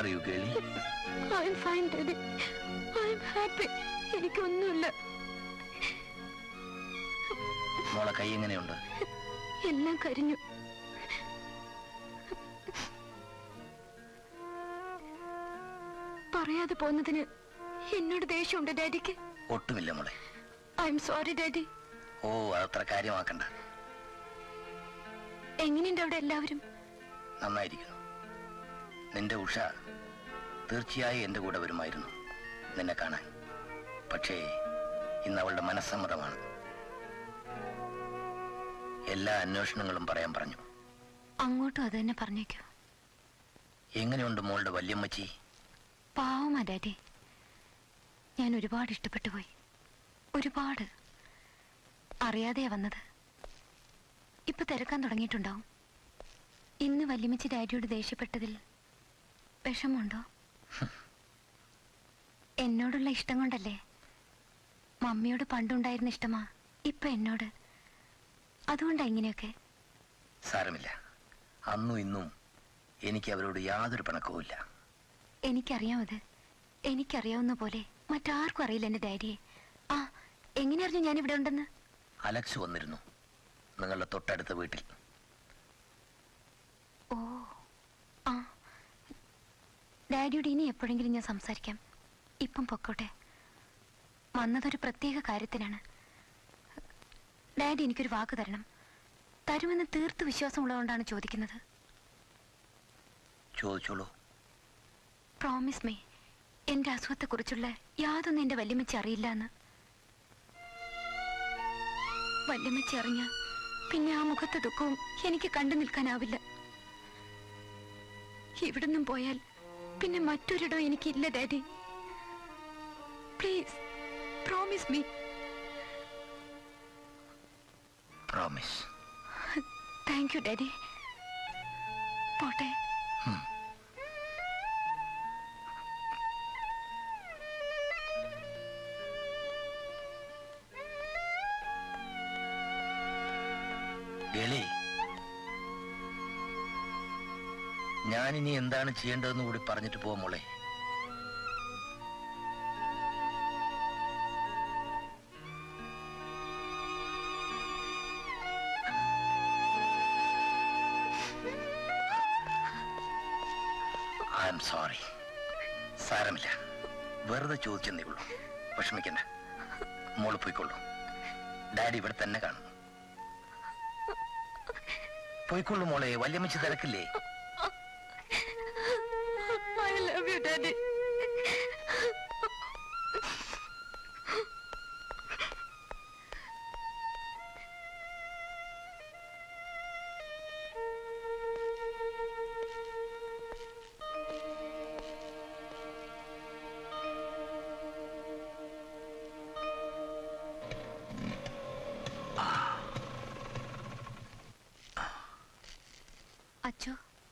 you Girly I'm fine daddy I'm happy എനിക്കൊന്നുമില്ല മോളെ കൈ എങ്ങനെയുണ്ട് എല്ലാം കരിഞ്ഞു പറയാതെ പോന്നതിന് എന്നോട് ദേഷ്യമുണ്ട് ഡാഡിക്ക് ഒട്ടുമില്ല മോളെ ഐ എം സോറി ഡാഡി ഓ അതത്ര കാര്യമാക്കണ്ട എങ്ങനെയുണ്ട് അവിടെ എല്ലാവരും നന്നായിരിക്കുന്നു നിന്റെ ഉഷ തീർച്ചയായും എന്റെ കൂടെ വരുമായിരുന്നു നിന്നെ കാണാൻ പക്ഷേ ഇന്ന് അവളുടെ മനസ്സമ്മതമാണ് എല്ലാ അന്വേഷണങ്ങളും പറയാൻ പറഞ്ഞു അങ്ങോട്ടും അത് തന്നെ പറഞ്ഞേക്കോ എങ്ങനെയുണ്ട് മോളുടെ വല്യമ്മച്ചി പാവമാ ഡാഡി ഞാൻ ഒരുപാട് ഇഷ്ടപ്പെട്ടു പോയി ഒരുപാട് അറിയാതെയാ വന്നത് ഇപ്പൊ തിരക്കാൻ തുടങ്ങിയിട്ടുണ്ടാവും ഇന്ന് വല്യമ്മച്ചി ഡാഡിയോട് ദേഷ്യപ്പെട്ടതിൽ വിഷമമുണ്ടോ എന്നോടുള്ള ഇഷ്ടം കൊണ്ടല്ലേ മമ്മിയോട് പണ്ടുണ്ടായിരുന്ന ഇഷ്ടമാ ഇപ്പൊ എന്നോട് അതുകൊണ്ടാ ഇങ്ങനെയൊക്കെ സാരമില്ല അന്നും ഇന്നും എനിക്ക് അവരോട് യാതൊരു പിണക്കവുമില്ല എനിക്കറിയാം അത് എനിക്കറിയാവുന്ന പോലെ മറ്റാർക്കും അറിയില്ല എന്റെ ഡാഡിയെ ആ എങ്ങനെ അറിഞ്ഞു ഞാൻ ഇവിടെ ഉണ്ടെന്ന് അലക്സ് വന്നിരുന്നു നിങ്ങളുടെ തൊട്ടടുത്ത വീട്ടിൽ ഓ ആ ഡാഡിയോട് ഇനി എപ്പോഴെങ്കിലും ഞാൻ സംസാരിക്കാം ഇപ്പം പൊക്കോട്ടെ വന്നതൊരു പ്രത്യേക കാര്യത്തിനാണ് ഡാഡി എനിക്കൊരു വാക്ക് തരണം തരുമെന്ന് തീർത്ത് വിശ്വാസമുള്ളതുകൊണ്ടാണ് ചോദിക്കുന്നത് ചോദിച്ചോളൂ പ്രോമിസ് മീ എന്റെ അസുഖത്തെക്കുറിച്ചുള്ള യാതൊന്നും എന്റെ വല്യമ്മച്ചി അറിയില്ല എന്ന് വല്യമ്മച്ചി അറിഞ്ഞ പിന്നെ ആ മുഖത്തെ ദുഃഖവും എനിക്ക് കണ്ടു നിൽക്കാനാവില്ല ഇവിടുന്നും പോയാൽ പിന്നെ മറ്റൊരിടം എനിക്കില്ല daddy please promise me promise thank you daddy പോട്ടെ ഗളി ഞാനിനി എന്താണ് ചെയ്യേണ്ടതെന്ന് കൂടി പറഞ്ഞിട്ട് പോവാം മോളെ ഐ എം സോറി സാരമില്ല വെറുതെ ചോദിച്ചെന്നേ ഉള്ളൂ വിഷമിക്കണ്ട മോള് പോയിക്കൊള്ളൂ ഡാഡി ഇവിടെ തന്നെ കാണും പോയിക്കൊള്ളു മോളെ വല്യമ്മച്ച് തിരക്കില്ലേ ഐ ലവ് യു ഡാഡി അച്ചോ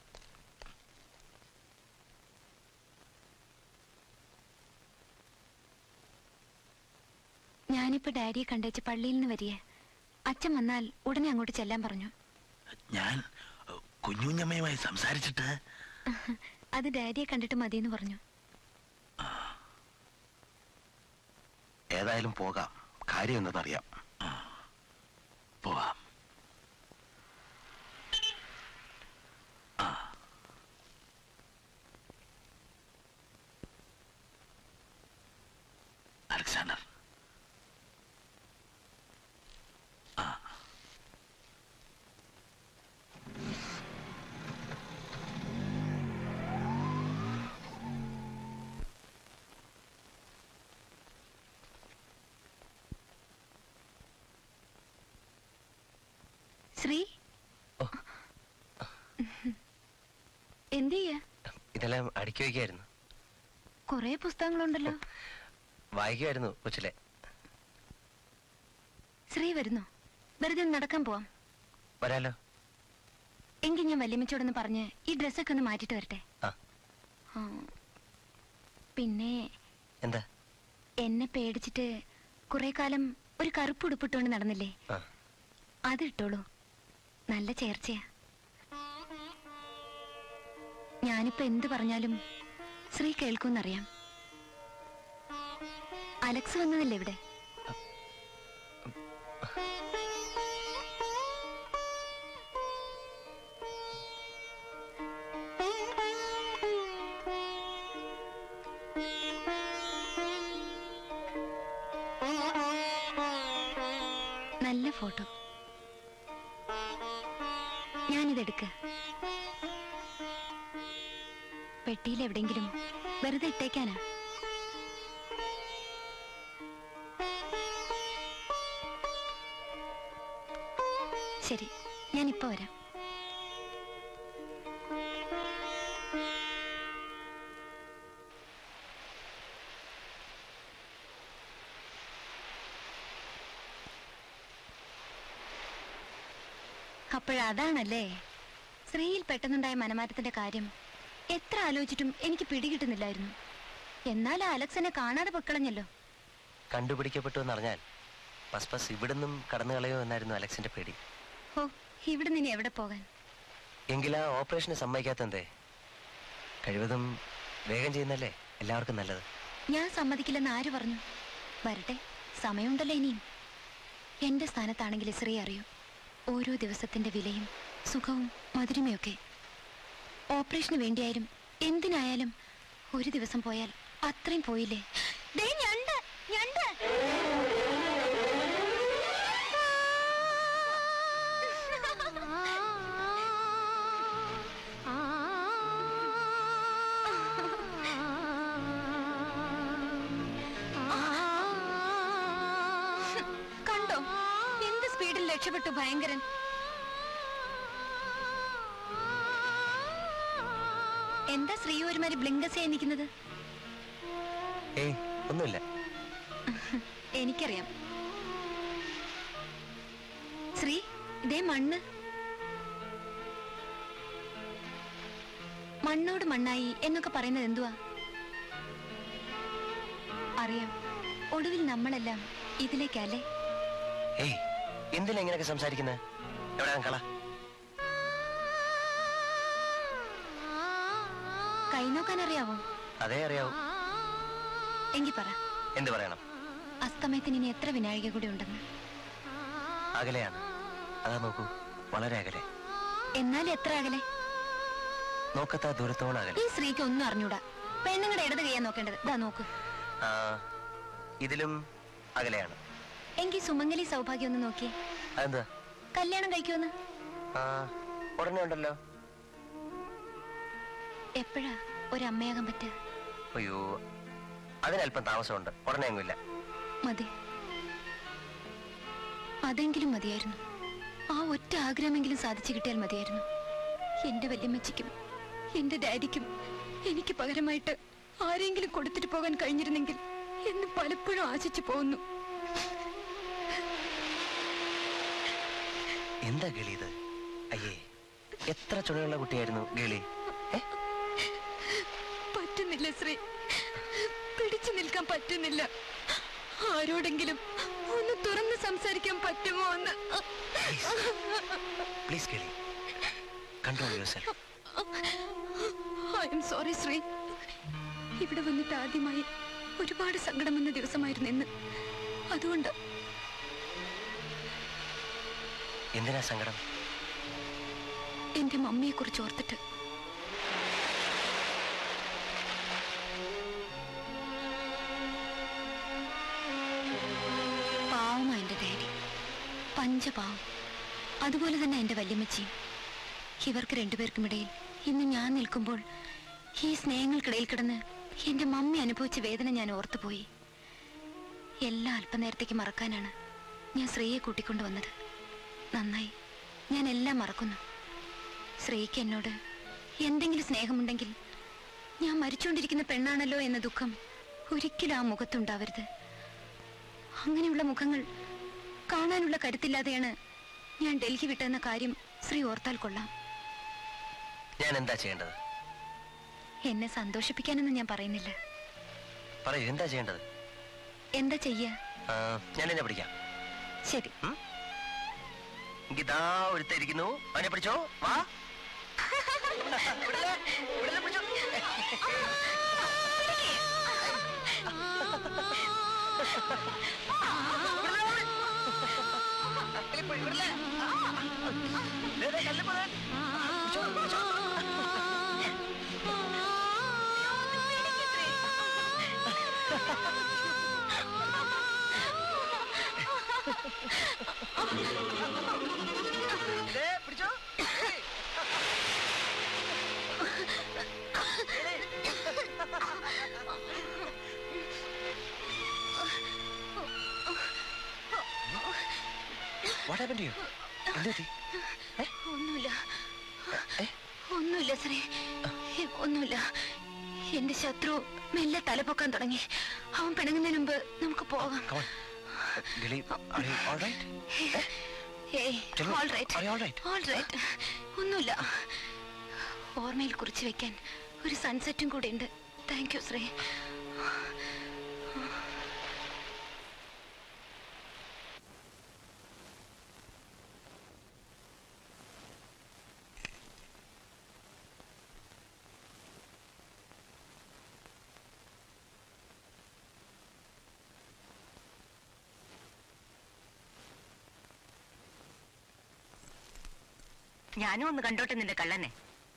ഞാനിപ്പോ ഡാഡിയെ കണ്ടേച്ച് പള്ളിയിൽ നിന്ന് വരിക അച്ഛൻ വന്നാൽ ഉടനെ അങ്ങോട്ട് ചെല്ലാൻ പറഞ്ഞു ഞാൻ ഏഹ്, കുഞ്ഞുഞ്ഞമ്മയുമായി സംസാരിച്ചിട്ട് അത് ഡാഡിയെ കണ്ടിട്ട് മതിയെന്ന് പറഞ്ഞു ഏതായാലും പോകാം കാര്യം എന്തെന്നറിയാം പോവാം ആ. അലക്സാണ്ടർ ശ്രീ ഓ. എന്ത് ചെയ്യാ ഇതെല്ലാം അടുക്കി വയ്ക്കായിരുന്നു കൊറേ പുസ്തകങ്ങളുണ്ടല്ലോ വായിക്കുമായിരുന്നു കൊച്ചിലെ ശ്രീ വരുന്നു വെറുതെ ഒന്ന് നടക്കാൻ പോവാം വരാലോ എങ്കിൽ ഞാൻ വല്യമ്മച്ചോടൊന്ന് പറഞ്ഞ് ഈ ഡ്രസ്സൊക്കെ ഒന്ന് മാറ്റിട്ട് വരട്ടെ ആ. ആ. പിന്നെ എന്താ എന്നെ പേടിച്ചിട്ട് കുറെ കാലം ഒരു കറുപ്പ് ഉടുപ്പിട്ടുകൊണ്ട് നടന്നില്ലേ ആ. അത് ഇട്ടോളൂ നല്ല ചേർച്ചയാ ഞാനിപ്പോ എന്ത് പറഞ്ഞാലും ശ്രീ കേൾക്കൂന്നറിയാം അലക്സ് വന്നതല്ലേ ഇവിടെ നല്ല ഫോട്ടോ ഞാനിതെടുക്ക പെട്ടിയിൽ എവിടെങ്കിലും വെറുതെ ഇട്ടേക്കാനാ ശരി ഞാൻ ഇപ്പൊ വരാം അപ്പോഴതാണല്ലേ സ്ത്രീയിൽ പെട്ടെന്നുണ്ടായ മനമാറ്റത്തിന്റെ കാര്യം എത്ര ആലോചിച്ചിട്ടും എനിക്ക് പിടികിട്ടുന്നില്ലായിരുന്നു എന്നാൽ ആ അലക്സ് എന്നെ കാണാതെ പൊക്കളഞ്ഞല്ലോ കണ്ടുപിടിക്കപ്പെട്ടു എന്നറിഞ്ഞാൽ പസ്പസ് ഇവിടുന്നും കടന്നു കളയോ എന്നായിരുന്നു അലക്സിന്റെ പേടി ഓ ഇവിടെ നിന്ന് എവിടെ പോകാൻ എങ്കിലാ ഓപ്പറേഷന് സമ്മതിക്കാത്തന്തേ കഴിവതും വേഗം ചെയ്യുന്നല്ലേ എല്ലാവർക്കും നല്ലത് ഞാൻ സമ്മതിക്കില്ലെന്ന് ആര് പറഞ്ഞു വരട്ടെ സമയമുണ്ടല്ലോ ഇനിയും എന്റെ സ്ഥാനത്താണെങ്കിൽ ശ്രീ അറിയൂ ഓരോ ദിവസത്തിന്റെ വിലയും സുഖവും മധുരമയൊക്കെ ഓപ്പറേഷന് വേണ്ടിയായാലും എന്തിനായാലും ഒരു ദിവസം പോയാൽ അത്രയും പോയില്ലേ ദേ ഞണ്ട് ഞണ്ട് കണ്ടോ എന്ത് സ്പീഡിൽ രക്ഷപ്പെട്ടു ഭയങ്കരൻ എന്താ ശ്രീ ഒരുമാതിരി ബ്ലിങ്കസ് നിൽക്കുന്നത് ഏയ് ഒന്നുമില്ല എനിക്കറിയാം ശ്രീ ഇതേ മണ്ണ് മണ്ണോട് മണ്ണായി എന്നൊക്കെ പറയുന്നത് എന്തുവാ അറിയാം ഒടുവിൽ നമ്മളെല്ലാം ഇതിലേക്കല്ലേ ഏയ് എന്തിനാ ഇങ്ങനെയൊക്കെ സംസാരിക്കുന്നത് എവിടെ കള കൈ നോക്കാൻ അറിയാവോ അതേ അറിയാവൂ എങ്കി പറ എന്ത് പറയണം അസ്തമയത്തിന് ഇനി എത്ര വിനാഴിക കൂടി ഉണ്ടെന്ന് അകലെയാണ് അതാ നോക്കൂ വളരെ അകലെ എന്നാൽ എത്ര അകലെ നോക്കത്താ ദൂരത്തോളം അകലെ ഈ സ്ത്രീക്ക് ഒന്നും അറിഞ്ഞൂടാ പെണ്ണുങ്ങളുടെ ഇടത് കൈയാ നോക്കേണ്ടത് ഇതാ നോക്ക് ആ ഇതിലും അകലെയാണ് എങ്കിൽ സുമംഗലി സൗഭാഗ്യം ഒന്ന് നോക്കിയേ അതെന്താ കല്യാണം കഴിക്കുമെന്ന് ആ ഉടനെ ഉണ്ടല്ലോ എപ്പോഴാ ഒരമ്മയാകാൻ പറ്റുക അയ്യോ അതിനല്പം താമസമുണ്ട് ഉടനെ എങ്ങുമില്ല മതി അതെങ്കിലും മതിയായിരുന്നു ആ ഒറ്റ ആഗ്രഹമെങ്കിലും സാധിച്ചു കിട്ടിയാൽ മതിയായിരുന്നു എന്റെ വല്യമ്മച്ചിക്കും എന്റെ ഡാഡിക്കും എനിക്ക് പകരമായിട്ട് ആരെങ്കിലും കൊടുത്തിട്ട് പോകാൻ കഴിഞ്ഞിരുന്നെങ്കിൽ എന്ന് പലപ്പോഴും ആശിച്ചു പോകുന്നു എന്താ ഗളി ഇത് അയ്യേ എത്ര ചുണയുള്ള കുട്ടിയായിരുന്നു ഗളി ഏ പറ്റുന്നില്ല ശ്രീ പിടിച്ചു നിൽക്കാൻ പറ്റുന്നില്ല ആരോടെങ്കിലും ഒന്ന് തുറന്ന് സംസാരിക്കാൻ പറ്റുമോ എന്ന് please Girly control yourself I'm sorry Sree ഇവിടെ വന്നിട്ട് ആദ്യമായി ഒരുപാട് സങ്കടം വന്ന ദിവസമായിരുന്നു ഇന്ന് അതുകൊണ്ട് എന്തിനാ സങ്കടം എന്റെ മമ്മിയെ കുറിച്ച് ഓർത്തിട്ട് പാവമാ എന്റെ ഡാഡി പഞ്ചപാവം അതുപോലെ തന്നെ എന്റെ വല്യമ്മച്ചിയും ഇവർക്ക് രണ്ടുപേർക്കുമിടയിൽ ഇന്ന് ഞാൻ നിൽക്കുമ്പോൾ ഈ സ്നേഹങ്ങൾക്കിടയിൽ കിടന്ന് എന്റെ മമ്മി അനുഭവിച്ച വേദന ഞാൻ ഓർത്തുപോയി എല്ലാം അല്പനേരത്തേക്ക് മറക്കാനാണ് ഞാൻ ശ്രീയെ കൂട്ടിക്കൊണ്ടുവന്നത് നന്നായി ഞാൻ എല്ലാം മറക്കുന്നു ശ്രീക്ക് എന്നോട് എന്തെങ്കിലും സ്നേഹമുണ്ടെങ്കിൽ ഞാൻ മരിച്ചുകൊണ്ടിരിക്കുന്ന പെണ്ണാണല്ലോ എന്ന ദുഃഖം ഒരിക്കലും ആ മുഖത്തുണ്ടാവരുത് അങ്ങനെയുള്ള മുഖങ്ങൾ കാണാനുള്ള കരുത്തില്ലാതെയാണ് ഞാൻ ഡൽഹി വിട്ടെന്ന കാര്യം ശ്രീ ഓർത്താൽ കൊള്ളാം ഞാൻ എന്താ ചെയ്യേണ്ടത് എന്നെ സന്തോഷിപ്പിക്കാനൊന്നും ഞാൻ പറയുന്നില്ല പറയൂ എന്താ ചെയ്യേണ്ടത് എന്താ ചെയ്യാ ആ, ഞാൻ എന്നെ പിടിക്കാം ശരി ഇതാ ഒരുത്തായിരിക്കുന്നു അവനെ പിടിച്ചോ വാ വിടല്ലേ? വിടല്ലേ പിടിച്ചോ? പിടിച്ചോ വാട്ട് ഹാപ്പൻ ടു യു എന്ത് പറ്റി ഒന്നുമില്ല ഒന്നുമില്ല ശ്രീ ഒന്നുമില്ല എന്റെ ശത്രു മെല്ലെ തലപൊക്കാൻ തുടങ്ങി അവൻ പിണങ്ങുന്നതിന് മുമ്പ് നമുക്ക് പോകാം Come on. Lily, are you all right? ഏയ് Tell me, all right. are you all right? All right. ഒന്നുമില്ല ഓർമ്മയിൽ കുറിച്ച് വെക്കാൻ ഒരു സൺസെറ്റും കൂടെ ഉണ്ട് താങ്ക് യു ശ്രീ ഞാനും ഒന്ന് കണ്ടോട്ടെ നിന്റെ കള്ളനെ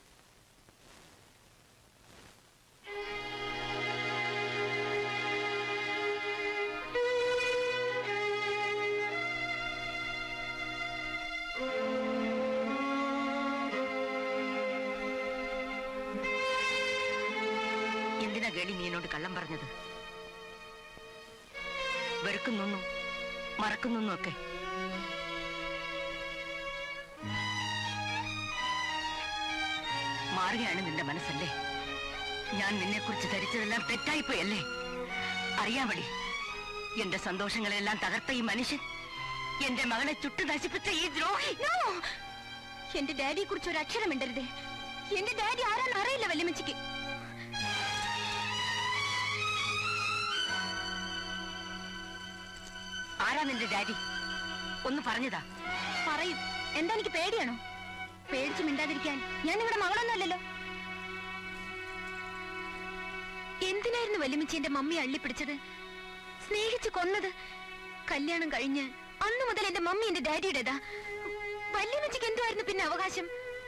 എന്തിനാ ഗേളി നീ എന്നോട് കള്ളം പറഞ്ഞത് വെറുക്കുന്നും മറക്കുന്നും ഒക്കെ മാറുകയാണ് നിന്റെ മനസ്സല്ലേ ഞാൻ നിന്നെ കുറിച്ച് ധരിച്ചതെല്ലാം തെറ്റായിപ്പോയല്ലേ അറിയാമടി എന്റെ സന്തോഷങ്ങളെല്ലാം തകർത്ത ഈ മനുഷ്യൻ എന്റെ മകളെ ചുട്ടു നശിപ്പിച്ച ഈ ദ്രോഹി എന്റെ ഡാഡിയെ കുറിച്ച് ഒരു അക്ഷരം മിണ്ടരുത് എന്റെ ഡാഡി ആരാന്ന് അറിയില്ല വല്യമ്മച്ചിക്ക് ആരാ നിന്റെ ഡാഡി ഒന്ന് പറഞ്ഞതാ പറയും എന്താ എനിക്ക് പേടിയാണോ പേടിച്ച് മിണ്ടാതിരിക്കാൻ ഞാൻ നിങ്ങളുടെ മകളൊന്നുമല്ലല്ലോ എന്തിനായിരുന്നു വല്യമ്മച്ചി എന്റെ മമ്മി അള്ളിപ്പിടിച്ചത് സ്നേഹിച്ച് കൊന്നത് കല്യാണം കഴിഞ്ഞ് അന്നു മുതൽ എന്റെ മമ്മി എന്റെ ഡാഡിയുടേതാ വല്യമ്മച്ചിക്ക് എന്തുമായിരുന്നു പിന്നെ അവകാശം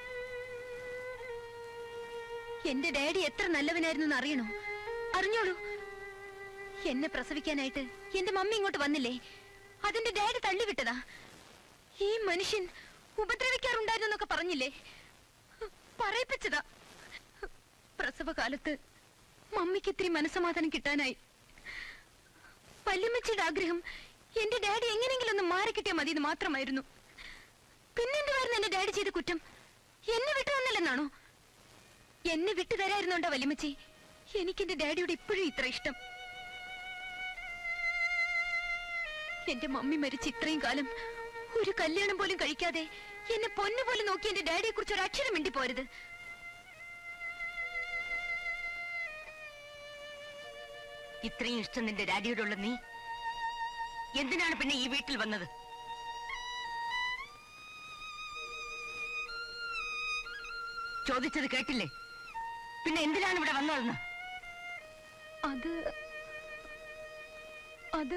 എന്റെ ഡാഡി എത്ര നല്ലവനായിരുന്നു എന്ന് അറിയണോ അറിഞ്ഞോളൂ എന്നെ പ്രസവിക്കാനായിട്ട് എന്റെ മമ്മി ഇങ്ങോട്ട് വന്നില്ലേ അതിന്റെ ഡാഡി തള്ളിവിട്ടതാ ഈ മനുഷ്യൻ ഉപദ്രവിക്കാറുണ്ടായിരുന്നു എന്നൊക്കെ പറഞ്ഞില്ലേ പറയിപ്പിച്ചതാ പ്രസവകാലത്ത് മമ്മിക്ക് ഇത്തിരി മനസമാധാനം കിട്ടാനായി വല്യമ്മച്ചിയുടെ ആഗ്രഹം എന്റെ ഡാഡി എങ്ങനെയെങ്കിലും ഒന്ന് മാറി കിട്ടിയാൽ മതി എന്ന് മാത്രമായിരുന്നു പിന്നെന്തുവായിരുന്നു എന്റെ ഡാഡി ചെയ്ത കുറ്റം എന്നെ വിട്ടു തന്നില്ലെന്നാണോ എന്നെ വിട്ടു തരായിരുന്നുണ്ടോ വല്യമ്മച്ചി എനിക്ക് എന്റെ ഡാഡിയോട് ഇപ്പോഴും ഇത്ര ഇഷ്ടം എന്റെ മമ്മി മരിച്ച ഇത്രയും കാലം ഒരു കല്യാണം പോലും കഴിക്കാതെ എന്നെ പൊന്നു പോലും നോക്കി എന്റെ ഡാഡിയെ കുറിച്ച് ഒരു അക്ഷരം മിണ്ടി പോരുത് ഇത്രയും ഇഷ്ടം നിന്റെ ഡാഡിയോടുള്ള നീ എന്തിനാണ് പിന്നെ ഈ വീട്ടിൽ വന്നത് ചോദിച്ചത് കേട്ടില്ലേ പിന്നെ എന്തിനാണ് ഇവിടെ വന്നതെന്ന് അത് അത്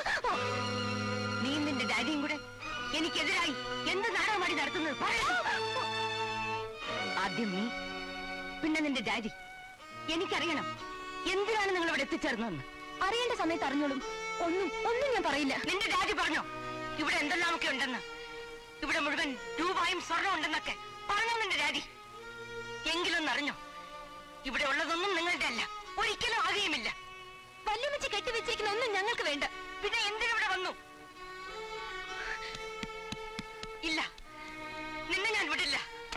നീ നിന്റെ ഡാഡിയും കൂടെ എനിക്കെതിരായി എന്ത് നാടകമാടി നടത്തുന്നത് പറയൂ. ആദ്യം നീ പിന്നെ നിന്റെ ഡാഡി എനിക്കറിയണം എന്തിനാണ് നിങ്ങൾ ഇവിടെ എത്തിച്ചേർന്നതെന്ന് അറിയേണ്ട സമയത്ത് അറിഞ്ഞോളും ഒന്നും ഒന്നും ഞാൻ പറയില്ല നിന്റെ ഡാഡി പറഞ്ഞോ ഇവിടെ എന്തെല്ലാമൊക്കെ ഉണ്ടെന്ന് ഇവിടെ മുഴുവൻ രൂപായും സ്വർണം ഉണ്ടെന്നൊക്കെ പറഞ്ഞോ നിന്റെ ഡാഡി എങ്കിലൊന്ന് അറിഞ്ഞോ ഇവിടെ ഉള്ളതൊന്നും നിങ്ങളുടെ അല്ല ഒരിക്കലും ആകുകയുമില്ല വല്യമ്മച്ചി കെട്ടിവെച്ചിരിക്കുന്ന ഒന്നും ഞങ്ങൾക്ക് വേണ്ട പിന്നെ എന്തിനിവിടെ വന്നു ഇല്ല നിന്നെ ഞാൻ വിടില്ല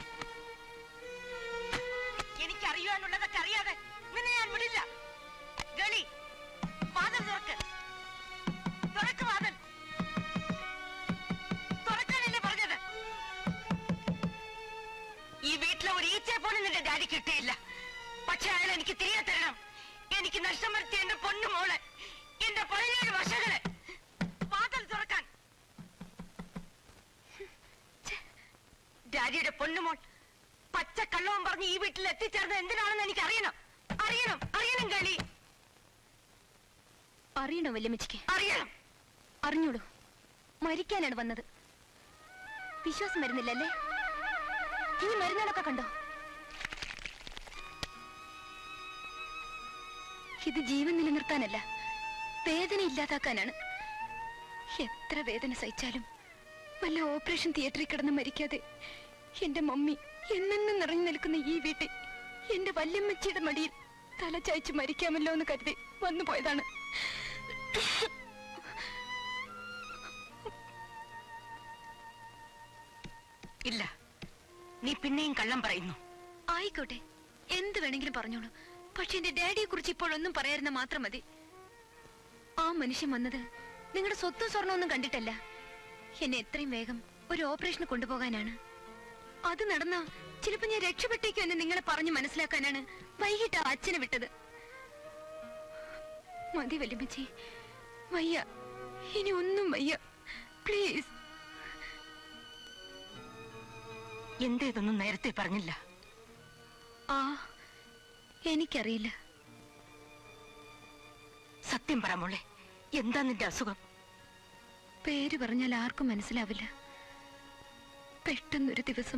എനിക്കറിയാനുള്ളതൊക്കെ അറിയാതെ നിന്നെ ഞാൻ വിടില്ല ഗളി വാതിൽ തുറക്ക് തുറക്ക് വാതിൽ തുറക്കാനല്ലേ പറഞ്ഞത് ഈ വീട്ടിലെ ഒരു ഈച്ചയെ പോലും നിന്റെ ഡാഡി കിട്ടിയില്ല പക്ഷെ അയാൾ എനിക്ക് തിരികെ തരണം എനിക്ക് നഷ്ടം വരുത്തിയ എന്റെ പൊന്നു മോളെ എന്റെ പതിനേഴ് വർഷങ്ങളെ വാതിൽ തുറക്കാൻ ഡാഡിയുടെ പൊന്നുമോൾ പച്ച കള്ളവും പറഞ്ഞ് ഈ വീട്ടിൽ എത്തിച്ചേർന്നത് എന്തിനാണെന്ന് എനിക്ക് അറിയണം അറിയണം അറിയണം കളി അറിയണോ വല്യമ്മച്ചിക്ക് അറിയണം അറിഞ്ഞോളൂ മരിക്കാനാണ് വന്നത് വിശ്വാസം വരുന്നില്ലല്ലേ ഇനി മരുന്നുകളൊക്കെ കണ്ടോ ഇത് ജീവൻ നിലനിർത്താനല്ല വേദന ഇല്ലാതാക്കാനാണ് എത്ര വേദന സഹിച്ചാലും വല്ല ഓപ്പറേഷൻ തിയേറ്ററിൽ കിടന്ന് മരിക്കാതെ എന്റെ മമ്മി എന്നെന്നും നിറഞ്ഞു നിൽക്കുന്ന ഈ വീട്ടിൽ എന്റെ വല്യമ്മച്ചിയുടെ മടിയിൽ തല ചായച്ച് മരിക്കാമല്ലോ എന്ന് കരുതി വന്നു പോയതാണ് ഇല്ല നീ പിന്നെയും കള്ളം പറയുന്നു ആയിക്കോട്ടെ എന്ത് വേണമെങ്കിലും പറഞ്ഞോളൂ പക്ഷെ എന്റെ ഡാഡിയെ കുറിച്ച് ഇപ്പോഴൊന്നും പറയായിരുന്ന മാത്രം മതി ആ മനുഷ്യൻ വന്നത് നിങ്ങളുടെ സ്വത്തും സ്വർണമൊന്നും കണ്ടിട്ടല്ല എന്നെ എത്രയും വേഗം ഒരു ഓപ്പറേഷന് കൊണ്ടുപോകാനാണ് അത് നടന്ന ചിലപ്പോ ഞാൻ രക്ഷപ്പെട്ടേക്കും എന്ന് നിങ്ങളെ പറഞ്ഞു മനസ്സിലാക്കാനാണ് വൈകിട്ട് ആ അച്ഛനെ വിട്ടത് മതി വല്യമ്മച്ചി വയ്യ ഇനി ഒന്നും വയ്യ പ്ലീസ് എന്തേ ഇതൊന്നും നേരത്തെ പറഞ്ഞില്ല ആ എനിക്കറിയില്ല സത്യം പറ മോളെ എന്താ നിന്റെ അസുഖം പേര് പറഞ്ഞാൽ ആർക്കും മനസ്സിലാവില്ല പെട്ടെന്നൊരു ദിവസം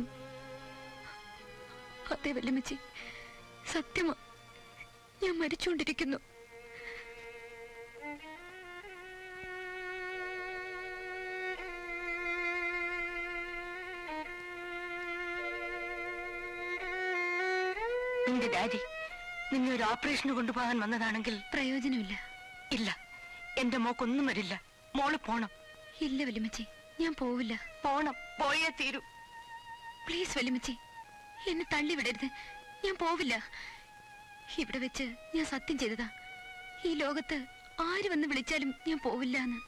അതെ വല്യമ്മച്ചി സത്യമാ ഞാൻ മരിച്ചുകൊണ്ടിരിക്കുന്നു നിന്റെ ഡാഡി നിന്നെ ഒരു ഓപ്പറേഷന് കൊണ്ടുപോകാൻ വന്നതാണെങ്കിൽ പ്രയോജനമില്ല ഇല്ല എന്റെ മോക്കൊന്നും വരില്ല മോള് പോണം ഇല്ല വല്യമ്മച്ചി ഞാൻ പോവില്ല പോണം പോയേ തീരൂ പ്ലീസ് വല്യമ്മച്ചി എന്നെ തള്ളി വിടരുത് ഞാൻ പോവില്ല ഇവിടെ വെച്ച് ഞാൻ സത്യം ചെയ്തതാ ഈ ലോകത്ത് ആര് വന്ന് വിളിച്ചാലും ഞാൻ പോവില്ല എന്ന്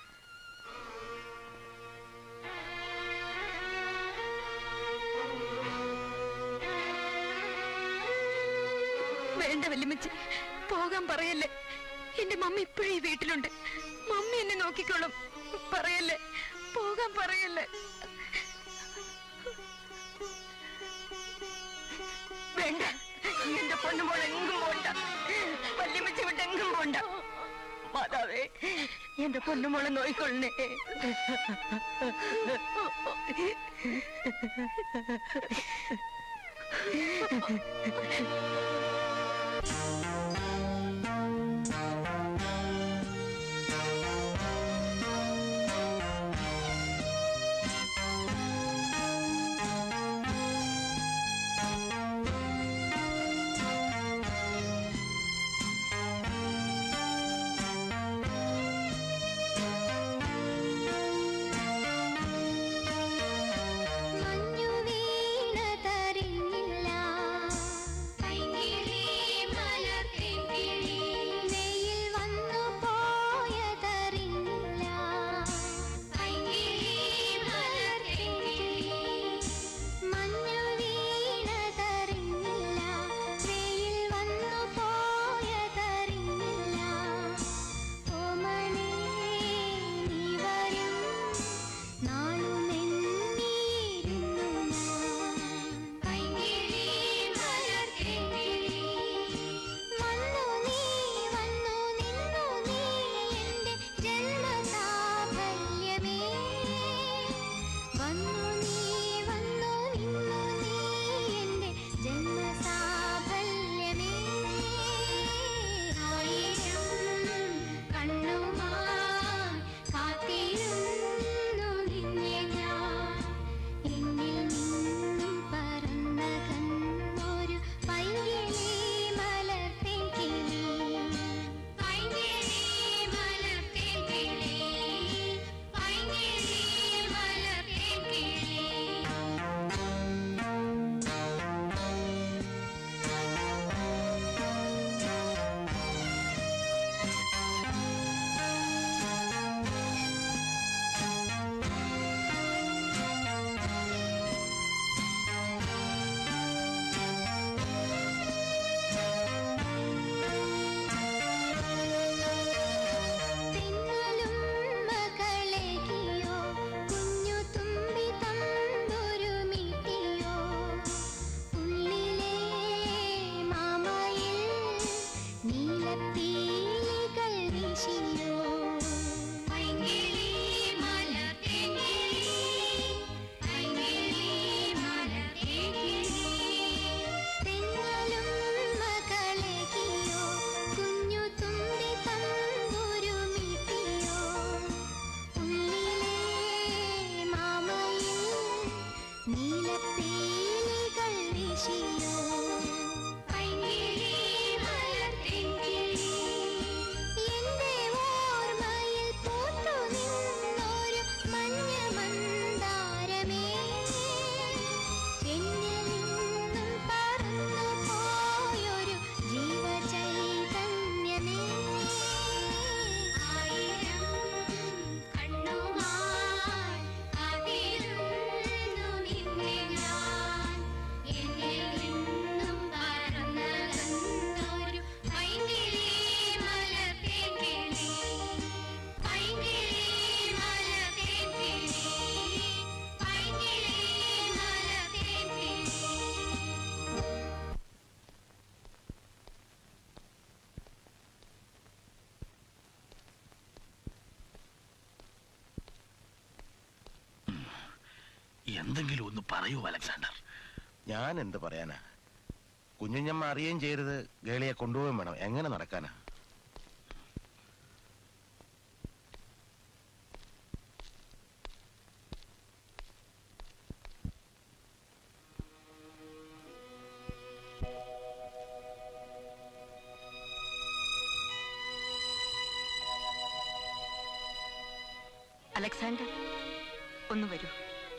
വേണ്ട വല്യമ്മച്ചി പോകാൻ പറയല്ലേ എന്റെ മമ്മി ഇപ്പോഴും ഈ വീട്ടിലുണ്ട് മമ്മി എന്നെ നോക്കിക്കോളും പറയല്ലേ പോകാൻ പറയല്ലേ വേണ്ട എന്റെ പൊന്നുമോൾ എങ്ങും പോണ്ട വല്യമ്മച്ചി വിട്ട് എങ്ങും പോണ്ട മാതാവേ എന്റെ പൊന്നുമോളെ നോയിക്കൊള്ളണേ മഞ്ഞു വീണതറിഞ്ഞില്ല കൈകിളി മലർ നീലപ്പേലികൾ വീശിയോ പൈങ്കിളി മലർത്തിങ്കിളി എന്റെ ഓർമ്മയിൽ പൂത്തു നിന്നൊരു മഞ്ഞ മന്ദാരമേ എന്നിൽ നിന്നും പറന്നു പോയൊരു ജീവചൈതന്യമേ ആയിരം കണ്ണുമായി കാത്തിരുന്നു നിന്നെ ഞാൻ എന്നിൽ നിന്നും പറന്നകന്നൊരു പൈങ്കിളി മലർത്തേങ്കിളി പൈങ്കിളി മലർത്തേങ്കിളി പൈങ്കിളി മലർത്തേങ്കിളി എന്തെങ്കിലും ഒന്ന് പറയൂ അലക്സാണ്ടർ ഞാൻ എന്ത് പറയാനാ കുഞ്ഞുഞ്ഞമ്മ അറിയുകയും ചെയ്യരുത് ഗേളിയെ കൊണ്ടുപോവുകയും വേണം എങ്ങനെ നടക്കാനാ അലക്സാണ്ടർ ഒന്ന് വരൂ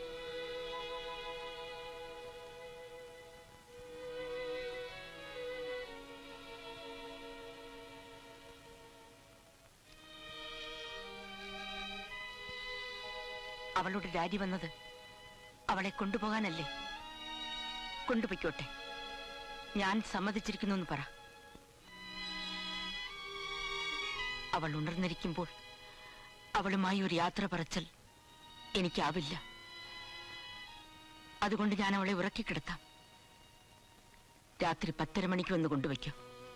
അവളുടെ ഡാഡി വന്നത് അവളെ കൊണ്ടുപോകാനല്ലേ കൊണ്ടുപോയിക്കോട്ടെ ഞാൻ സമ്മതിച്ചിരിക്കുന്നു എന്ന് പറ അവൾ ഉണർന്നിരിക്കുമ്പോൾ അവളുമായി ഒരു യാത്ര പറച്ചൽ എനിക്കാവില്ല അതുകൊണ്ട് ഞാൻ അവളെ ഉറക്കിക്കിടത്താം രാത്രി പത്തര മണിക്ക് വന്ന് കൊണ്ടുവയ്ക്കും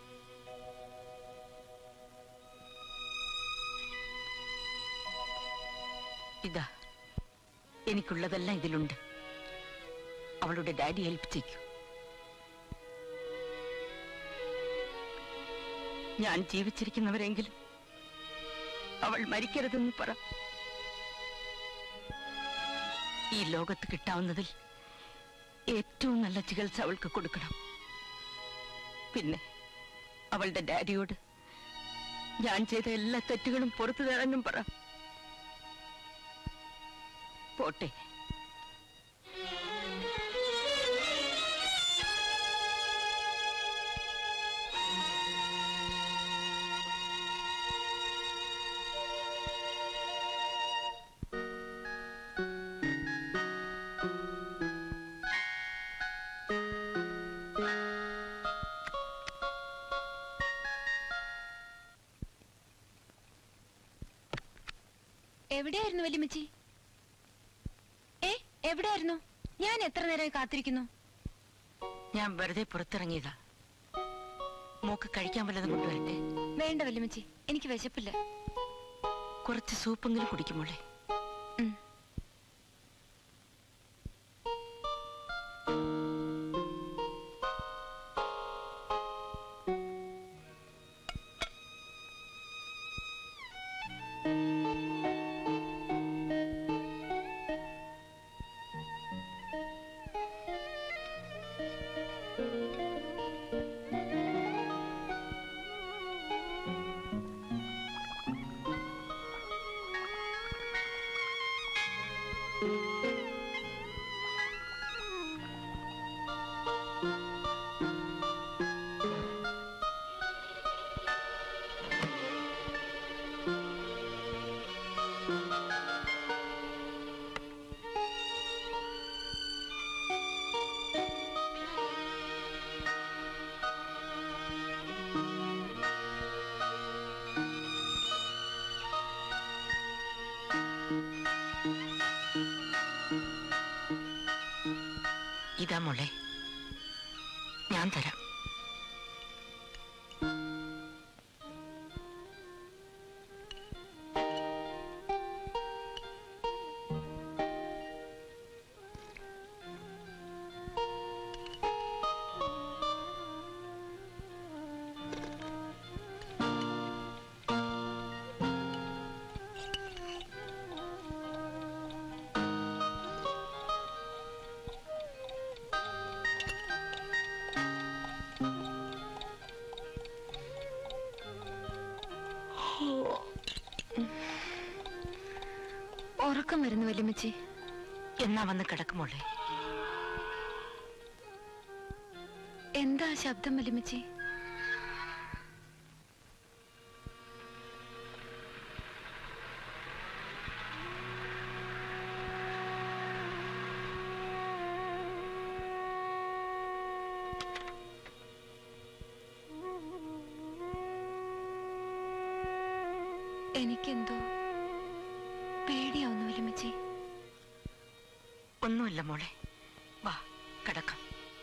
ഇതാ എനിക്കുള്ളതെല്ലാം ഇതിലുണ്ട് അവളുടെ ഡാഡി ഏൽപ്പിച്ചേക്കൂ ഞാൻ ജീവിച്ചിരിക്കുന്നവരെങ്കിലും അവൾ മരിക്കരുതെന്ന് പറ ഈ ലോകത്ത് കിട്ടാവുന്നതിൽ ഏറ്റവും നല്ല ചികിത്സ അവൾക്ക് കൊടുക്കണം പിന്നെ അവളുടെ ഡാഡിയോട് ഞാൻ ചെയ്ത എല്ലാ തെറ്റുകളും പുറത്തു തരാനും പറ പോട്ടെ എവിടെയായിരുന്നു വല്യമ്മച്ചി ഏ എവിടെയായിരുന്നു ഞാൻ എത്ര നേരമായി കാത്തിരിക്കുന്നു ഞാൻ വെറുതെ പുറത്തിറങ്ങിയതാ മോക്ക് കഴിക്കാൻ വല്ലതും കൊണ്ടുവരട്ടെ വേണ്ട വല്യമ്മച്ചി എനിക്ക് വിശപ്പില്ല കുറച്ച് സൂപ്പെങ്കിലും കുടിക്കുമോളെ ഉം. ഇതാ മോളെ ഞാൻ തരാം ഉറക്കം വരുന്നു വല്യമ്മച്ചി എന്നാ വന്ന് കിടക്കുമോളെ എന്താ ആ ശബ്ദം വല്യമ്മച്ചി എനിക്കെന്തോ പേടിയാവുന്നു വല്യമ്മച്ചി ഒന്നുമില്ല മോളെ വാ കിടക്കാം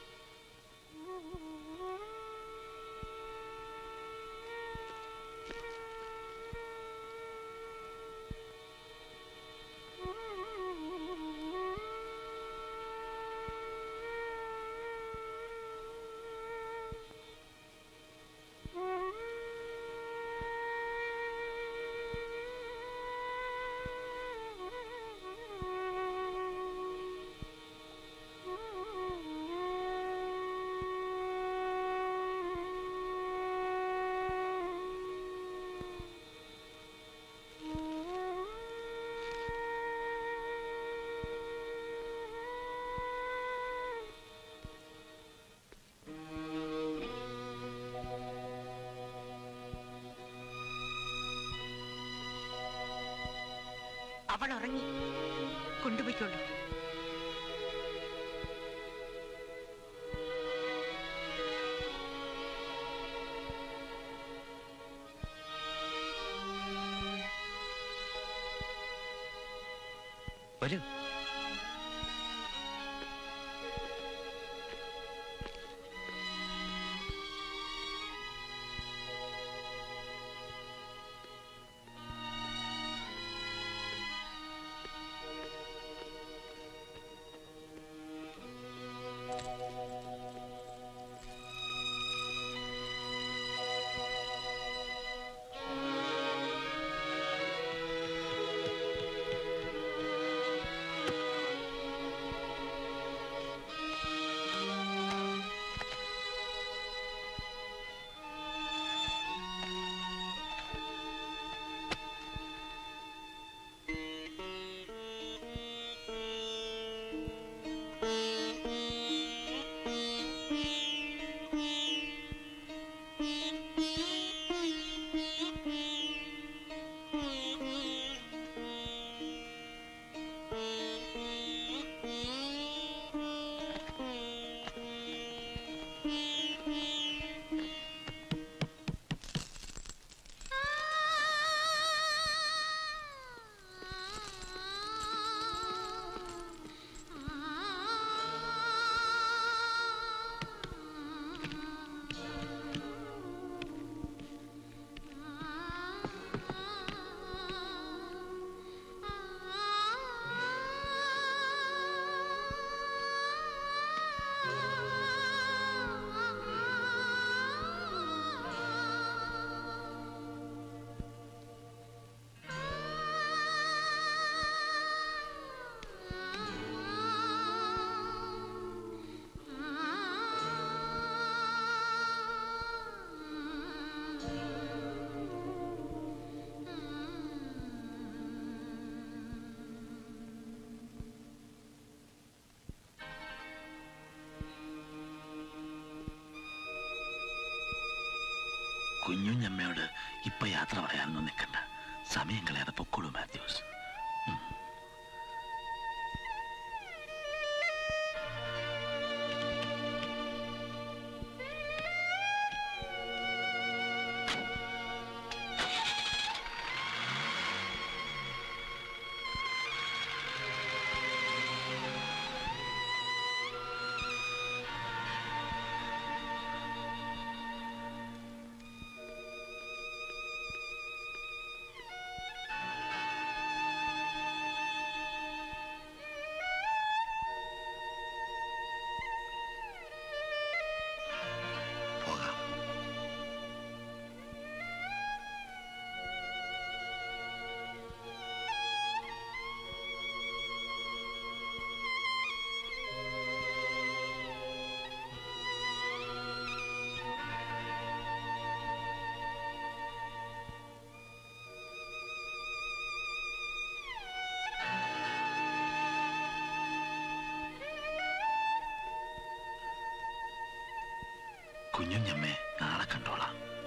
അവൾ ഉറങ്ങി കൊണ്ടുപോയിക്കോളൂ വരൂ കുഞ്ഞുഞ്ഞമ്മയോട് ഇപ്പൊ യാത്ര പറയാനൊന്നും നിൽക്കണ്ട സമയം കളയാതെ പൊക്കോളൂ മാത്യൂസ് ആ കുഞ്ഞുഞ്ഞമ്മേ നാളെ കണ്ടോളാം